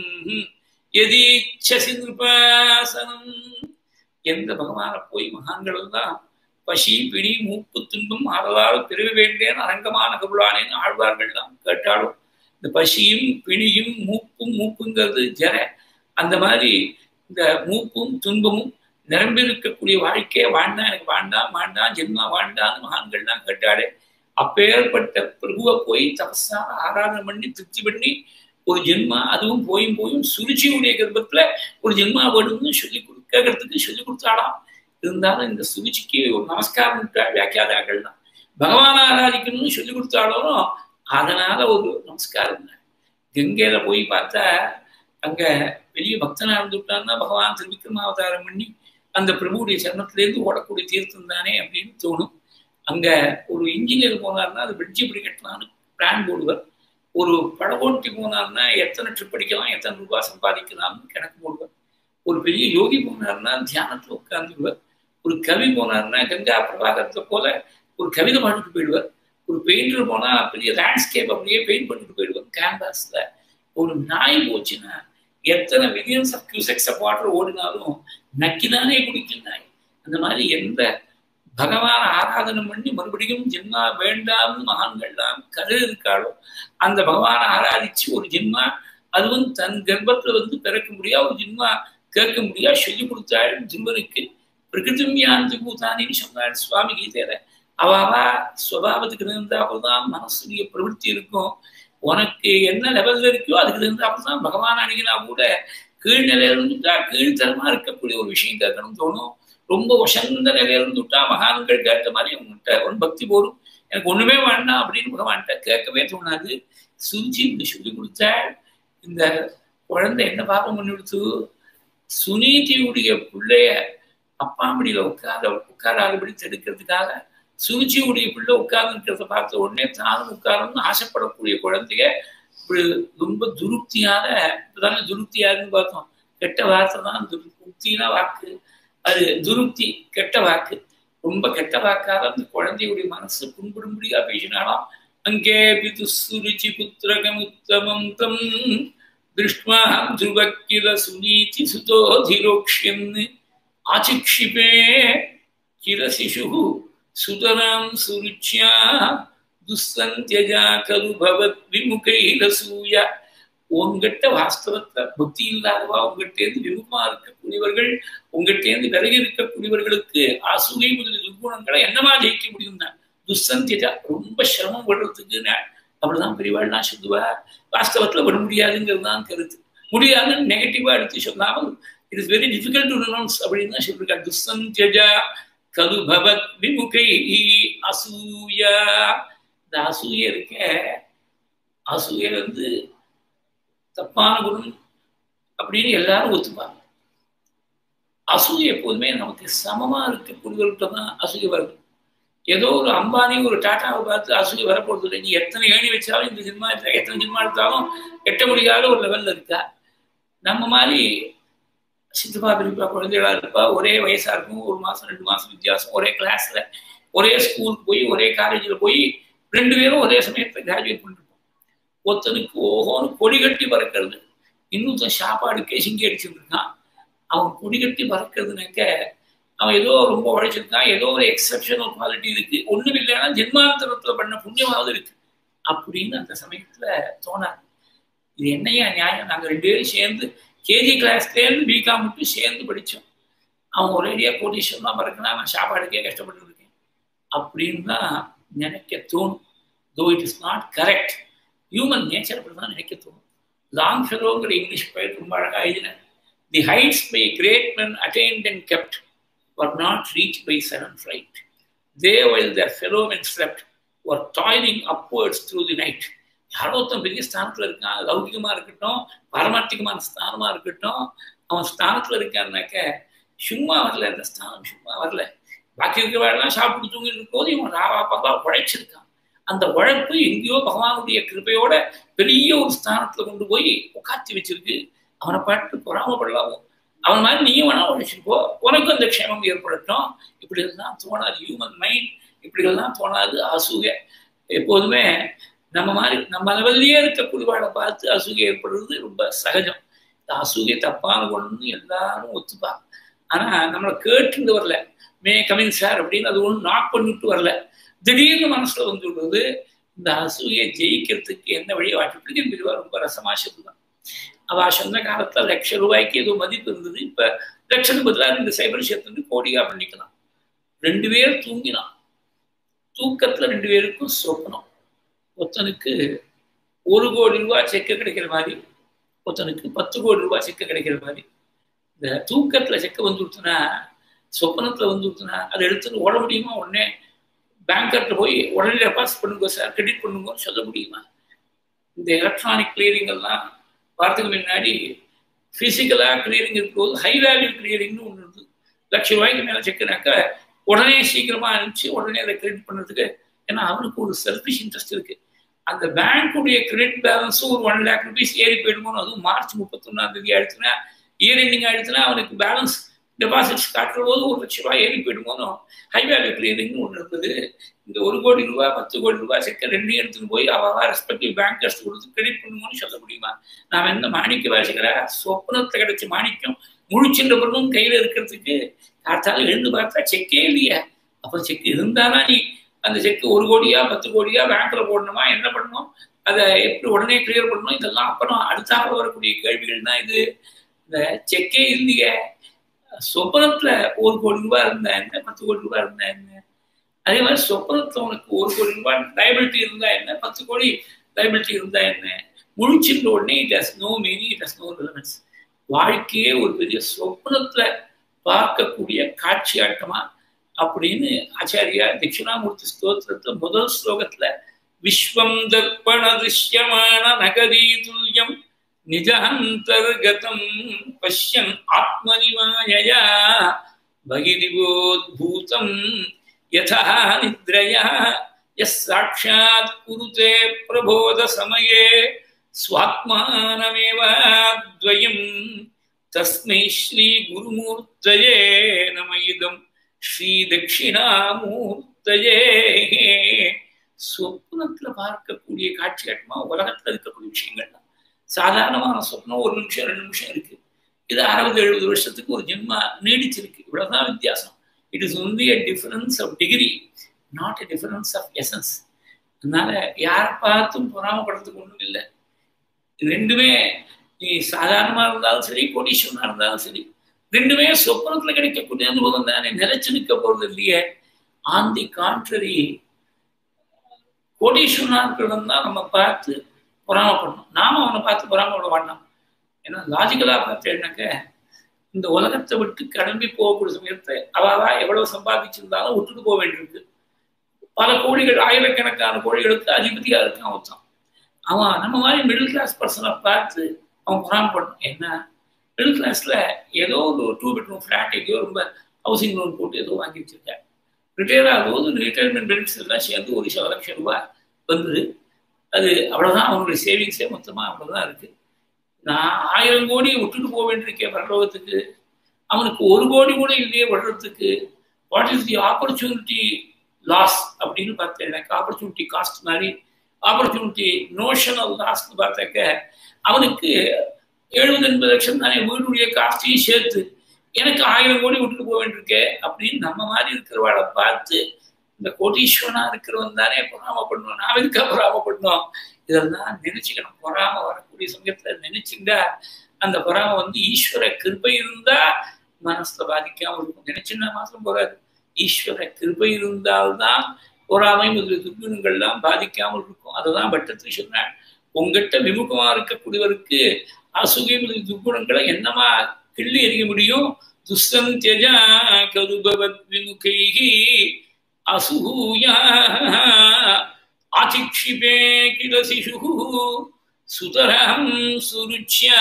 எதீச்சசி நிருபாசனம் எந்த பகவான போய் மகான்கள் எல்லாம் பசி பிடி மூப்பு துன்பம் ஆதலால் பிறவி வேண்டேன் அரங்கமான கருளானேன்னு ஆழ்வார்கள்லாம் கேட்டாலும் இந்த பசியும் பிணியும் மூப்பும் மூப்புங்கிறது ஜர அந்த மாதிரி இந்த மூப்பும் துன்பமும் நிரம்பி இருக்கக்கூடிய வாழ்க்கையை வாழ்ந்தா எனக்கு வாண்டாம் வாண்டாம் ஜென்மா வாண்டான்னு மகான்கள்லாம் கேட்டாலே அப்பேற்பட்ட பிரபுவை போய் தபஸாக ஆராதனை பண்ணி திருப்தி பண்ணி ஒரு ஜென்மா அதுவும் போயும் போயும் சுருச்சியுடைய கர்ப்பத்துல ஒரு ஜென்மா வேணும்னு சொல்லி கொடுக்கறதுக்கு சொல்லி கொடுத்தாலாம் இருந்தாலும் இந்த சுருச்சிக்கு ஒரு நமஸ்காரம் வியாக்கியாதாக்கள் தான் பகவான் ஆராதிக்கணும்னு சொல்லி கொடுத்தாலும் அதனால ஒரு நமஸ்காரம் தான் கங்கையில போய் பார்த்தா அங்க பெரிய பக்தனா இருந்துட்டான்னா பகவான் திருவிக்ரமாவதாரம் பண்ணி அந்த பிரபுடைய சரணத்திலேருந்து ஓடக்கூடிய தீர்த்தம் தானே அப்படின்னு தோணும் அங்க ஒரு இன்ஜினியர் போனார்னா அது பிரிட்ஜ் இப்படி கட்டலாம்னு பிளான் போடுவார் ஒரு படகோட்டி போனார்னா எத்தனை ட்ரிப் அடிக்கலாம் எத்தனை ரூபாய் சம்பாதிக்கலாம்னு கணக்கு போடுவார் ஒரு பெரிய யோகி போனார்னா தியானத்துல உட்கார்ந்துடுவார் ஒரு கவி போனார்னா கங்கா பிரபாகரத்தை போல ஒரு கவிதை பாடிட்டு போயிடுவார் ஒரு பெயிண்டர் போனா பெரிய லேண்ட்ஸ்கேப் அப்படியே பெயிண்ட் பண்ணிட்டு போயிடுவார் கேன்வாஸ்ல ஒரு நாய் போச்சுன்னா எத்தனை millions of cusecs of water ஓடினாலும் நக்கிதானே குடிக்கும் நாய் அந்த மாதிரி எந்த பகவான் ஆராதனை பண்ணி மறுபடியும் ஜென்மா வேண்டாம்னு மகான்கள்லாம் கரு இருக்காளோ அந்த பகவானை ஆராதிச்சு ஒரு ஜென்மா அதுவும் தன் கர்ப்பத்துல வந்து பிறக்க முடியா ஒரு ஜென்மா கேட்க முடியா சொல்லி கொடுத்தாள் ஜிம்பனுக்கு பிரகிருதிமியாந்தி பூதானின்னு சொன்னாள் சுவாமி கீதையில அவாவா சுவாவத்துக்கு இருந்தால்தான் மனசுடைய பிரவൃத்தி இருக்கும் உனக்கு என்ன லெவல்ல இருக்கோ அதுக்கு இருந்தால் தான் பகவான் அணுகினா கூட கீழ்நிலையில இருந்துட்டா கீழ்த்தரமா இருக்கக்கூடிய ஒரு விஷயம் கேட்கணும்னு தோணும் ரொம்ப உசந்த நிலையில இருந்துட்டா மகான்கள் கேட்ட மாதிரி உங்கள்கிட்ட ஒரு பக்தி போடும் எனக்கு ஒண்ணுமே வேண்டாம் அப்படின்னு பகவான்கிட்ட கேட்கவே தோணாது சுருச்சி இப்படி சொல்லி கொடுத்தாள் இந்த குழந்தை என்ன பாவம் பண்ணி கொடுத்து சுனீதியுடைய பிள்ளைய அப்பா மடியில உட்கார உட்காராதபடி தடுக்கிறதுக்காக சுருச்சியுடைய பிள்ளை உட்கார்ந்துருக்கிறத பார்த்த உடனே தானும் உட்காரணும்னு ஆசைப்படக்கூடிய குழந்தைய இப்படி ரொம்ப துருப்தியான இப்பதானே துருப்தியாருன்னு பார்த்தோம் கெட்ட வார்த்தை தான் துருப்தினா வாக்கு அது துருப்தி கெட்ட வாக்கு ரொம்ப கெட்ட வாக்காக அந்த குழந்தையுடைய மனசு புண்படும்படியா பேசினாலாம் அங்கே பிது சுருச்சி புத்திரகம் உத்தமம் தம் திருஷ்மா துருவக்கில சுனீதி சுதோதிரோக்ஷியன்னு ஆச்சிக்ஷிபே கில சிசு சுதராம் சுருச்சியா துஸ்தந்தியஜா கரு பவத் விமுகைரசூய உங்ககிட்ட வாஸ்தவத்தை புத்தி இல்லாதவா உங்ககிட்டேருந்து விமுகமா இருக்கக்கூடியவர்கள் உங்ககிட்டேருந்து விலகி இருக்கக்கூடியவர்களுக்கு அசூகை முதல் துர்குணங்களை என்னமா ஜெயிக்க முடியும் தான் துஸ்தந்தியஜா ரொம்ப சிரமம் படுறதுக்கு அப்படிதான் பெரியவாள்லாம் சொல்லுவா வாஸ்தவத்துல விட முடியாதுங்கிறது தான் கருத்து முடியாதுன்னு நெகட்டிவா எடுத்து சொல்லாமல் it is very difficult to renounce அப்படின்னு தான் சொல்லியிருக்கா துஸ்தந்தியஜா கது பவத் விமுகை அசூயா இந்த அசூய இருக்க அசூய வந்து தப்பான குணம் அப்படின்னு எல்லாரும் ஒத்துப்பாங்க அசூய எப்போதுமே நமக்கு சமமா இருக்கக்கூடியவர்கிட்ட தான் அசூய வருது ஏதோ ஒரு அம்பானி ஒரு டாட்டாவை பார்த்து அசூய வரப்போறது இல்லை நீ எத்தனை ஏணி வச்சாலும் இந்த ஜின்மா எத்தனை ஜின்மா எடுத்தாலும் எட்ட முடியாத ஒரு லெவல்ல இருக்கா நம்ம மாதிரி சித்தப்பா பெரியப்பா குழந்தைகளா இருப்பா ஒரே வயசா இருக்கும் ஒரு மாசம் ரெண்டு மாசம் வித்தியாசம் ஒரே கிளாஸ்ல ஒரே ஸ்கூலுக்கு போய் ஒரே காலேஜில் போய் ரெண்டு பேரும் ஒரே சமயத்தில் கிராஜுவேட் பண்ணிருப்போம் ஒருத்தனுக்கு ஓஹோன்னு கொடி கட்டி பறக்கிறது இன்னொருத்தன் சாப்பாடுக்கே சிங்கி அடிச்சுருக்கான் அவன் கொடி கட்டி பறக்கிறதுனாக்க அவன் ஏதோ ரொம்ப உழைச்சிருக்கான் ஏதோ ஒரு எக்ஸப்ஷனல் குவாலிட்டி இருக்கு ஒண்ணும் இல்லைன்னா ஜென்மாந்தரத்துல பண்ண புண்ணியமாவது இருக்கு அப்படின்னு அந்த சமயத்துல தோணாது இது என்னையா நியாயம் நாங்க ரெண்டு பேரும் சேர்ந்து கேஜி கிளாஸ்லேருந்து பிகாம் மட்டும் சேர்ந்து படித்தோம் அவன் ஒரேடியாக கோடீஸ்வரமாக பறக்கினா நான் சாப்பாடுக்கே கஷ்டப்பட்டு இருக்கேன் அப்படின்னு தான் நினைக்க தோணும் though it is not correct human nature அப்படி தான் நினைக்க தோணும் லாங் ஃபெலோங்கிற இங்கிலீஷ் பயிர் ரொம்ப அழகாக எழுதினேன் the heights by great men attained and kept were not reached by sudden flight they while the fellow men slept were toiling upwards through the night யாரோ ஒருத்தன் பெரிய ஸ்தானத்துல இருக்கான் லௌகிகமா இருக்கட்டும் பாரமார்த்திகமான ஸ்தானமா இருக்கட்டும் அவன் ஸ்தானத்துல இருக்கான்னாக்க சும்மா வரல அந்த ஸ்தானம் சும்மா வரல பாக்கி இருக்கிறவெல்லாம் சாப்பிட்டு தூங்கிட்டு இருக்கும்போது இவன் ராவா பகவா உழைச்சிருக்கான் அந்த உழைப்பு எங்கேயோ பகவானுடைய கிருப்பையோட பெரிய ஒரு ஸ்தானத்துல கொண்டு போய் உட்காத்தி வச்சிருக்கு அவனை பாட்டு பொறாமப்படலாமோ அவன் மாதிரி நீயும் வேணா உழைச்சிருக்கோ உனக்கும் அந்த க்ஷேமம் ஏற்படட்டும் இப்படி எல்லாம் தோணாது ஹியூமன் மைண்ட் இப்படி எல்லாம் தோணாது அசூகை எப்போதுமே நம்ம மாதிரி நம்ம லெவல்லையே இருக்கக்கூடியவாளை பார்த்து அசூகை ஏற்படுறது ரொம்ப சகஜம் இந்த அசூகை தப்பான ஒண்ணுன்னு எல்லாரும் ஒத்துப்பாங்க ஆனா நம்மளை கேட்டுட்டு வரல மே கமிங் சார் அப்படின்னு அது ஒன்று நாக் பண்ணிட்டு வரல திடீர்னு மனசுல வந்து விடுறது இந்த அசூயை ஜெயிக்கிறதுக்கு என்ன வழியை வாட்டிப்பிடிக்கும் பிரிவா ரொம்ப ரசமா சொல்லுதான் அவ சொன்ன காலத்துல லட்ச ரூபாய்க்கு ஏதோ மதிப்பு இருந்தது இப்ப லட்சத்துக்கு பதிலாக இந்த சைபர் சேர்த்து கோடியா பண்ணிக்கலாம் ரெண்டு பேர் தூங்கினான் தூக்கத்துல ரெண்டு பேருக்கும் சொப்பனம் ஒருத்தனுக்கு ஒரு கோடி ரூபாய் செக்கு கிடைக்கிற மாதிரி ஒருத்தனுக்கு பத்து கோடி ரூபாய் செக்கு கிடைக்கிற மாதிரி இந்த தூக்கத்துல செக்கு வந்து கொடுத்தனா சொப்பனத்துல வந்து கொடுத்தனா அதை எடுத்துட்டு ஓட முடியுமா உடனே பேங்கர்ட்ட போய் உடனே டெபாசிட் பண்ணுங்க சார் கிரெடிட் பண்ணுங்கன்னு சொல்ல முடியுமா இந்த எலக்ட்ரானிக் கிளியரிங் எல்லாம் வரதுக்கு முன்னாடி ஃபிசிக்கலாக கிளியரிங் இருக்கும்போது ஹை வேல்யூ கிளியரிங்னு ஒன்று இருந்தது லட்ச ரூபாய்க்கு மேலே செக்குனாக்க உடனே சீக்கிரமாக அனுப்பிச்சு உடனே அதை கிரெடிட் பண்ணுறதுக்கு ஏன்னா அவனுக்கு ஒரு செல்ஃபிஷ் இன்ட்ரெஸ்ட் இருக்கு அந்த பேங்க்குடைய கிரெடிட் பேலன்ஸும் ஒரு ஒன் லேக் ருபீஸ் ஏறி போயிடுமோ அதுவும் மார்ச் முப்பத்தொன்னாம் தேதி ஆயிடுச்சுன்னா இயர் எண்டிங் ஆயிடுச்சுன்னா அவனுக்கு பேலன்ஸ் டெபாசிட்ஸ் காட்டுற போது ஒரு லட்ச ரூபாய் ஏறி போயிடுமோனோ ஹை வேல்யூ கிளியரிங்னு ஒன்று இருந்தது இந்த ஒரு கோடி ரூபாய் பத்து கோடி ரூபாய் செக்க ரெண்டையும் எடுத்துன்னு போய் அவ ரெஸ்பெக்டிவ் பேங்கர்ஸ் கொடுத்து கிரெடிட் பண்ணுமோன்னு சொல்ல முடியுமா நாம் என்ன மாணிக்க வாசிக்கிறா சொப்னத்தை கிடைச்ச மாணிக்கம் முழிச்சுன்ற பிறகும் கையில இருக்கிறதுக்கு காத்தாலும் எழுந்து பார்த்தா செக்கே இல்லையா அப்போ செக் இருந்தானா நீ அந்த செக்கு ஒரு கோடியா பத்து கோடியா பேங்க்ல போடணுமா என்ன பண்ணணும் அதை எப்படி உடனே கிளியர் பண்ணணும் இதெல்லாம் அப்புறம் அடுத்தாக வரக்கூடிய கேள்விகள் தான் இது இந்த செக்கே இல்லையே சொப்பனத்துல ஒரு கோடி ரூபாய் இருந்தா என்ன பத்து கோடி ரூபாய் இருந்தா என்ன அதே மாதிரி சொப்பனத்துல உனக்கு ஒரு கோடி ரூபாய் லைபிலிட்டி இருந்தா என்ன பத்து கோடி லைபிலிட்டி இருந்தா என்ன முழிச்சிருந்த உடனே it has no meaning it has no relevance வாழ்க்கையே ஒரு பெரிய சொப்பனத்துல பார்க்கக்கூடிய காட்சியாட்டமா அப்படின்னு ஆச்சாரியா தட்சிணாமூர்த்தி ஸ்தோத்திரத்துல முதல் ஸ்லோகத்துல விஸ்வம் தர்ப்பண திருஷ்யமான நகரீ துல்யம் நிஜாந்தர்கதம் பஷ்யன் ஆத்மனிமாயயா பகிரிவோத்பூதம் யதா நித்ரயா यः साक्षात् कुरुते प्रबोधसमये स्वात्मानमेव द्वयं तस्मै श्रीगुरुमूर्तये नम इदं ஸ்ரீதட்சிணாமூர்த்தயே சொப்னத்துல பார்க்கக்கூடிய காட்சி ஆட்டமா உலகத்துல இருக்கக்கூடிய விஷயங்கள் தான் சாதாரணமான சொப்னம் ஒரு நிமிஷம் ரெண்டு நிமிஷம் இருக்கு இது அறுபது எழுபது வருஷத்துக்கு ஒரு ஜென்மா நீடிச்சிருக்கு இவ்வளவுதான் வித்தியாசம் it is only a difference of degree not a difference of essence அதனால யாரை பார்த்தும் பொறாமப்படுறதுக்கு ஒன்றும் இல்லை ரெண்டுமே நீ சாதாரணமாக இருந்தாலும் சரி கோடீஸ்வரனாக இருந்தாலும் சரி ரெண்டுமே சொப்பனத்தில் கிடைக்கக்கூடிய அனுபவம் தானே நிலைச்சு நிற்க போறது இல்லையே ஆன் தி கான்ட்ரரி கோடீஸ்வரனாக இருக்கிறவன் தான் நம்ம பார்த்து பொறாமப்படணும் நாம அவனை பார்த்து பொறாமப்பட வேண்டாம் ஏன்னா லாஜிக்கலாக பார்த்தேன்னாக்க இந்த உலகத்தை விட்டு கிளம்பி போகக்கூடிய சமயத்தை அவளா எவ்வளவு சம்பாதிச்சிருந்தாலும் விட்டுட்டு போக வேண்டியிருக்கு பல கோடிகள் ஆயிரக்கணக்கான கோடிகளுக்கு அதிபதியா இருக்கான் ஒருத்தன் அவன் நம்ம மாதிரி மிடில் கிளாஸ் பர்சனை பார்த்து அவன் பொறாமப்படணும் என்ன மிடில் கிளாஸ்ல ஏதோ ஒரு டூ பெட்ரூம் ஃபிளாட் எங்கேயோ ரொம்ப ஹவுசிங் லோன் போட்டு ஏதோ வாங்கி வச்சிருக்கேன் ரிட்டையர் ஆகும்போது ரிட்டையர்மெண்ட் பெனிஃபிட்ஸ் எல்லாம் சேர்ந்து ஒரு சில லட்சம் ரூபாய் வந்தது அது அவ்வளோதான் அவனுடைய சேவிங்ஸே மொத்தமாக அவ்வளோதான் இருக்கு நான் ஆயிரம் கோடி விட்டுட்டு போக வேண்டியிருக்கேன் பரலோகத்துக்கு அவனுக்கு ஒரு கோடி கூட இல்லையே வர்றதுக்கு what is the opportunity loss அப்படின்னு பார்த்தேன் எனக்கு ஆப்பர்ச்சுனிட்டி காஸ்ட் மாதிரி ஆப்பர்ச்சுனிட்டி நோஷனல் லாஸ்ன்னு பார்த்தாக்க அவனுக்கு எழுபது எண்பது லட்சம் தானே வீடுடைய காஸ்டையும் சேர்த்து எனக்கு ஆயிரம் கோடி விட்டுட்டு போக வேண்டியிருக்கே அப்படின்னு நம்ம மாதிரி இருக்கிறவாளை பார்த்து இந்த கோடீஸ்வரனா இருக்கிறவன் தானே பொறாமப்படணும் நான் எதுக்காக பொறாமப்படணும் இதெல்லாம் நினைச்சுக்கணும் பொறாம வரக்கூடிய சமயத்துல நினைச்சுட்டா அந்த பொறாம வந்து ஈஸ்வர கிருப்பை இருந்தா மனசுல பாதிக்காம இருக்கும் நினைச்சுன்னா மாத்திரம் போறாது ஈஸ்வர கிருபை இருந்தால்தான் பொறாமை முதல் துர்குணங்கள்லாம் பாதிக்காமல் இருக்கும் அதுதான் பட்டத்தில் சொன்னார் உங்ககிட்ட விமுகமா இருக்கக்கூடியவருக்கு அசுகை முதல் துர்குணங்களை என்னமா கிள்ளி எறிய முடியும் துஸ்தம் தியஜா கருபவத் விமுகைகி அசூயா ஆதிக்ஷிபே கில சிசு சுதரம் சுருச்சியா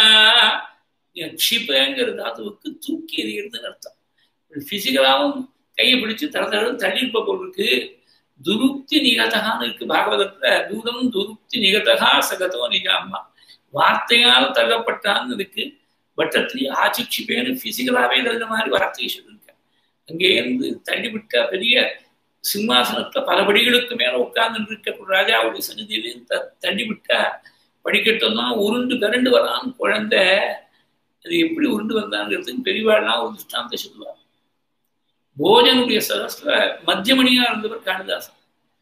க்ஷிபங்கிற தாத்துவுக்கு தூக்கி எறிகிறது அர்த்தம் பிசிக்கலாவும் கையை பிடிச்சு தர தர தள்ளியிருப்ப போல் இருக்கு துருப்தி நிகதகான்னு இருக்கு பாகவதத்துல தூதம் துருப்தி நிகதகா சகதோ நிஜாமா வார்த்தையால் தள்ளப்பட்டான்னு இருக்கு வட்டத்திலேயே ஆட்சிப்பேன்னு பிசிக்கலாவே தகுந்த மாதிரி வார்த்தையை சொல்லியிருக்க அங்கேருந்து தள்ளிவிட்ட பெரிய சிம்மாசனத்துல பல படிகளுக்கு மேல உட்கார்ந்து இருக்க ராஜாவுடைய சன்னிதியிலேருந்து த தள்ளிவிட்டா படிக்கட்டெல்லாம் உருண்டு கரண்டு வரான்னு குழந்தை அது எப்படி உருண்டு வந்தாங்கிறதுக்கு பெரியவாள்லாம் ஒரு திருஷ்டாந்த சொல்லுவார் போஜனுடைய சதஸ்ல மத்தியமணியா இருந்தவர் காளிதாசன்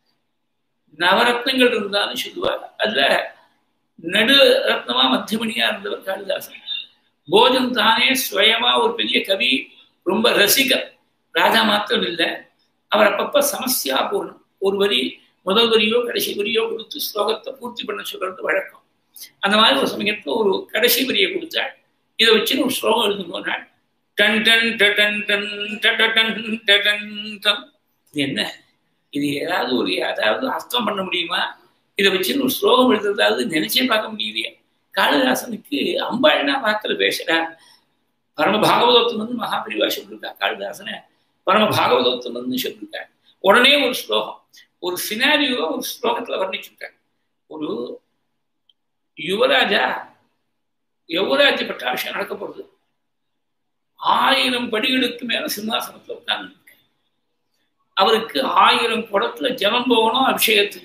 நவரத்னங்கள் இருந்தாலும் சொல்லுவார் அதுல நடு ரத்னமா மத்தியமணியா இருந்தவர் காளிதாசன் போஜன் தானே சுயமா ஒரு பெரிய கவி ரொம்ப ரசிகர் ராஜா மாத்திரம் இல்லை அவர் அப்பப்ப சமஸ்யா பூர்ணம் ஒரு வரி முதல் வரியோ கடைசி வரியோ கொடுத்து ஸ்லோகத்தை பூர்த்தி பண்ண சொல்றது வழக்கம் அந்த மாதிரி ஒரு சமயத்துல ஒரு கடைசி வரியை கொடுத்தாள் இதை வச்சு ஒரு ஸ்லோகம் எழுது போனாள் டன் டன் டன் டன் டன் டன் டன் இது என்ன இது ஏதாவது ஒரு ஏதாவது அர்த்தம் பண்ண முடியுமா இதை வச்சு ஒரு ஸ்லோகம் எழுதுறதாவது நினைச்சே பார்க்க முடியலையே காளிதாசனுக்கு அம்பாள்னா வாக்கில் பேசுறா பரம பாகவதோத்தம் வந்து மகாபிரிவா சொல்லிருக்கா காளிதாசனை பரம பாகவதோத்தம் வந்து சொல்லிருக்கா உடனே ஒரு ஸ்லோகம் ஒரு சினாரியோ ஒரு ஸ்லோகத்துல வர்ணிச்சுட்டாங்க ஒரு யுவராஜா யுவராஜ பட்டாபிஷேகம் நடக்க போகுது ஆயிரம் படிகளுக்கு மேல சிம்மாசனத்துல உட்கார்ந்து அவருக்கு ஆயிரம் குடத்துல ஜபம் போகணும் அபிஷேகத்துக்கு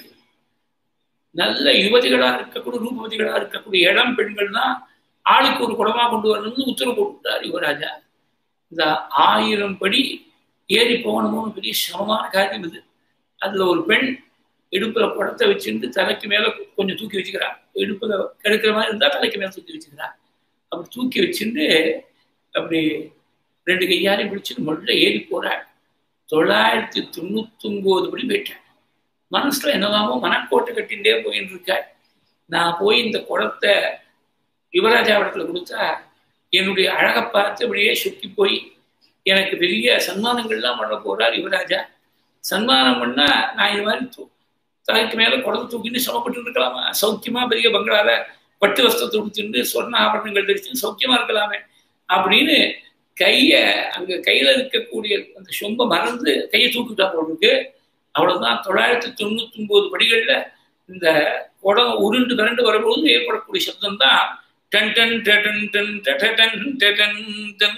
நல்ல யுவதிகளா இருக்கக்கூடிய ரூபவதிகளா இருக்கக்கூடிய இளம் பெண்கள் தான் ஆளுக்கு ஒரு குடமா கொண்டு வரணும்னு உத்தரவு போட்டுட்டார் யுவராஜா இந்த ஆயிரம் படி ஏறி போகணுமோன்னு பெரிய சிரமமான காரியம் இது அதுல ஒரு பெண் இடுப்புல குடத்தை வச்சுட்டு தலைக்கு மேல கொஞ்சம் தூக்கி வச்சுக்கிறா இடுப்புல கெடுக்கிற மாதிரி இருந்தா தலைக்கு மேல தூக்கி வச்சுக்கிறா அப்படி தூக்கி வச்சுட்டு அப்படி ரெண்டு கையாரையும் பிடிச்சிட்டு முதல்ல ஏறி போறாள் தொள்ளாயிரத்தி தொண்ணூத்தி ஒன்பது படி போயிட்டேன் மனசுல என்னதாமோ மனக்கோட்டை கட்டிகிட்டே போயின்னு இருக்காள் நான் போய் இந்த குடத்தை யுவராஜா இடத்துல கொடுத்தா என்னுடைய அழகை பார்த்து அப்படியே சுற்றி போய் எனக்கு பெரிய சன்மானங்கள்லாம் பண்ண போறார் யுவராஜா சன்மானம் பண்ணா நான் இது மாதிரி தலைக்கு மேல குடத்தை தூக்கிட்டு சிரமப்பட்டு இருக்கலாமா சௌக்கியமா பெரிய பங்களால பட்டு வஸ்திரத்தை உடுத்திட்டு சொர்ண ஆபரணங்கள் தரிச்சு சௌக்கியமா இருக்கலாமே அப்படின்னு கைய அங்க கையில இருக்கக்கூடிய அந்த சொம்ப மறந்து கையை தூக்கிட்டா போட்டுருக்கு அவ்வளவுதான் தொள்ளாயிரத்தி தொண்ணூத்தி ஒன்பது படிகள்ல இந்த குடம் உருண்டு விரண்டு வரும்போது ஏற்படக்கூடிய சப்தம் தான் டன் டன் டடன் டன் டடன் டடன் டன்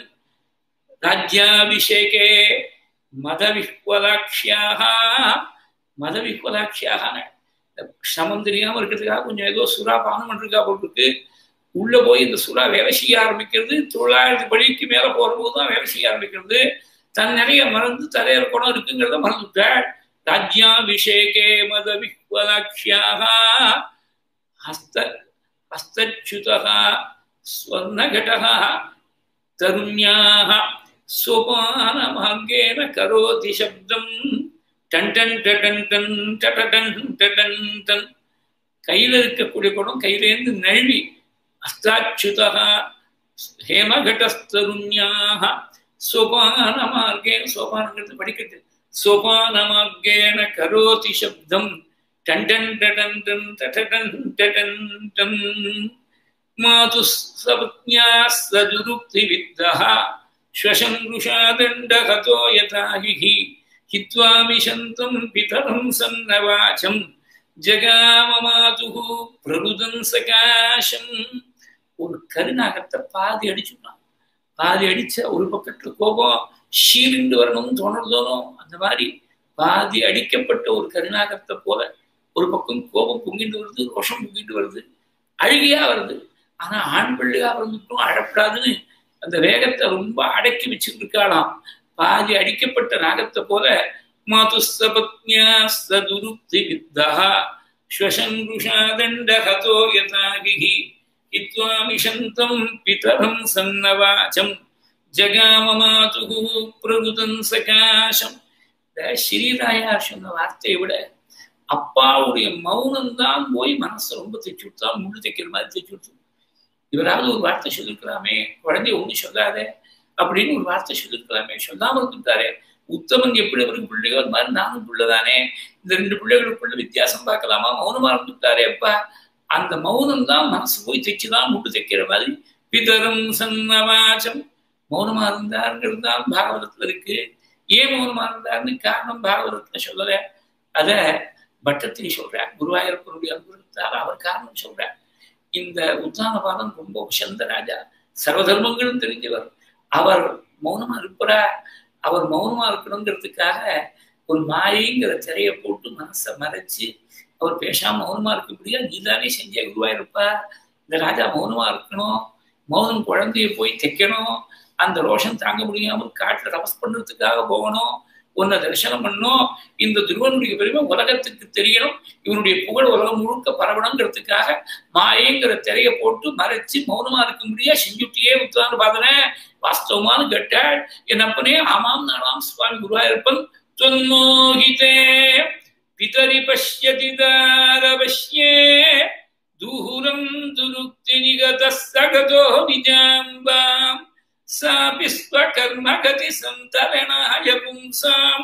ராஜ்யாபிஷேகே மதவிஹ்வலாட்சியாக மதவிஹ்வலாட்சியாக சமம் தெரியாம இருக்கிறதுக்காக கொஞ்சம் ஏதோ சுறா பானம் பண்ணிருக்கா போட்டிருக்கு உள்ள போய் இந்த சுறா வேலை செய்ய ஆரம்பிக்கிறது தொள்ளாயிரத்து படிக்கு மேல போகும்போது தான் வேலை செய்ய ஆரம்பிக்கிறது தன் நிறைய மறந்து தலையில குணம் இருக்குங்கிறத மறந்துட்டாள் ராஜ்யாபிஷேகே மத விஹ்வலாட்சியாக ஹஸ்த ஹஸ்தச்சுதா ஸ்வர்ணகடः தருண்யாः सोपानमार्गेण करोति शब्दम् டன் டன் டடன் டன் டடன் டடன் டன் கையில இருக்கக்கூடிய குடம் கையிலேருந்து நழுவி அஸ்தாச்சுதா ஹேமகடஸ்தருண்யாக சோபான மார்க்கேன சோபானங்கிறது படிக்கட்டு சோபான மார்க்கேன கரோதி சப்தம் டன் டன் டடன் டன் டடன் டடன் டன் மாது சபத்யா சஜுருக்தி வித்தः श्वशङ्कुशादण्डहतो यथा हि हित्वामिशन्तं पितरं सन्नवाचं ஜகாமமாதுகு பிரபுதன் சகாசம் ஒரு கருநாகத்தை பாதி அடிச்சுட்டான் பாதி அடிச்ச ஒரு பக்கத்துல கோபம் ஷீரிண்டு வரணும்னு தோணுறதோனோ அந்த மாதிரி பாதி அடிக்கப்பட்ட ஒரு கருநாகத்தை போல ஒரு பக்கம் கோபம் பொங்கிட்டு வருது ரோஷம் பொங்கிட்டு வருது அழுகியா வருது ஆனா ஆண் பிள்ளையா வந்துட்டும் அழப்படாதுன்னு அந்த வேகத்தை ரொம்ப அடக்கி வச்சுட்டு இருக்காளாம் பாதி அடிக்கப்பட்ட நாகத்தை போல மாதுஸ்தபத்யா சதுருக்தி வித்தா ஸ்வசங்குஷாதண்டஹதோ யதாகிஹி ஹித்வாமிஷந்தம் பிதரம் சன்னவாச்சம் ஜகாமமாதுகு பிரகுதன் சகாசம் இந்த ஸ்ரீராயா சொன்ன வார்த்தையை விட அப்பாவுடைய மௌனம் தான் போய் மனசை ரொம்ப தைச்சு விட்டா முள்ளு தைக்கிற மாதிரி தைச்சு விட்டு இவராவது ஒரு வார்த்தை சொல்லிருக்கலாமே குழந்தைய ஒண்ணு சொல்லாத அப்படின்னு ஒரு வார்த்தை சொல்லிருக்கலாமே சொல்லாம இருந்துட்டாரே உத்தமன் எப்படி அவருக்கு பிள்ளையோ அது மாதிரி நானும் பிள்ளைதானே இந்த ரெண்டு பிள்ளைகளுக்குள்ள வித்தியாசம் பார்க்கலாமா மௌனமா இருந்துட்டாரே அப்பா அந்த மௌனம் தான் மனசு போய் தைச்சுதான் முட்டு தைக்கிற மாதிரி பிதரும் சன்னவாச்சம் மௌனமா இருந்தாருங்கிறது தான் பாகவதத்துல இருக்கு ஏன் மௌனமா இருந்தாருன்னு காரணம் பாகவதத்துல சொல்லல அத பட்டத்திரி சொல்றார் குருவாயூரப்பனுடைய அனுகிரகத்தால் அவர் காரணம் சொல்றார் இந்த உத்தானபாதம் ரொம்ப உசந்த ராஜா சர்வதர்மங்களும் தெரிஞ்சவர் அவர் மௌனமா இருப்பாரா அவர் மௌனமா இருக்கணுங்கிறதுக்காக ஒரு மாயைங்கிற திரையை போட்டு மனசை மறைச்சு அவர் பேசாம மௌனமா இருக்க முடியாது நீதானே செஞ்ச குருவா இருப்பா இந்த ராஜா மௌனமா இருக்கணும் மௌனம் குழந்தைய போய் தைக்கணும் அந்த ரோஷம் தாங்க முடியாமல் காட்டுல தபஸ் பண்றதுக்காக போகணும் உன்னை தரிசனம் பண்ணும் இந்த துருவனுடைய பெருமை உலகத்துக்கு தெரியணும் இவனுடைய புகழ் உலகம் முழுக்க பரவணுங்கிறதுக்காக மாயங்கிற திரைய போட்டு மறைச்சு மௌனமா இருக்க முடியா செஞ்சுட்டியே உத்தான்னு பாதன வாஸ்தவமான கேட்டாள் என் அப்பனே ஆமாம் நானாம் சுவாமி குருவாயிருப்பன் தொன்மோகிதே பிதரி பஷ்யதி தாரவஷ்யே தூரம் துருக்தி நிகத சகதோ நிஜாம்பாம் सापि स्वकर्मगति सन्तरणाय पुंसाम्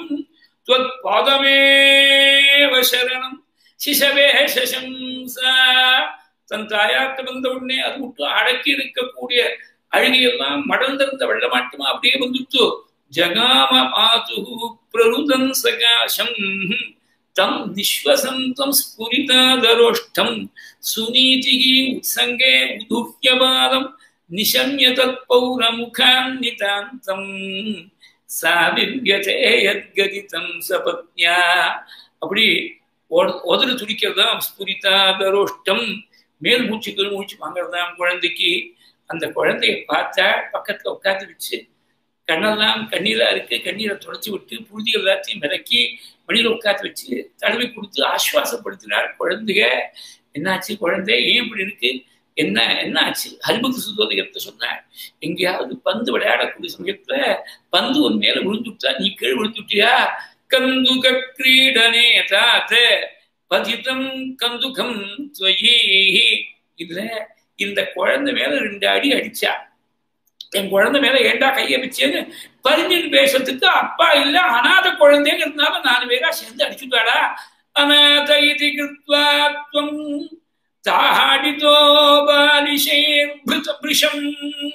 त्वत्पादमेव शरणम् சிசவே சசம்சா தன் தாயார்த்த வந்த உடனே அது விட்டு அடக்கி இருக்கக்கூடிய அழுகையெல்லாம் மடர்ந்திருந்த வெள்ளமாட்டமா அப்படியே வந்துட்டு ஜகாம மாது பிரருதன் சகாசம் தம் நிஸ்வசந்தம் ஸ்புரிதாதரோஷ்டம் சுநீதிகி உத்சங்கே உதுஹ்யபாலம் நிஷம்ய தற்பௌரமுகான்னிதாந்தம் சாவிவியதே யத்கதிதம் சபத்யா அப்படி உதறு துடிக்கிறதாம் ஸ்புரிதாதரோஷ்டம் மேல் மூச்சு கீழ் மூச்சு வாங்குறதாம் குழந்தைக்கு அந்த குழந்தைய பார்த்தா பக்கத்துல உட்காந்து வச்சு கண்ணெல்லாம் கண்ணீரா இருக்கு கண்ணீரை தொடச்சி விட்டு புழுதி எல்லாத்தையும் மிளக்கி மணியில உட்காந்து வச்சு தடவி கொடுத்து ஆஸ்வாசப்படுத்தினார் குழந்தைக என்னாச்சு குழந்தை ஏன் இப்படி இருக்கு என்ன என்ன ஆச்சு ஹரிபுக்கு சுத்தோதயத்தை சொன்னார் எங்கேயாவது பந்து விளையாடக்கூடிய சமயத்துல பந்து உன் மேல விழுந்துட்டா நீ கீழ் விழுந்துட்டியா கந்துக கிரீடனே தாத்த பதிதம் கந்துகம் துவயி இதுல இந்த குழந்தை மேல ரெண்டு அடி அடிச்சா என் குழந்தை மேல ஏண்டா கைய வச்சேன்னு பரிஞ்சின் பேசுறதுக்கு அப்பா இல்ல அனாத குழந்தைங்கிறதுனால நாலு பேரா சேர்ந்து அடிச்சுட்டாடா அநாத இது கிருத்வாத்வம் தாடிதோ பாலிஷேர் பிருஷம்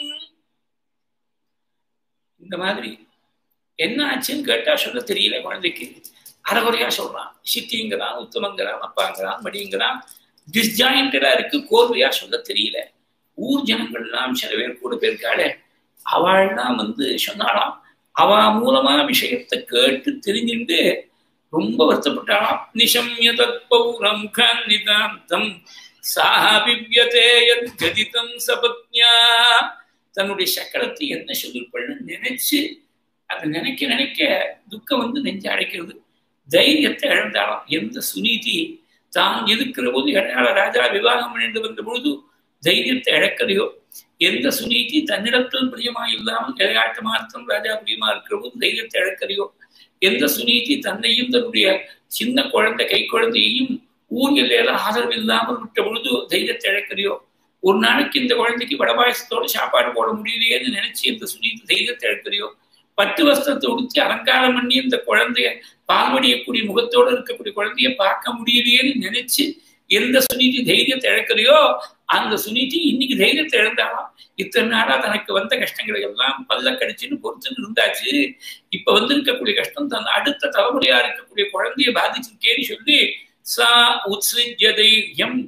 இந்த மாதிரி என்ன ஆச்சுன்னு கேட்டா சொல்ல தெரியல குழந்தைக்கு அறகுறையா சொல்றான் சித்திங்கிறான் உத்தமங்கிறான் அப்பாங்கிறான் மடிங்கிறான் டிஸ்ஜாயிண்டடா இருக்கு கோர்வையா சொல்ல தெரியல ஊர் ஜனங்கள்லாம் சில பேர் கூட போயிருக்காளே அவள்லாம் வந்து சொன்னாலாம் அவ மூலமா விஷயத்தை கேட்டு தெரிஞ்சுட்டு ரொம்ப வருத்தப்பட்டாளாம் நிஷம்ய தத்பௌரம் நிதாந்தம் சாபிவியதே கதிதம் சபத்யா தன்னுடைய சக்கரத்தை என்ன சொல்லிருப்பள்னு நினைச்சு அதை நினைக்க நினைக்க துக்கம் வந்து நெஞ்ச அடைக்கிறது தைரியத்தை இழந்தாலும் எந்த சுனீதி தான் இருக்கிற போது இடையாள ராஜா விவாகம் பண்ணிட்டு வந்த பொழுது தைரியத்தை இழக்கலையோ எந்த சுனீதி தன்னிடத்தில் பிரியமா இல்லாமல் விளையாட்டு மாத்திரம் ராஜா பிரியமா இருக்கிற போது தைரியத்தை இழக்கலையோ எந்த சுனீதி தன்னையும் தன்னுடைய சின்ன குழந்தை கை குழந்தையையும் ஊர் எல்லையில ஆதரவு இல்லாமல் விட்ட பொழுது தைரியத்தை இழக்கலையோ ஒரு நாளைக்கு இந்த குழந்தைக்கு வடபாயசத்தோட சாப்பாடு போட முடியலையேன்னு நினைச்சு இந்த சுனீதி தைரியத்தை இழக்கலையோ பட்டு வஸ்திரத்தை உடுத்தி அலங்காரம் பண்ணி இந்த குழந்தைய பால்வடியக்கூடிய முகத்தோடு இருக்கக்கூடிய குழந்தைய பார்க்க முடியலையேன்னு நினைச்சு எந்த சுனீதி தைரியத்தை இழக்கலையோ அந்த சுனீதி இன்னைக்கு தைரியத்தை இழந்தாலும் இத்தனை நாளா தனக்கு வந்த கஷ்டங்களை எல்லாம் பல்ல கடிச்சுன்னு பொறுத்துன்னு இருந்தாச்சு இப்ப வந்து இருக்கக்கூடிய கஷ்டம் தன் அடுத்த தலைமுறையா இருக்கக்கூடிய குழந்தைய பாதிச்சிருக்கேன்னு சொல்லி சா உத்ஸ்ய தைரியம்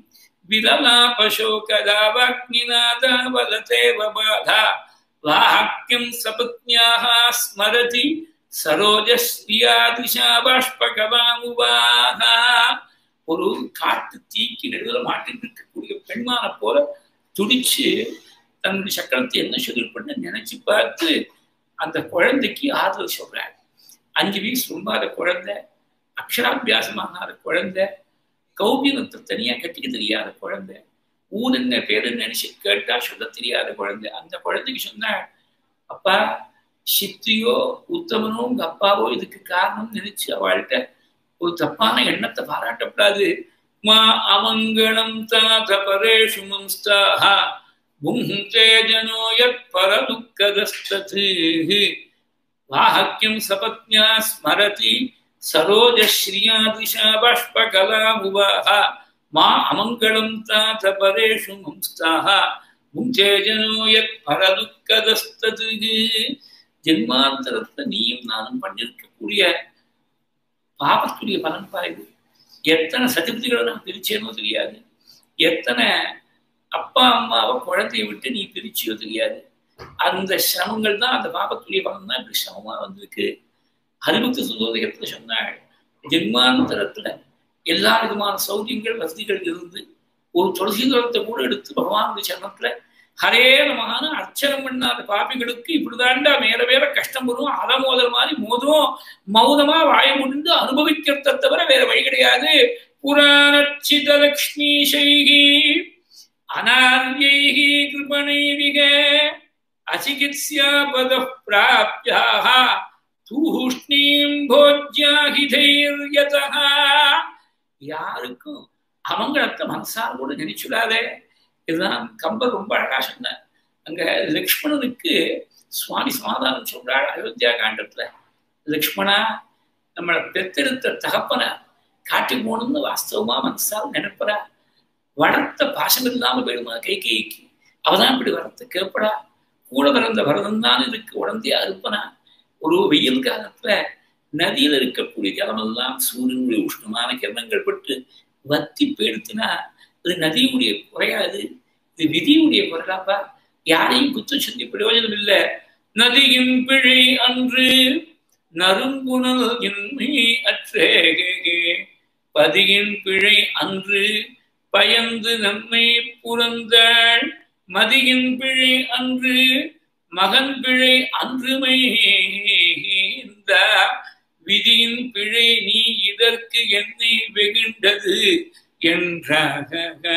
விலலாபசோகதாவாக்னிநாதாவலதேவ பாதா வாக்கியம் சபத்ஞாக ஸ்மரதி சரோஜஸ்தியாதிஷாபாஷ்பகவாமுவாகா ஒரு காட்டு தீக்கு நடுவில் மாட்டிட்டு இருக்கக்கூடிய பெண்மான போல துடிச்சு தன்னுடைய சக்கரத்தை என்ன சொல்லில் பண்ண நினைச்சு பார்த்து அந்த குழந்தைக்கு ஆதரவு சொல்றாரு அஞ்சு வயசு ரொம்பாத குழந்தை அக்ஷராபியாசமாகாத குழந்தை கௌபியத்தை தனியா கட்டிக்க தெரியாத குழந்தை ஊர் என்ன பேருன்னு நினைச்சு கேட்டா சொல்ல தெரியாத குழந்தை அந்த குழந்தைக்கு சொன்ன அப்பா சித்தியோ உத்தமனோ உங்க அப்பாவோ இதுக்கு காரணம் நினைச்சு அவள்கிட்ட ஒரு தப்பான எண்ணத்தை பாராட்டப்படாது மா அமங்கலம் தாத பரேஷு மம்ஸ்தாக புங்கே ஜனோ யத் பரதுக்கதஸ்தது வாஹக்கியம் சபத்ஞா ஸ்மரதி சரோஜஸ்ரீயாதிஷா பாஷ்பகலாமுவாக மா அமங்கலம் தாத பரேஷு மம்ஸ்தாக புங்கே ஜனோ யத் பரதுக்கதஸ்தது ஜென்மாந்தரத்துல நீயும் நானும் பண்ணிருக்கக்கூடிய பாவத்துடைய பலன் பாருது எத்தனை சதுர்த்திகளை நான் பிரிச்சேனோ தெரியாது எத்தனை அப்பா அம்மாவை குழந்தைய விட்டு நீ பிரிச்சியோ தெரியாது அந்த சிரமங்கள் தான் அந்த பாபத்துடைய பலன் தான் இப்படி சிரமமா வந்திருக்கு அறுபத்து சுதோதயத்துல சொன்னாள் ஜென்மாந்தரத்துல எல்லா விதமான சௌரியங்கள் வசதிகள் இருந்து ஒரு துளசி தூரத்தை கூட எடுத்து பகவானுடைய சரணத்துல ஹரே நமகான அர்ச்சனம் பண்ணாத பாப்பிகளுக்கு இப்படிதாண்டா மேல மேல கஷ்டம் வரும் அலை மோதல் மாதிரி மோதும் மௌனமா வாய முடிந்து அனுபவிக்கிறத தவிர வேற வழி கிடையாது புராணச்சித லக்ஷ்மீஷைகி அனார்யைகி கிருபணைவிக அசிகித்யா பத பிராப்யாக தூஷ்ணீம் போஜ்யாஹி தைரியதா யாருக்கும் அவங்களத்த மனசார கூட நினைச்சுடாதே இதுதான் கம்பர் ரொம்ப அழகா சொன்னார் அங்க லக்ஷ்மணனுக்கு சுவாமி சமாதானம் சொல்றாள் அயோத்தியா காண்டத்துல லக்ஷ்மணா நம்மளை பெத்தெடுத்த தகப்பன காட்டி போகணும்னு வாஸ்தவமா மனசால் நினைப்பறா வளர்த்த பாசம் இல்லாம போயிடுமா கை கைக்கு அவதான் இப்படி வரத்தை கேட்படா கூட பிறந்த வரதன் தான் இருக்கு உடந்தையா இருப்பனா ஒரு வெயில் காலத்துல நதியில இருக்கக்கூடிய ஜலமெல்லாம் சூரியனுடைய உஷ்ணமான கிரணங்கள் பட்டு வத்தி போயிடுத்துனா அது நதியுடைய குறையாது இது விதியுடைய குறைலாப்பா யாரையும் குத்தம் சொல்லி பிரயோஜனம் இல்லை நதியின் பிழை அன்று நறுங்குணல் என்மை அற்றே பதியின் பிழை அன்று பயந்து நம்மை புறந்தாள் மதியின் பிழை அன்று மகன் பிழை அன்றுமை இந்த விதியின் பிழை நீ இதற்கு என்னை வெகுண்டது என்றாக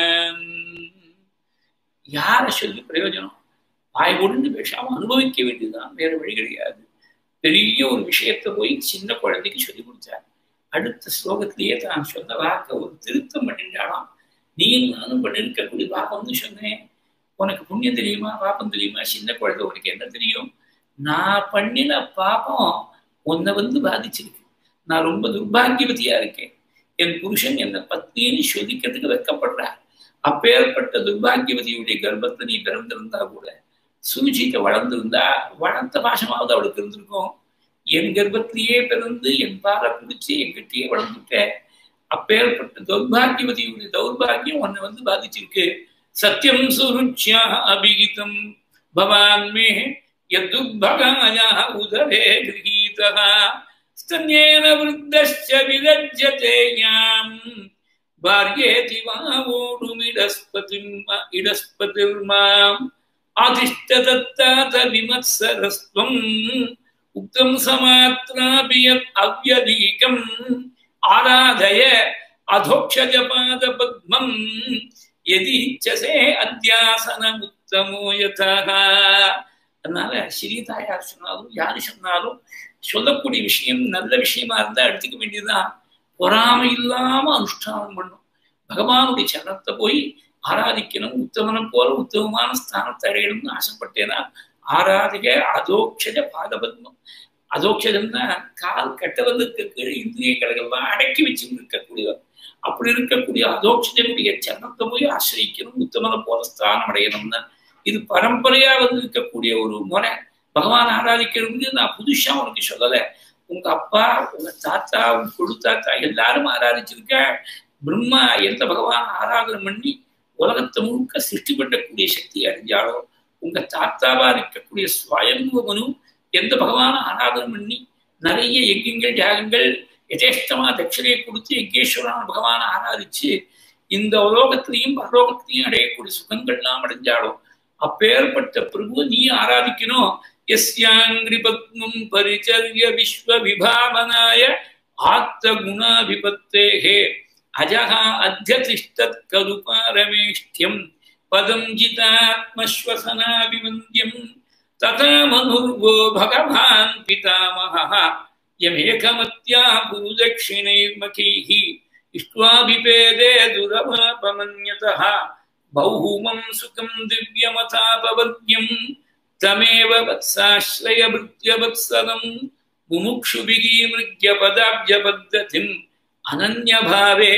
யாரை சொல்லி பிரயோஜனம் வாய் ஒன்று பேசாம அனுபவிக்க வேண்டியதுதான் வேற வழி கிடையாது பெரிய ஒரு விஷயத்த போய் சின்ன குழந்தைக்கு சொல்லி கொடுத்தார் அடுத்த ஸ்லோகத்திலேயே தான் சொன்ன வாக்க ஒரு திருத்தம் பண்ணிட்டாலாம் நீயும் நானும் பண்ணிருக்கக்கூடிய பாப்பம்னு சொன்னேன் உனக்கு புண்ணியம் தெரியுமா பாப்பம் தெரியுமா சின்ன குழந்தை உனக்கு என்ன தெரியும் நான் பண்ணின பாப்பம் உன்னை வந்து பாதிச்சிருக்கு நான் ரொம்ப துர்பாகியவதியா இருக்கேன் என் புருஷன் என்னை பத்தின்னு சொல்லிக்கிறதுக்கு வெக்கப்படுறார் அப்பேற்பட்ட துர்பாகியவதியுடைய கர்ப்பத்தை நீ பிறந்திருந்தா கூட சூழ்ச்சிக்க வளர்ந்திருந்தா வளர்த்த பாசமாவது அவளுக்கு இருந்திருக்கும் என் கர்ப்பத்திலேயே பிறந்து என் பாலை குடிச்சு என்கிட்டயே வளர்ந்துட்ட அப்பேற்பட்ட தௌர்பாகியவதியுடைய தௌர்பாகியம் உன்னை வந்து பாதிச்சிருக்கு சத்தியம் சுருச்சியா அபிகிதம் பவான் மே யதுபகாயா உதரே கிரகீதः स्तन्येन वृद्धश्च विरज्यते याम् भार्येति वा वोढुमिडस्पतिम् इडस्पतिर्माम् आदिष्टदत्तात विमत्सरस्त्वम् उक्तम् समात्रापि यत् अव्यलीकम् आराधय अधोक्षजपादपद्मम् यदि इच्छसे अध्यासनमुत्तमो यथः அதனால ஸ்ரீ தாயார் சொன்னாலும் யாரு சொன்னாலும் சொல்லக்கூடிய விஷயம் நல்ல விஷயமா இருந்தா எடுத்துக்க வேண்டியதுதான் பொறாமை இல்லாம அனுஷ்டானம் பண்ணும் பகவானுடைய சரணத்தை போய் ஆராதிக்கணும் உத்தமனை போல உத்தமமான ஸ்தானத்தை அடையணும்னு ஆசைப்பட்டேனா ஆராதிக அதோக்ஷஜ பாதபத்மம் அதோக்ஷஜம்னா கால் கட்ட வந்து இருக்கக்கூடிய இந்திரியங்களெல்லாம் அடக்கி வச்சு இருக்கக்கூடியவர் அப்படி இருக்கக்கூடிய அதோக்ஷஜனுடைய சரணத்தை போய் ஆசிரிக்கணும் உத்தமனை போல ஸ்தானம் அடையணும்னா இது பரம்பரையா வந்து இருக்கக்கூடிய ஒரு முறை பகவான் ஆராதிக்கிறது நான் புதுசா உனக்கு சொல்லலை உங்க அப்பா உங்க தாத்தா உங்க கொடு தாத்தா எல்லாரும் ஆராதிச்சிருக்க பிரம்மா எந்த பகவான் ஆராதனை பண்ணி உலகத்தை முழுக்க சிருஷ்டி பண்ணக்கூடிய சக்தி அடைஞ்சாலோ உங்க தாத்தாவா இருக்கக்கூடிய ஸ்வயம்புவனு எந்த பகவான ஆராதனை பண்ணி நிறைய யஜ்யங்கள் யாகங்கள் யதேஷ்டமா தட்சிணையை கொடுத்து யஜ்யேஸ்வரான பகவான ஆராதிச்சு இந்த உலோகத்திலையும் பரலோகத்திலையும் அடையக்கூடிய சுகங்கள்லாம் அடைஞ்சாலோ அப்பேற்பட்ட பிரபு நீ ஆராதிக்கணும் यस्याङ्घ्रि पद्मम् परिचर्य विश्वविभावनाय आत्तगुणाभिपत्तेः अजः अध्यतिष्ठत् करुपारमेष्ठ्यम् पदम् जितात्मश्वसनाभिवन्द्यम् तथा मनुर्वो भगवान् पितामहः यमेकमत्या गुरुदक्षिणैर्मखैः इष्ट्वाभिपेदे दुरवापमन्यतः बौहूमम् सुखम् दिव्यमथापवर्ग्यम् तमेव वत्साश्रयभृत्यवत्सलम् मुमुक्षुभिः मृग्यपदाब्जपद्धतिम् अनन्यभावे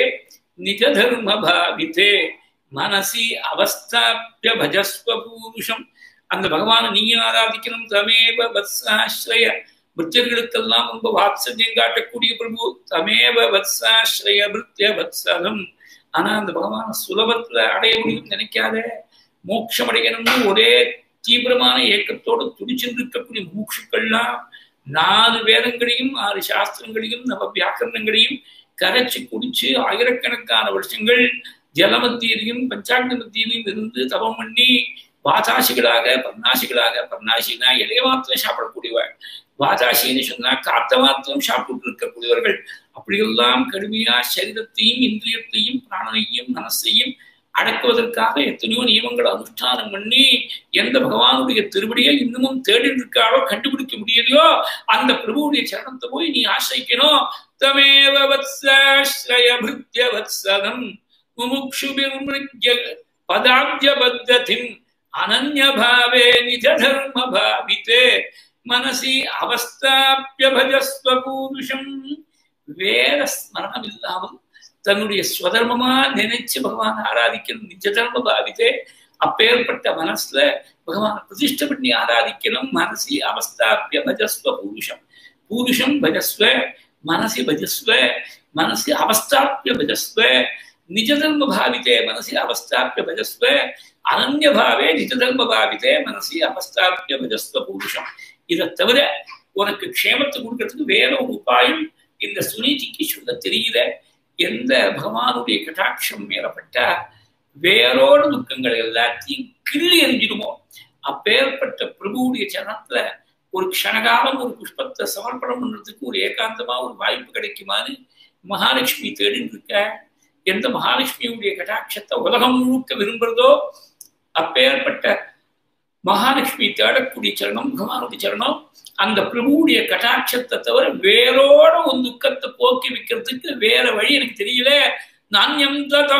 निजधर्मभाविते மனசி அவஸ்தாப்பிய பஜஸ்வ பூருஷம் அந்த பகவானை நீ ஆராதிக்கணும் தமேவ வத்சாஸ்ரய பிருத்தியர்களுக்கெல்லாம் ரொம்ப வாத்சல்யம் காட்டக்கூடிய பிரபு தமேவ வத்சாஸ்ரய பிருத்திய வத்சலம் ஆனா அந்த பகவான சுலபத்துல அடைய முடியும் நினைக்காத மோட்சம் அடையணும்னு ஒரே தீவிரமான ஏக்கத்தோடு துடிச்சிருக்கக்கூடிய மூக்ஷுக்கள்லாம் நாலு வேதங்களையும் ஆறு சாஸ்திரங்களையும் நம்ம வியாக்கரணங்களையும் கரைச்சு குடிச்சு ஆயிரக்கணக்கான வருஷங்கள் ஜலமத்தியிலையும் பஞ்சாங்க மத்தியிலையும் இருந்து தவம் பண்ணி வாதாசிகளாக பர்ணாசிகளாக பர்ணாசினா இலைய மாத்திரம் சாப்பிடக்கூடியவள் வாதாசின்னு சொன்னா காத்த மாத்திரம் சாப்பிட்டு இருக்கக்கூடியவர்கள் அப்படியெல்லாம் கடுமையா சரீரத்தையும் இந்திரியத்தையும் பிராணனையும் மனசையும் அடக்குவதற்காக எத்தனையோ நியமங்கள் அனுஷ்டானம் பண்ணி எந்த பகவானுடைய திருவடியை இன்னமும் தேடி இருக்காளோ கண்டுபிடிக்க முடியலையோ அந்த பிரபுவுடைய சரணத்தை போய் நீ ஆசிரிக்கணும் தமேவ வத்சாஸ்ரய பிருத்திய வத்சலம் முமுக்ஷுபிர்மிருஜ பதாப்ஜ பத்ததிம் அனன்யபாவே நிஜ தர்ம பாவித்தே மனசி அவஸ்தாப்பிய பஜஸ்வ பூருஷம் வேற ஸ்மரணம் இல்லாமல் தன்னுடைய ஸ்வதர்மமா நினைச்சு பகவான் ஆராதிக்கணும் நிஜ தர்ம பாவித்தே அப்பேற்பட்ட மனசுல பகவான் பிரதிஷ்ட பண்ணி ஆராதிக்கணும் மனசி அவஸ்தாப்பிய பஜஸ்வ பூருஷம் பூருஷம் பஜஸ்வ மனசி பஜஸ்வ மனசி அவஸ்தாப்பிய பஜஸ்வ நிஜதர்ம பாவித்தே மனசி அவஸ்தாப்பிய பஜஸ்வ அனன்ய பாவே நிஜதர்ம பாவித்தே மனசி அவஸ்தாப்பிய பஜஸ்வ பூருஷம் இதை தவிர உனக்கு க்ஷேமத்தை கொடுக்கறதுக்கு வேற ஒரு உபாயம் இந்த சுனீதிக்கு சொல்ல தெரியல எந்த பகவானுடைய கட்டாட்சம் மேலப்பட்டா வேரோட துக்கங்கள் எல்லாத்தையும் கிள்ளி எறிஞ்சிடுமோ அப்பேற்பட்ட பிரபுவுடைய சரணத்துல ஒரு க்ஷணகாலம் ஒரு புஷ்பத்தை சமர்ப்பணம் பண்றதுக்கு ஒரு ஏகாந்தமா ஒரு வாய்ப்பு கிடைக்குமான்னு மகாலட்சுமி தேடின்னு இருக்க எந்த மகாலட்சுமியுடைய கட்டாட்சத்தை உலகம் முழுக்க விரும்புறதோ அப்பேற்பட்ட மகாலட்சுமி தேடக்கூடிய சரணம் பகவானுடைய சரணம் அந்த பிரபுவுடைய கட்டாட்சத்தை தவிர வேரோட ஒரு துக்கத்தை போக்கி வைக்கிறதுக்கு வேற வழி எனக்கு தெரியல நானியம்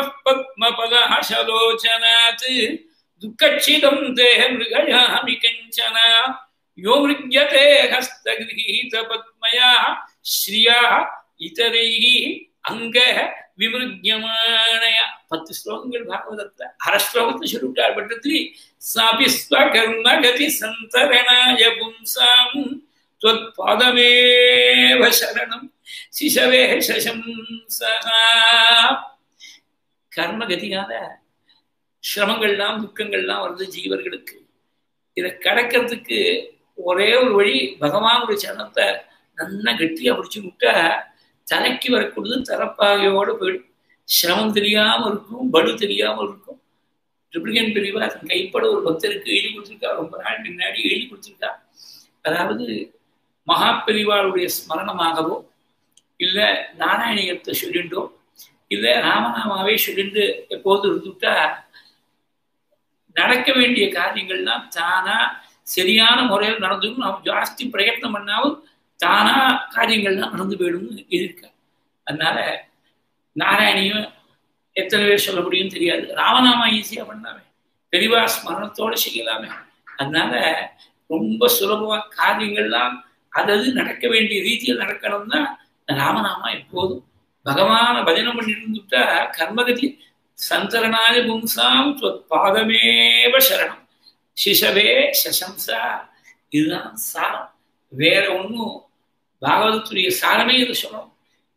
பத்மபலாசலோச்சனாத் துக்கச்சிதம் தேக மிருகயாமி கஞ்சன யோ மிருஜ்யதே ஹஸ்தகிரகீத பத்மயா ஸ்ரீயா இதரைः அங்க விமிருஜமானய பத்து ஸ்லோகங்கள் பாகவதத்துல அரை ஸ்லோகத்தை சொல்லிவிட்டார் பட்டத்திரி சாபிஸ்வ கர்ம கதி சந்தரணாய பும்சாம் त्वत्पादमेव शरणं சிசவே சசம்சா கர்மகதியான சிரமங்கள்லாம் துக்கங்கள்லாம் வருது ஜீவர்களுக்கு இதை கடக்கிறதுக்கு ஒரே ஒரு வழி பகவானுடைய சரணத்தை நல்லா கட்டியா பிடிச்சு விட்டா தலைக்கு வரக்கூடியது தரப்பாகையோடு போயிடும் சிரமம் தெரியாம இருக்கும் படு தெரியாம இருக்கும் ட்ரிபிளிகன் பிரிவா தன் கைப்பட ஒரு பக்தருக்கு எழுதி கொடுத்துருக்கா ரொம்ப நாள் முன்னாடி எழுதி கொடுத்துருக்கா அதாவது மகாபெரிவாளுடைய ஸ்மரணமாகவோ இல்லை நாராயணியத்தை சொல்லிண்டோ இல்லை ராமநாமாவே சொல்லிண்டு எப்போது இருந்துட்டா நடக்க வேண்டிய காரியங்கள்லாம் தானா சரியான முறையில் நடந்துடும் நம்ம ஜாஸ்தி பிரயத்னம் பண்ணாலும் தானா காரியங்கள்லாம் நடந்து போயிடும்னு இருக்க அதனால நாராயணியும் எத்தனை பேர் சொல்ல முடியும் தெரியாது ராமநாமா ஈஸியா பண்ணாமே பெரிவா ஸ்மரணத்தோட செய்யலாமே அதனால ரொம்ப சுலபமா காரியங்கள்லாம் அதது நடக்க வேண்டிய ரீதியில் நடக்கணும்னா ராமநாமா எப்போதும் பகவான பஜனம் பண்ணிட்டு இருந்துட்டா கர்மகதி சந்தரணாய பும்சாம் பாதமேவ சரணம் சிசவே சசம்சா இதுதான் சாரம் வேற ஒன்றும் பாகவதத்துடைய சாரமே இது சொல்லணும்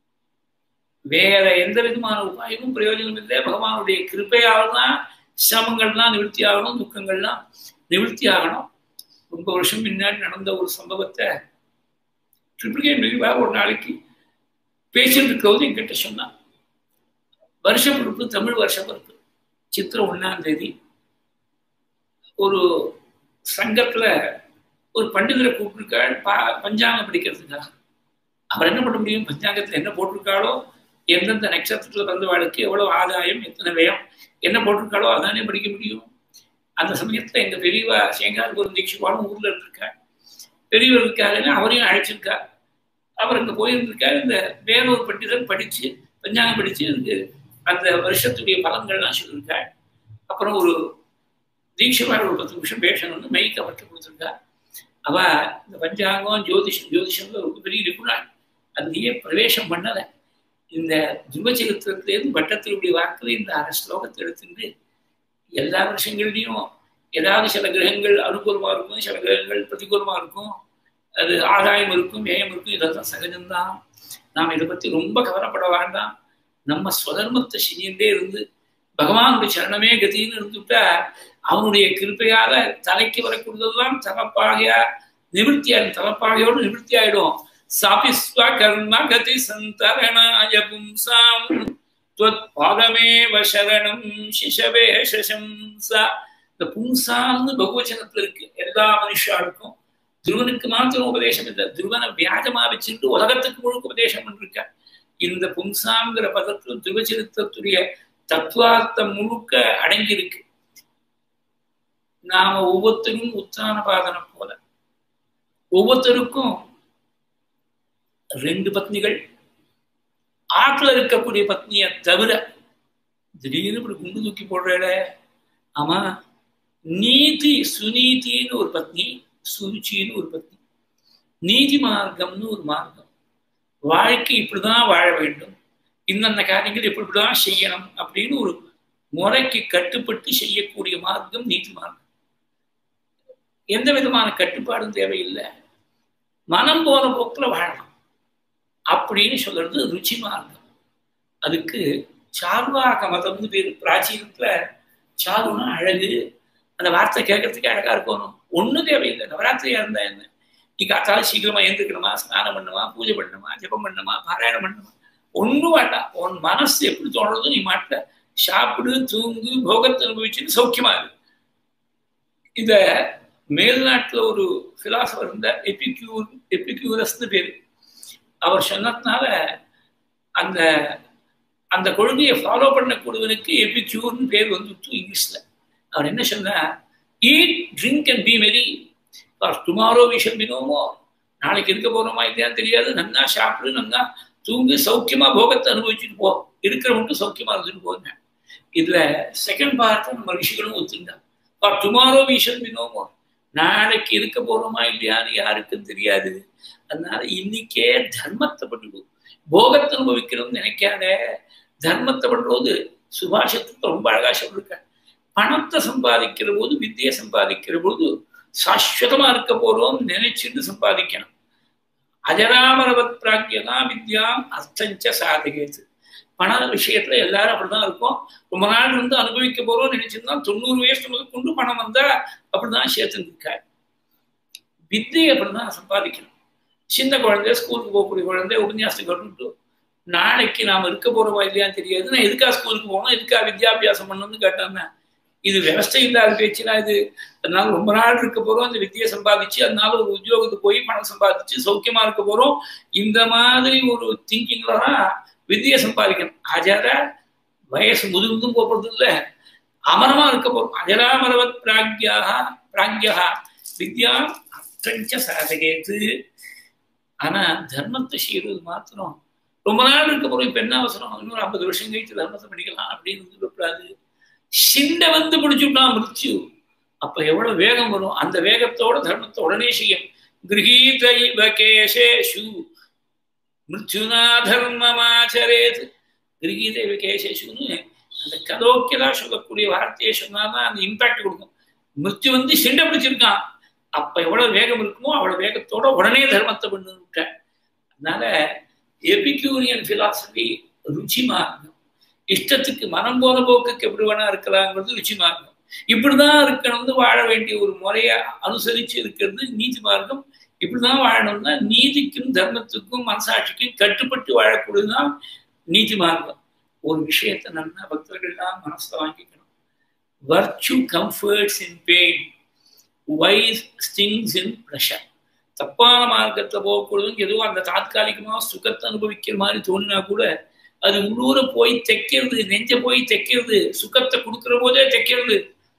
வேற எந்த விதமான உபாயமும் பிரயோஜனம் இல்லை பகவானுடைய கிருப்பையால் தான் சிரமங்கள்லாம் நிவர்த்தி ஆகணும் துக்கங்கள்லாம் நிவர்த்தி ஆகணும் ரொம்ப வருஷம் முன்னாடி நடந்த ஒரு சம்பவத்தை ட்ரிபிளிகேட் மெதுவா ஒரு நாளைக்கு பேசிட்டு இருக்கிறது என்கிட்ட சொன்னான் வருஷ பிறப்பு தமிழ் வருஷ பிறப்பு சித்திரம் ஒன்னாம் தேதி ஒரு சங்கத்துல ஒரு பண்டிதரை கூப்பிட்டுருக்காள் பா பஞ்சாங்கம் படிக்கிறதுக்காக அவர் என்ன பண்ண முடியும் பஞ்சாங்கத்துல என்ன போட்டிருக்காளோ எந்தெந்த நட்சத்திரத்துல பிறந்தவாளுக்கு எவ்வளவு ஆதாயம் எத்தனை வியம் என்ன போட்டிருக்காளோ அதானே படிக்க முடியும் அந்த சமயத்துல எங்க பெரியவா சேங்கார்புரம் தீட்சிவாலும் ஊர்ல இருந்திருக்காள் பெரியவர் இருக்காருன்னு அவரையும் அழைச்சிருக்கார் அவர் அங்க போயிருந்திருக்காரு இந்த வேறொரு பண்டிதர் படிச்சு பஞ்சாங்கம் படிச்சு இருக்கு அந்த வருஷத்துடைய பலன்கள்லாம் சொல்லியிருக்காள் அப்புறம் ஒரு தீட்சமார் ஒரு பத்து நிமிஷம் பேசணும்னு மைக் அவர்கிட்ட கொடுத்துருக்கா அவ இந்த பஞ்சாங்கம் ஜோதிஷம் ஜோதிஷம்ல ரொம்ப பெரிய நிபுணர் அதுலயே பிரவேசம் பண்ணலை இந்த துருவச்சரித்திரத்திலேருந்து பட்டத்தினுடைய வாக்கில் இந்த அரை ஸ்லோகத்தை எடுத்துட்டு எல்லா வருஷங்கள்லையும் ஏதாவது சில கிரகங்கள் அனுகூலமாக இருக்கும் சில கிரகங்கள் பிரதிகூலமாக இருக்கும் அது ஆதாயம் இருக்கும் வியம் இருக்கும் இதெல்லாம் சகஜம்தான் நாம் இதை பற்றி ரொம்ப கவலைப்பட வேண்டாம் நம்ம ஸ்வதர்மத்தை செஞ்சுட்டே இருந்து பகவானுடைய சரணமே கதின்னு இருந்துட்டா அவனுடைய கிருப்பையால தலைக்கு வரக்கூடியதெல்லாம் தலப்பாகையா நிவர்த்தியாயிடும் தலப்பாகையோடு நிவர்த்தி ஆயிடும் சாபிஸ்வ கர்ம கதி சந்தரணாய பும்சாம் பாதமேவ சரணம் சிசவே சசம்சா இந்த பும்சாம்னு பகுவச்சனத்துல இருக்கு எல்லா மனுஷாளுக்கும் துருவனுக்கு மாத்திரம் உபதேசம் இல்லை துருவனை வியாஜமா வச்சுட்டு உலகத்துக்கு முழுக்க உபதேசம் பண்ணிருக்க இந்த பும்சாங்கிற பதத்துல துருவச்சரித்திரத்துடைய தத்துவார்த்தம் முழுக்க அடங்கி இருக்கு நாம ஒவ்வொருத்தரும் உத்தான பாதனை போல ஒவ்வொருத்தருக்கும் ரெண்டு பத்னிகள் ஆற்றுல இருக்கக்கூடிய பத்னியை தவிர திடீர்னு இப்படி குண்டு தூக்கி போடுறேட ஆமா நீதி சுநீதின்னு ஒரு பத்னி சுருச்சின்னு ஒரு பத்னி நீதி மார்க்கம்னு ஒரு மார்க்கம் வாழ்க்கை இப்படிதான் வாழ வேண்டும் இந்தந்த காரியங்கள் இப்படிதான் செய்யணும் அப்படின்னு ஒரு முறைக்கு கட்டுப்பட்டு செய்யக்கூடிய மார்க்கம் நீதி மார்க்கம் எந்த விதமான கட்டுப்பாடும் தேவையில்லை மனம் போன போக்கில் வாழலாம் அப்படின்னு சொல்றது ருச்சி மார்க்கம் அதுக்கு சார்வாக மதம்னு பேர் பிராச்சீனத்துல சாருன்னா அழகு அந்த வார்த்தை கேட்கறதுக்கு அழகா இருக்கணும் ஒன்றும் தேவையில்லை நவராத்திரியா இருந்தா என்ன நீ காத்தால சீக்கிரமா எழுந்துக்கணுமா ஸ்நானம் பண்ணுமா பூஜை பண்ணணுமா ஜெபம் பண்ணணுமா பாராயணம் பண்ணணுமா ஒன்றும் வேண்டாம் உன் மனசு எப்படி தோணுறதோ நீ மாட்ட சாப்பிடு தூங்கு போகத்தை அனுபவிச்சுன்னு சௌக்கியமா இருக்கு இத மேல்நாட்டுல ஒரு பிலாசபர் இருந்த எபிக்யூர் எபிக்யூரஸ்னு பேரு அவர் சொன்னதுனால அந்த அந்த கொள்கையை ஃபாலோ பண்ணக்கூடியவனுக்கு எபிக்யூர்னு பேர் வந்துட்டு இங்கிலீஷ்ல அவர் என்ன சொன்னார் eat drink and be merry for tomorrow we shall be no more நாளைக்கு இருக்க போறோமா இல்லையா தெரியாது நன்னா சாப்பிடு நன்னா தூங்கு சௌக்கியமா போகத்தை அனுபவிச்சுட்டு போ இருக்கிற மட்டும் சௌக்கியமா இருந்துட்டு போங்க இதுல செகண்ட் பார்ட் நம்ம ரிஷிகளும் ஒத்துங்க ஃபார் டுமாரோ விஷன் பினோமோ நாளைக்கு இருக்க போறோமா இல்லையான்னு யாருக்கும் தெரியாது அதனால இன்னைக்கே தர்மத்தை பண்ணிடும் போகத்தை அனுபவிக்கணும்னு நினைக்காத தர்மத்தை பண்றது சுபாஷத்தை ரொம்ப அழகா சொல்லிருக்க பணத்தை சம்பாதிக்கிற போது வித்தியை சம்பாதிக்கிற போது சாஸ்வதமா இருக்க போறோம் நினைச்சுட்டு சம்பாதிக்கணும் அஜராமரவத் பிராக்கியதா வித்யாம் அர்த்தஞ்ச சாதகேது பண விஷயத்துல எல்லாரும் அப்படிதான் இருக்கும் ரொம்ப நாள் இருந்து அனுபவிக்க போறோம் நினைச்சிருந்தா தொண்ணூறு வயசு முதல் கொண்டு பணம் வந்தா அப்படிதான் சேர்த்துட்டு இருக்காரு வித்தை அப்படிதான் சம்பாதிக்கணும் சின்ன குழந்தை ஸ்கூலுக்கு போகக்கூடிய குழந்தை உபன்யாசத்துக்கு வரணும் நாளைக்கு நாம் இருக்க போறோமா இல்லையான்னு தெரியாது நான் எதுக்கா ஸ்கூலுக்கு போகணும் எதுக்கா வித்யாபியாசம் பண்ணணும்னு கேட்டேன்னா இது விவசாய இல்லாத பேச்சுனா இது அதனால ரொம்ப நாள் இருக்க போறோம் அந்த வித்தியை சம்பாதிச்சு அதனால ஒரு உத்தியோகத்துக்கு போய் பணம் சம்பாதிச்சு சௌக்கியமா இருக்க போறோம் இந்த மாதிரி ஒரு திங்கிங்ல தான் வித்தியை சம்பாதிக்கணும் அஜர வயசு முதுகுந்தும் போறது இல்லை அமரமா இருக்க போறோம் அஜராமரவத் பிராக்யாக பிராக்யா வித்யா அத்தஞ்ச சாதகேத்து ஆனா தர்மத்தை செய்யறது மாத்திரம் ரொம்ப நாள் இருக்க போறோம் இப்ப என்ன அவசரம் இன்னொரு ஐம்பது வருஷம் கழிச்சு தர்மத்தை பண்ணிக்கலாம் அப்படின்னு சொல்லக்கூடாது சிண்டை வந்து பிடிச்சுட்டா மிருச்சு அப்ப எவ்வளவு வேகம் வரும் அந்த வேகத்தோட தர்மத்தை உடனே செய்யும் கிரகீத கேசேஷு மிருச்சுனா தர்மமாச்சரேது கிரகீத கேசேஷுன்னு அந்த கதோக்கியதா சொல்லக்கூடிய வார்த்தையை சொன்னாதான் அந்த இம்பாக்ட் கொடுக்கும் மிருச்சு வந்து சிண்டை பிடிச்சிருக்கான் அப்ப எவ்வளவு வேகம் இருக்குமோ அவ்வளவு வேகத்தோட உடனே தர்மத்தை பண்ணுட்ட அதனால எபிக்யூரியன் பிலாசபி ருச்சி மார்க்கம் இஷ்டத்துக்கு மனம் போன போக்குக்கு எப்படி வேணா இருக்கலாங்கிறது ருச்சி மார்க்கம் இப்படிதான் இருக்கணும்னு வாழ வேண்டிய ஒரு முறையை அனுசரிச்சு இருக்கிறது நீதி மார்க்கம் இப்படிதான் வாழணும்னா நீதிக்கும் தர்மத்துக்கும் மனசாட்சிக்கும் கட்டுப்பட்டு வாழக்கூடியதுதான் நீதி மார்க்கம் ஒரு விஷயத்தை நல்லா பக்தர்கள்லாம் மனசுல வாங்கிக்கணும் virtue comforts in pain wise stings in pressure தப்பான மார்க்கத்தை போகக்கூடாதுன்னு எதுவும் அந்த தாத்காலிகமாக சுகத்தை அனுபவிக்கிற மாதிரி தோணினா கூட அது உள்ளூர போய் தைக்கிறது நெஞ்ச போய் தைக்கிறது சுகத்தை கொடுக்குற போதே தைக்கிறது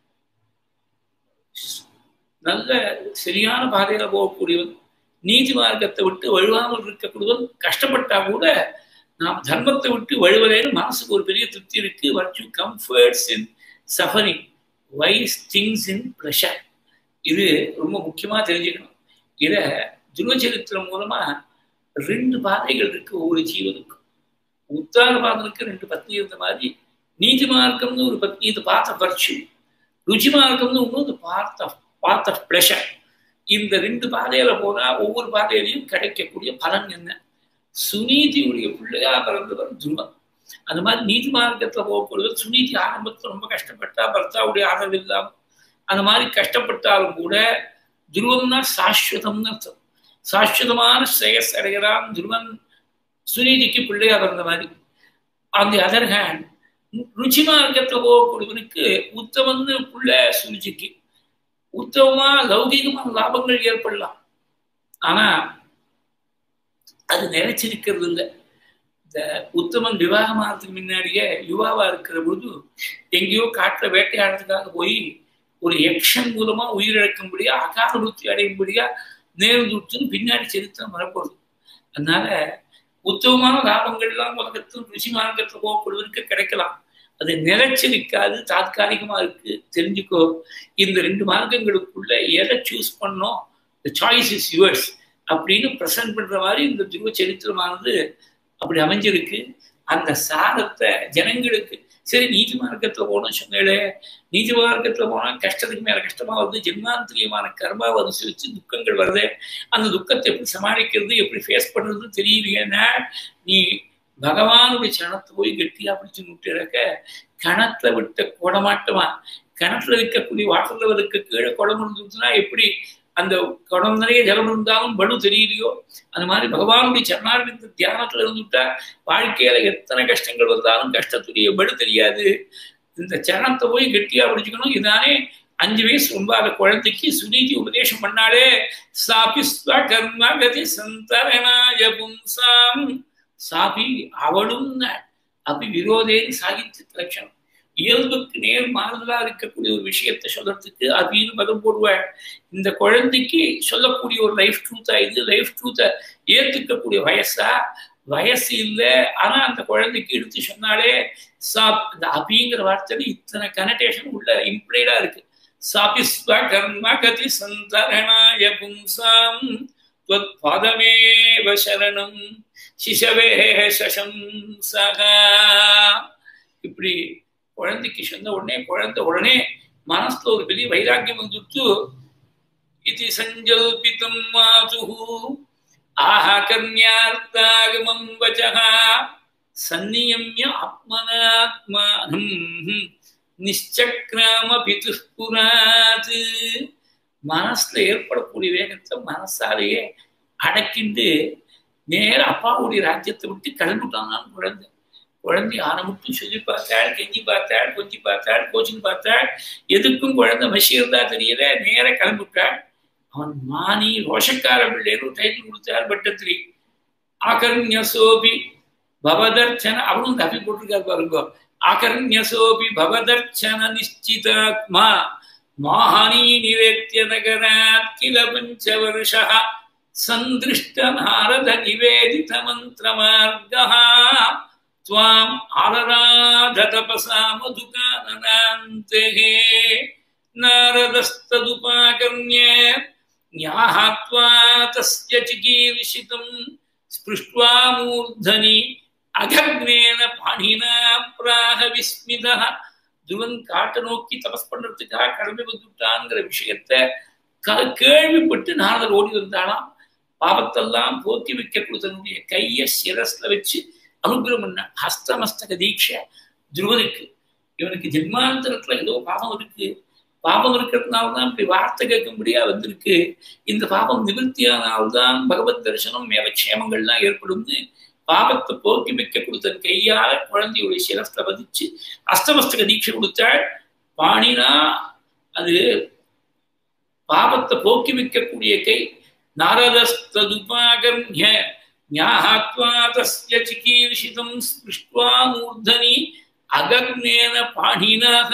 நல்ல சரியான பாதையில போகக்கூடியவன் நீதி மார்க்கத்தை விட்டு வழுவாமல் இருக்கக்கூடியவன் கஷ்டப்பட்டா கூட நாம் தர்மத்தை விட்டு வழுவலேன்னு மனசுக்கு ஒரு பெரிய திருப்தி இருக்கு virtue comforts in suffering wise things in pressure இது ரொம்ப முக்கியமா தெரிஞ்சுக்கணும் இத துருவச்சரித்திரம் மூலமா ரெண்டு பாதைகள் இருக்கு ஒவ்வொரு ஜீவனுக்கும் உத்தார பாதனுக்கு ரெண்டு பத்னி இருந்த மாதிரி நீதி மார்க்கம்னு ஒரு பத்னி இது பார்த்த வர்ச்சு ருச்சி மார்க்கம்னு இன்னொரு பார்த்த பார்த்த பிளஷர் இந்த ரெண்டு பாதையில போனா ஒவ்வொரு பாதையிலையும் கிடைக்கக்கூடிய பலன் என்ன சுனீதியுடைய பிள்ளையா பிறந்தவர் துருவன் அந்த மாதிரி நீதி மார்க்கத்துல போகக்கூடிய சுனீதி ஆரம்பத்துல ரொம்ப கஷ்டப்பட்டா பர்த்தாவுடைய ஆதரவு இல்லாம அந்த மாதிரி கஷ்டப்பட்டாலும் கூட துருவம்னா சாஸ்வதம்னு அர்த்தம் சாஸ்வதமான ஸ்ரேயஸ் அடைகிறான் துருவன் சுனீதிக்கு பிள்ளையா பிறந்த மாதிரி ஆன் தி அதர் ஹேண்ட் ருச்சி மார்க்கத்தில் போகக்கூடியவனுக்கு உத்தமன்னு புள்ள சுருச்சிக்கு உத்தமமா லௌகிகமான லாபங்கள் ஏற்படலாம் ஆனா அது நிலைச்சிருக்கிறது இல்லை இந்த உத்தமன் விவாகமானதுக்கு முன்னாடியே யுவாவா இருக்கிற பொழுது எங்கேயோ காட்டுல வேட்டையாடுறதுக்காக போய் ஒரு எக்ஷன் மூலமா உயிரிழக்கும்படியா அகால புத்தி அடையும்படியா நேர்ந்துட்டுன்னு பின்னாடி சரித்திரம் வரப்போகுது அதனால உத்தமமான லாபங்கள்லாம் உலகத்தில் ருசி மார்க்கத்தில் போகப்படுவதற்கு கிடைக்கலாம் அது நிலைச்சிருக்காது தாத்காலிகமா இருக்கு தெரிஞ்சுக்கோ இந்த ரெண்டு மார்க்கங்களுக்குள்ள எதை சூஸ் பண்ணோம் த சாய்ஸ் இஸ் யுவர்ஸ் அப்படின்னு ப்ரெசன்ட் பண்ற மாதிரி இந்த துருவ சரித்திரமானது அப்படி அமைஞ்சிருக்கு அந்த சாரத்தை ஜனங்களுக்கு சரி நீதி மார்க்கத்துல போனோம் சொன்னேளே நீதி மார்க்கத்துல போனா கஷ்டத்துக்கு மேல கஷ்டமா வருது ஜென்மாந்திரியமான கர்மாவை அனுசரிச்சு துக்கங்கள் வருது அந்த துக்கத்தை எப்படி சமாளிக்கிறது எப்படி ஃபேஸ் பண்றது தெரியலையேன்னா நீ பகவானுடைய சனத்தை போய் கெட்டியா பிடிச்சு விட்டுறக்க கணத்துல விட்ட குடமாட்டமா கிணத்துல இருக்கக்கூடிய வாட்டர் லெவலுக்கு கீழே குடம் இருந்துச்சுன்னா எப்படி அந்த குடம் நிறைய ஜலம் இருந்தாலும் பலு தெரியலையோ அந்த மாதிரி பகவானுடைய சரணார்விந்த தியானத்துல இருந்துட்டா வாழ்க்கையில எத்தனை கஷ்டங்கள் வந்தாலும் கஷ்டத்துடைய பலு தெரியாது இந்த சரணத்தை போய் கெட்டியா பிடிச்சுக்கணும் இதானே அஞ்சு வயசு ரொம்ப அந்த குழந்தைக்கு சுனீதி உபதேசம் பண்ணாலே சாபிஸ்வ கர்மகதி சந்தரணாய பும்சாம் சாபி அவளும் அபி விரோதேன்னு சாகித்ய லட்சணம் இயல்புக்கு நேர் மாறுதலா இருக்கக்கூடிய ஒரு விஷயத்தை சொல்றதுக்கு அபின்னு பதம் போடுவாள் இந்த குழந்தைக்கு சொல்லக்கூடிய ஒரு லைஃப் ட்ரூத்தா இது லைஃப் ட்ரூத்தை ஏத்துக்கக்கூடிய வயசா வயசு இல்லை ஆனா அந்த குழந்தைக்கு எடுத்து சொன்னாலே சாப் இந்த அபிங்கிற வார்த்தையில இத்தனை கனடேஷன் உள்ள இம்ப்ளைடா இருக்கு சாபிஸ்வ கர்ம கதி சந்தரணாய பும்சாம் பதமேவ சரணம் சிசவே சசம்சகா இப்படி குழந்தைக்கு சொன்ன உடனே குழந்தை உடனே மனசுல ஒரு பெரிய வைராக்கியம் வந்துட்டு இது சஞ்சல்பிதம் மாதுஹு ஆஹா கன்யார்த்தாகமம் வச்சகா சந்நியமிய ஆத்மனாத்மானம் நிச்சக்ராம பிதுஷ்புராது மனசுல ஏற்படக்கூடிய வேகத்தை மனசாலேயே அடக்கிண்டு நேர அப்பாவுடைய ராஜ்யத்தை விட்டு கிளம்பிட்டான் குழந்தை குழந்தை ஆரம்பிட்டு சொல்லி பார்த்தாள் கெஞ்சி பார்த்தாள் கொஞ்சி பார்த்தாள் கோச்சிங் பார்த்தாள் எதுக்கும் குழந்தை மஷீர்தா தெரியல நேர கிளம்பிட்டாள் அவன் மானி ரோஷக்கார பிள்ளைன்னு டைட்டில் கொடுத்தார் பட்டத்திரி ஆகர்ணியசோபி பவதர்ச்சன அவனும் தப்பி போட்டிருக்காரு பாருங்க ஆகர்ணியசோபி பவதர்ச்சன நிச்சிதாத்மா மாஹானி நிவேத்திய நகராத் கில பஞ்சவருஷா சந்திருஷ்ட நாரத நிவேதித மந்திரமார்கா त्वाम् आलराधतपसा मधुकाननान्ते नारदस्तदुपाकर्ण्य न्याहात्वा तस्य चिकीर्षितम् स्पृष्ट्वा मूर्धनि அகக்னேன பாணினா பிராக விஸ்மிதா துவன் காட்ட நோக்கி தபஸ் பண்றதுக்காக கடமை வந்துட்டாங்கிற விஷயத்த கேள்விப்பட்டு நாரதர் ஓடி வந்தாலாம் பாவத்தெல்லாம் போக்கி வைக்க தன்னுடைய கைய சிரஸ்ல வச்சு அனுகிரகம் பண்ண ஹஸ்தமஸ்தக தீட்சை துருவனுக்கு இவனுக்கு ஜென்மாந்தரத்துல ஏதோ பாவம் இருக்கு பாவம் இருக்கிறதுனால்தான் இப்படி வார்த்தை கேட்கும்படியா வந்திருக்கு இந்த பாவம் நிவர்த்தியானால்தான் பகவத் தரிசனம் மேல க்ஷேமங்கள்லாம் ஏற்படும்னு பாவத்தை போக்கி வைக்க கொடுத்த கையால குழந்தையுடைய சிரஸ்ல பதிச்சு அஸ்தமஸ்தக தீட்சை கொடுத்தாள் பாணினா அது பாவத்தை போக்கி வைக்கக்கூடிய கை நாரதஸ்ததுபாகர்ணிய ஞாஹாத்வா தஸ்ய சிகீர்ஷிதம் ஸ்பிருஷ்டுவா மூர்தனி அகக்னேன பாணினக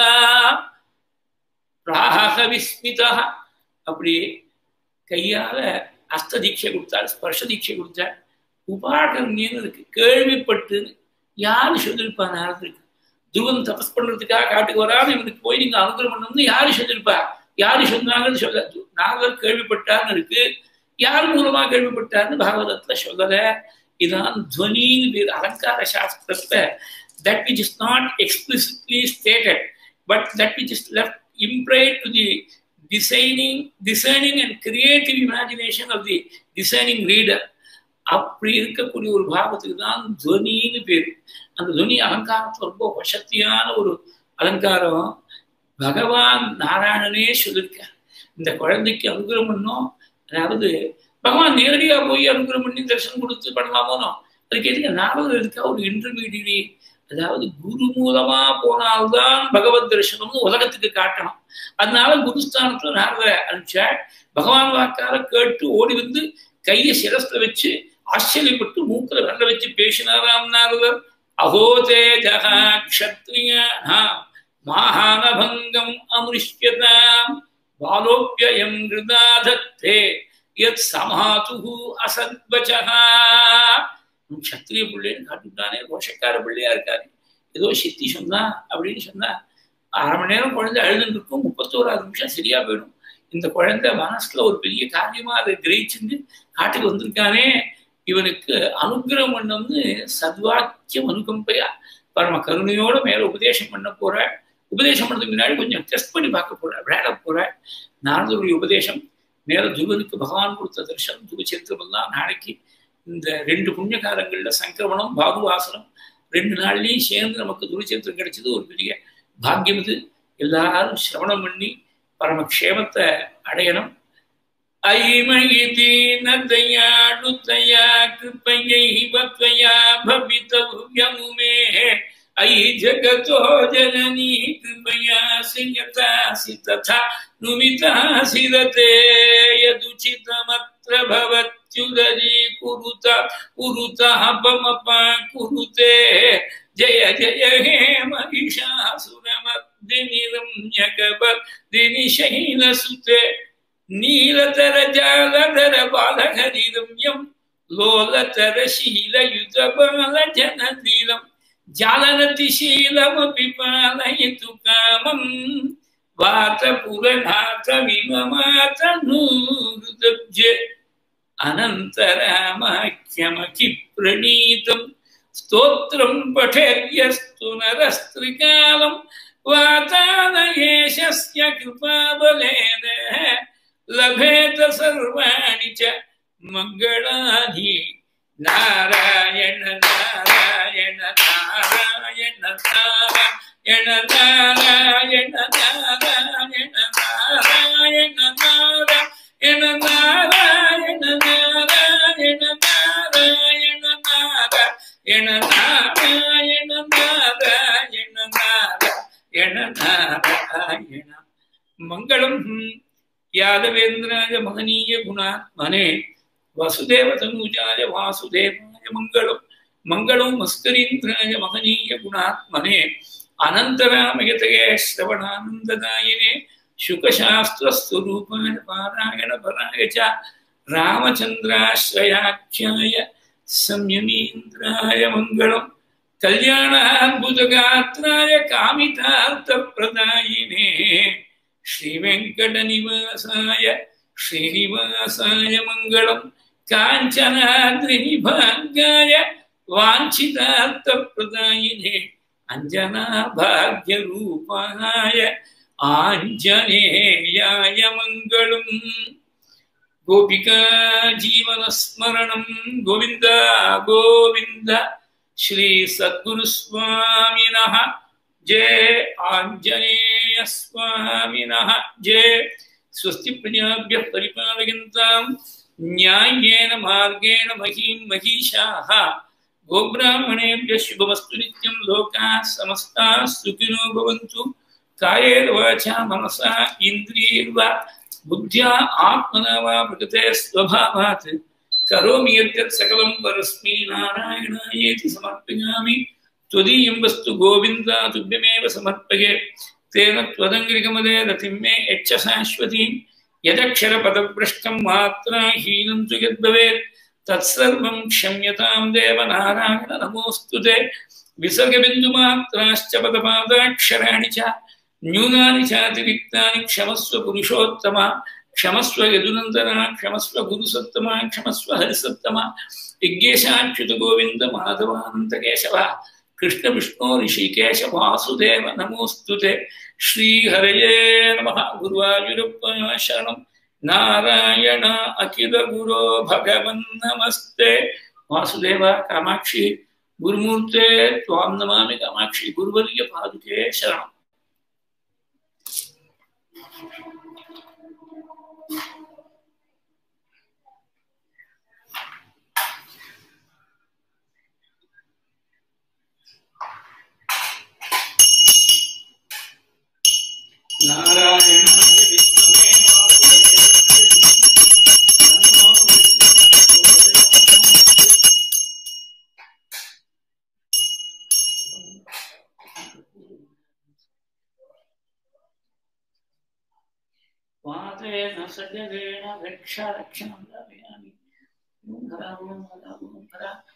பிராக விஸ்மிதா அப்படி கையால அஸ்த தீட்சை கொடுத்தாள் ஸ்பர்ஷ தீட்சை கொடுத்தாள் உபாகரண்யன்னு இருக்கு கேள்விப்பட்டு யாரு சொல்லியிருப்பா நாரதருக்கு துருவன் தபஸ் பண்றதுக்காக காட்டுக்கு வராம இவனுக்கு போய் நீங்க அனுகிரம் பண்ணணும்னு யாரு சொல்லியிருப்பா யாரு சொன்னாங்கன்னு சொல்ல நாரதர் கேள்விப்பட்டார்னு இருக்கு யார் மூலமா கேள்விப்பட்டார்னு பாகவதத்துல சொல்லல இதான் துவனின்னு பேர் அலங்கார சாஸ்திரத்துல that which is not explicitly stated but that which is left imprint to the designing discerning and creative imagination of the discerning reader அப்படி இருக்கக்கூடிய ஒரு பாவத்துக்கு தான் துவனின்னு பேர் அந்த துவனி அலங்காரத்துல ரொம்ப வசத்தியான ஒரு அலங்காரம் பகவான் நாராயணனே சொல்லியிருக்கார் இந்த குழந்தைக்கு அனுகிரம் பண்ணும் அதாவது பகவான் நேரடியா போய் அனுகிரம் பண்ணி தரிசனம் கொடுத்து பண்ணலாமோனோ அதுக்கு எதுக்கு நாரதர் இருக்கா ஒரு இன்டர்மீடியரி அதாவது குரு மூலமா போனால்தான் பகவத் தரிசனம்னு உலகத்துக்கு காட்டணும் அதனால குருஸ்தானத்துல நாரதரை அனுப்பிச்சாள் பகவான் வாக்கார கேட்டு ஓடி வந்து கையை சிரஸ்ல வச்சு ஆச்சரியப்பட்டு மூக்கில் வெள்ள வச்சு பேசினாராம் நாரதர் அகோதே ஜகா க்ஷத்ரியா மாகானபங்கம் அமிருஷ்யதாம் பாலோப்பியம் கிருதாதத்தே யத் சமாது அசத்வச்சகா சத்திரிய பிள்ளைன்னு காட்டுட்டானே ரோஷக்கார பிள்ளையா இருக்காரு ஏதோ சித்தி சொன்னா அப்படின்னு சொன்னா அரை மணி நேரம் குழந்தை அழுதுன்னு இருக்கும் முப்பத்தோராது நிமிஷம் சரியா போயிடும் இந்த குழந்தை மனசுல ஒரு பெரிய காரியமா அதை கிரகிச்சுட்டு காட்டுக்கு வந்திருக்கானே இவனுக்கு அனுகிரகம் பண்ணம்னு சத்வாக்கியம் அனுகம்பையா பரம கருணையோட மேல உபதேசம் பண்ண போற உபதேசம் பண்ணதுக்கு முன்னாடி கொஞ்சம் டெஸ்ட் பண்ணி பார்க்க போற விளையாட போற நாரதருடைய உபதேசம் மேல துருவனுக்கு பகவான் கொடுத்த தரிசனம் துருவ சரித்திரம் தான் நாளைக்கு இந்த ரெண்டு புண்ணிய காலங்கள்ல சங்கிரமணம் பாகுவாசனம் ரெண்டு நாள்லயும் சேர்ந்து நமக்கு துருச்சரித்திரம் கிடைச்சது ஒரு பெரிய பாக்கியம் இது எல்லாரும் சிரவணம் பண்ணி பரமக்ஷேமத்தை அடையணும் ஐமயிதீனதயாடுதயா கிருப்பையைவத்வயா பவிதவ்யமுமே ஐ ஜகதோ ஜனனி கிருபயாசி யதாசி ததா நுமிதாசி ரதே யதுச்சிதமத்ர பவத்யுதரி குருத குருதः பமபா குருதே ஜய ஜய ஹே மகிஷாசுரமர்தினிரம்யகபர்தினிஷைலசுதே நீலதர ஜாலதர பாலகரிரம்யம் லோலதர ஷீலயுத பால ஜனதீலம் ஜாலனதிஷீலமபி பாலயது காமம் வாத புரநாத விமமாத நூருதப்ஜே अनन्तरामाख्यमखि प्रणीतं स्तोत्रं पठेद्यस्तु नरस्त्रिकालं वातानयेशस्य कृपाबलेन लभेत सर्वाणि च मङ्गलानि नारायण नारायण नारायण नारायण नारायण नारायण नारायण नारायण नारायण नारायण नारायण नारायण नारायण नारायण नारायण नारायण मङ्गलम् यादवेन्द्राय महनीय गुणात्मने वसुदेवतनूजाय वासुदेवाय मङ्गलम् मङ्गलं मस्करीन्द्राय महनीय गुणात्मने अनन्तरामयतये श्रवणानन्ददायिने शुकशास्त्रस्वरूपाय पारायणपराय च रामचन्द्राश्रयाख्याय संयमीन्द्राय मङ्गलम् कल्याणाद्भुतगात्राय कामितार्थप्रदायिने श्रीवेङ्कटनिवासाय श्रीनिवासाय मङ्गलम् काञ्चनाद्रिनिभागाय वाञ्छितार्थप्रदायिने अञ्जनाभाग्यरूपाय आञ्जनेयाय मङ्गलम् गोपिका जीवनस्मरणं गोविन्द गोविन्द श्रीसद्गुरुस्वामिनः जय आञ्जनेयस्वामिनः जय स्वस्ति प्रजाभ्यः परिपालयन्तां न्याय्येन मार्गेण महीं महिषाः गोब्राह्मणेभ्यः शुभमस्तु नित्यं लोकाः समस्ताः सुखिनो भवन्तु कायेन वाचा मनसा इन्द्रियैर्वा बुद्ध्या आत्मना वा प्रकृते स्वभावात् करोमि यद्यत् सकलं परस्मै नारायणायेति समर्पयामि त्वदीयं वस्तु गोविन्द तुभ्यमेव समर्पये तेन त्वदङ्गिरिकमले रतिं मे यच्च शाश्वतीं यदक्षरपदभ्रष्टं मात्रा हीनं तु यद्भवेत् तत्सर्वं क्षम्यतां देव नारायण नमोऽस्तु ते विसर्गबिन्दुमात्राश्च पदपादाक्षराणि च न्यूनानि चातिरिक्तानि क्षमस्व पुरुषोत्तम क्षमस्व यदुनन्दना क्षमस्व गुरुसत्तमा क्षमस्व हरिसत्तमा यज्ञेशाच्युत गोविन्द माधवानन्दकेशव कृष्ण विष्णु ऋषिकेश वासुदेव नमोऽस्तु ते श्रीहरये नमः गुरुवायुरप्पा शरणं नारायण अखिल गुरो भगवन् नमस्ते वासुदेव कामाक्षि गुरुमूर्ते त्वां नमामि कामाक्षि गुरुवर्य पादुके शरणम् नारायणाय विष्णवे वासुदेवाय धीमहि तन्नो विष्णुः प्रचोदयात्। वातेन सजलेन रक्षारक्षणं दापयामि ओं हरा ओं हरा ओं हरा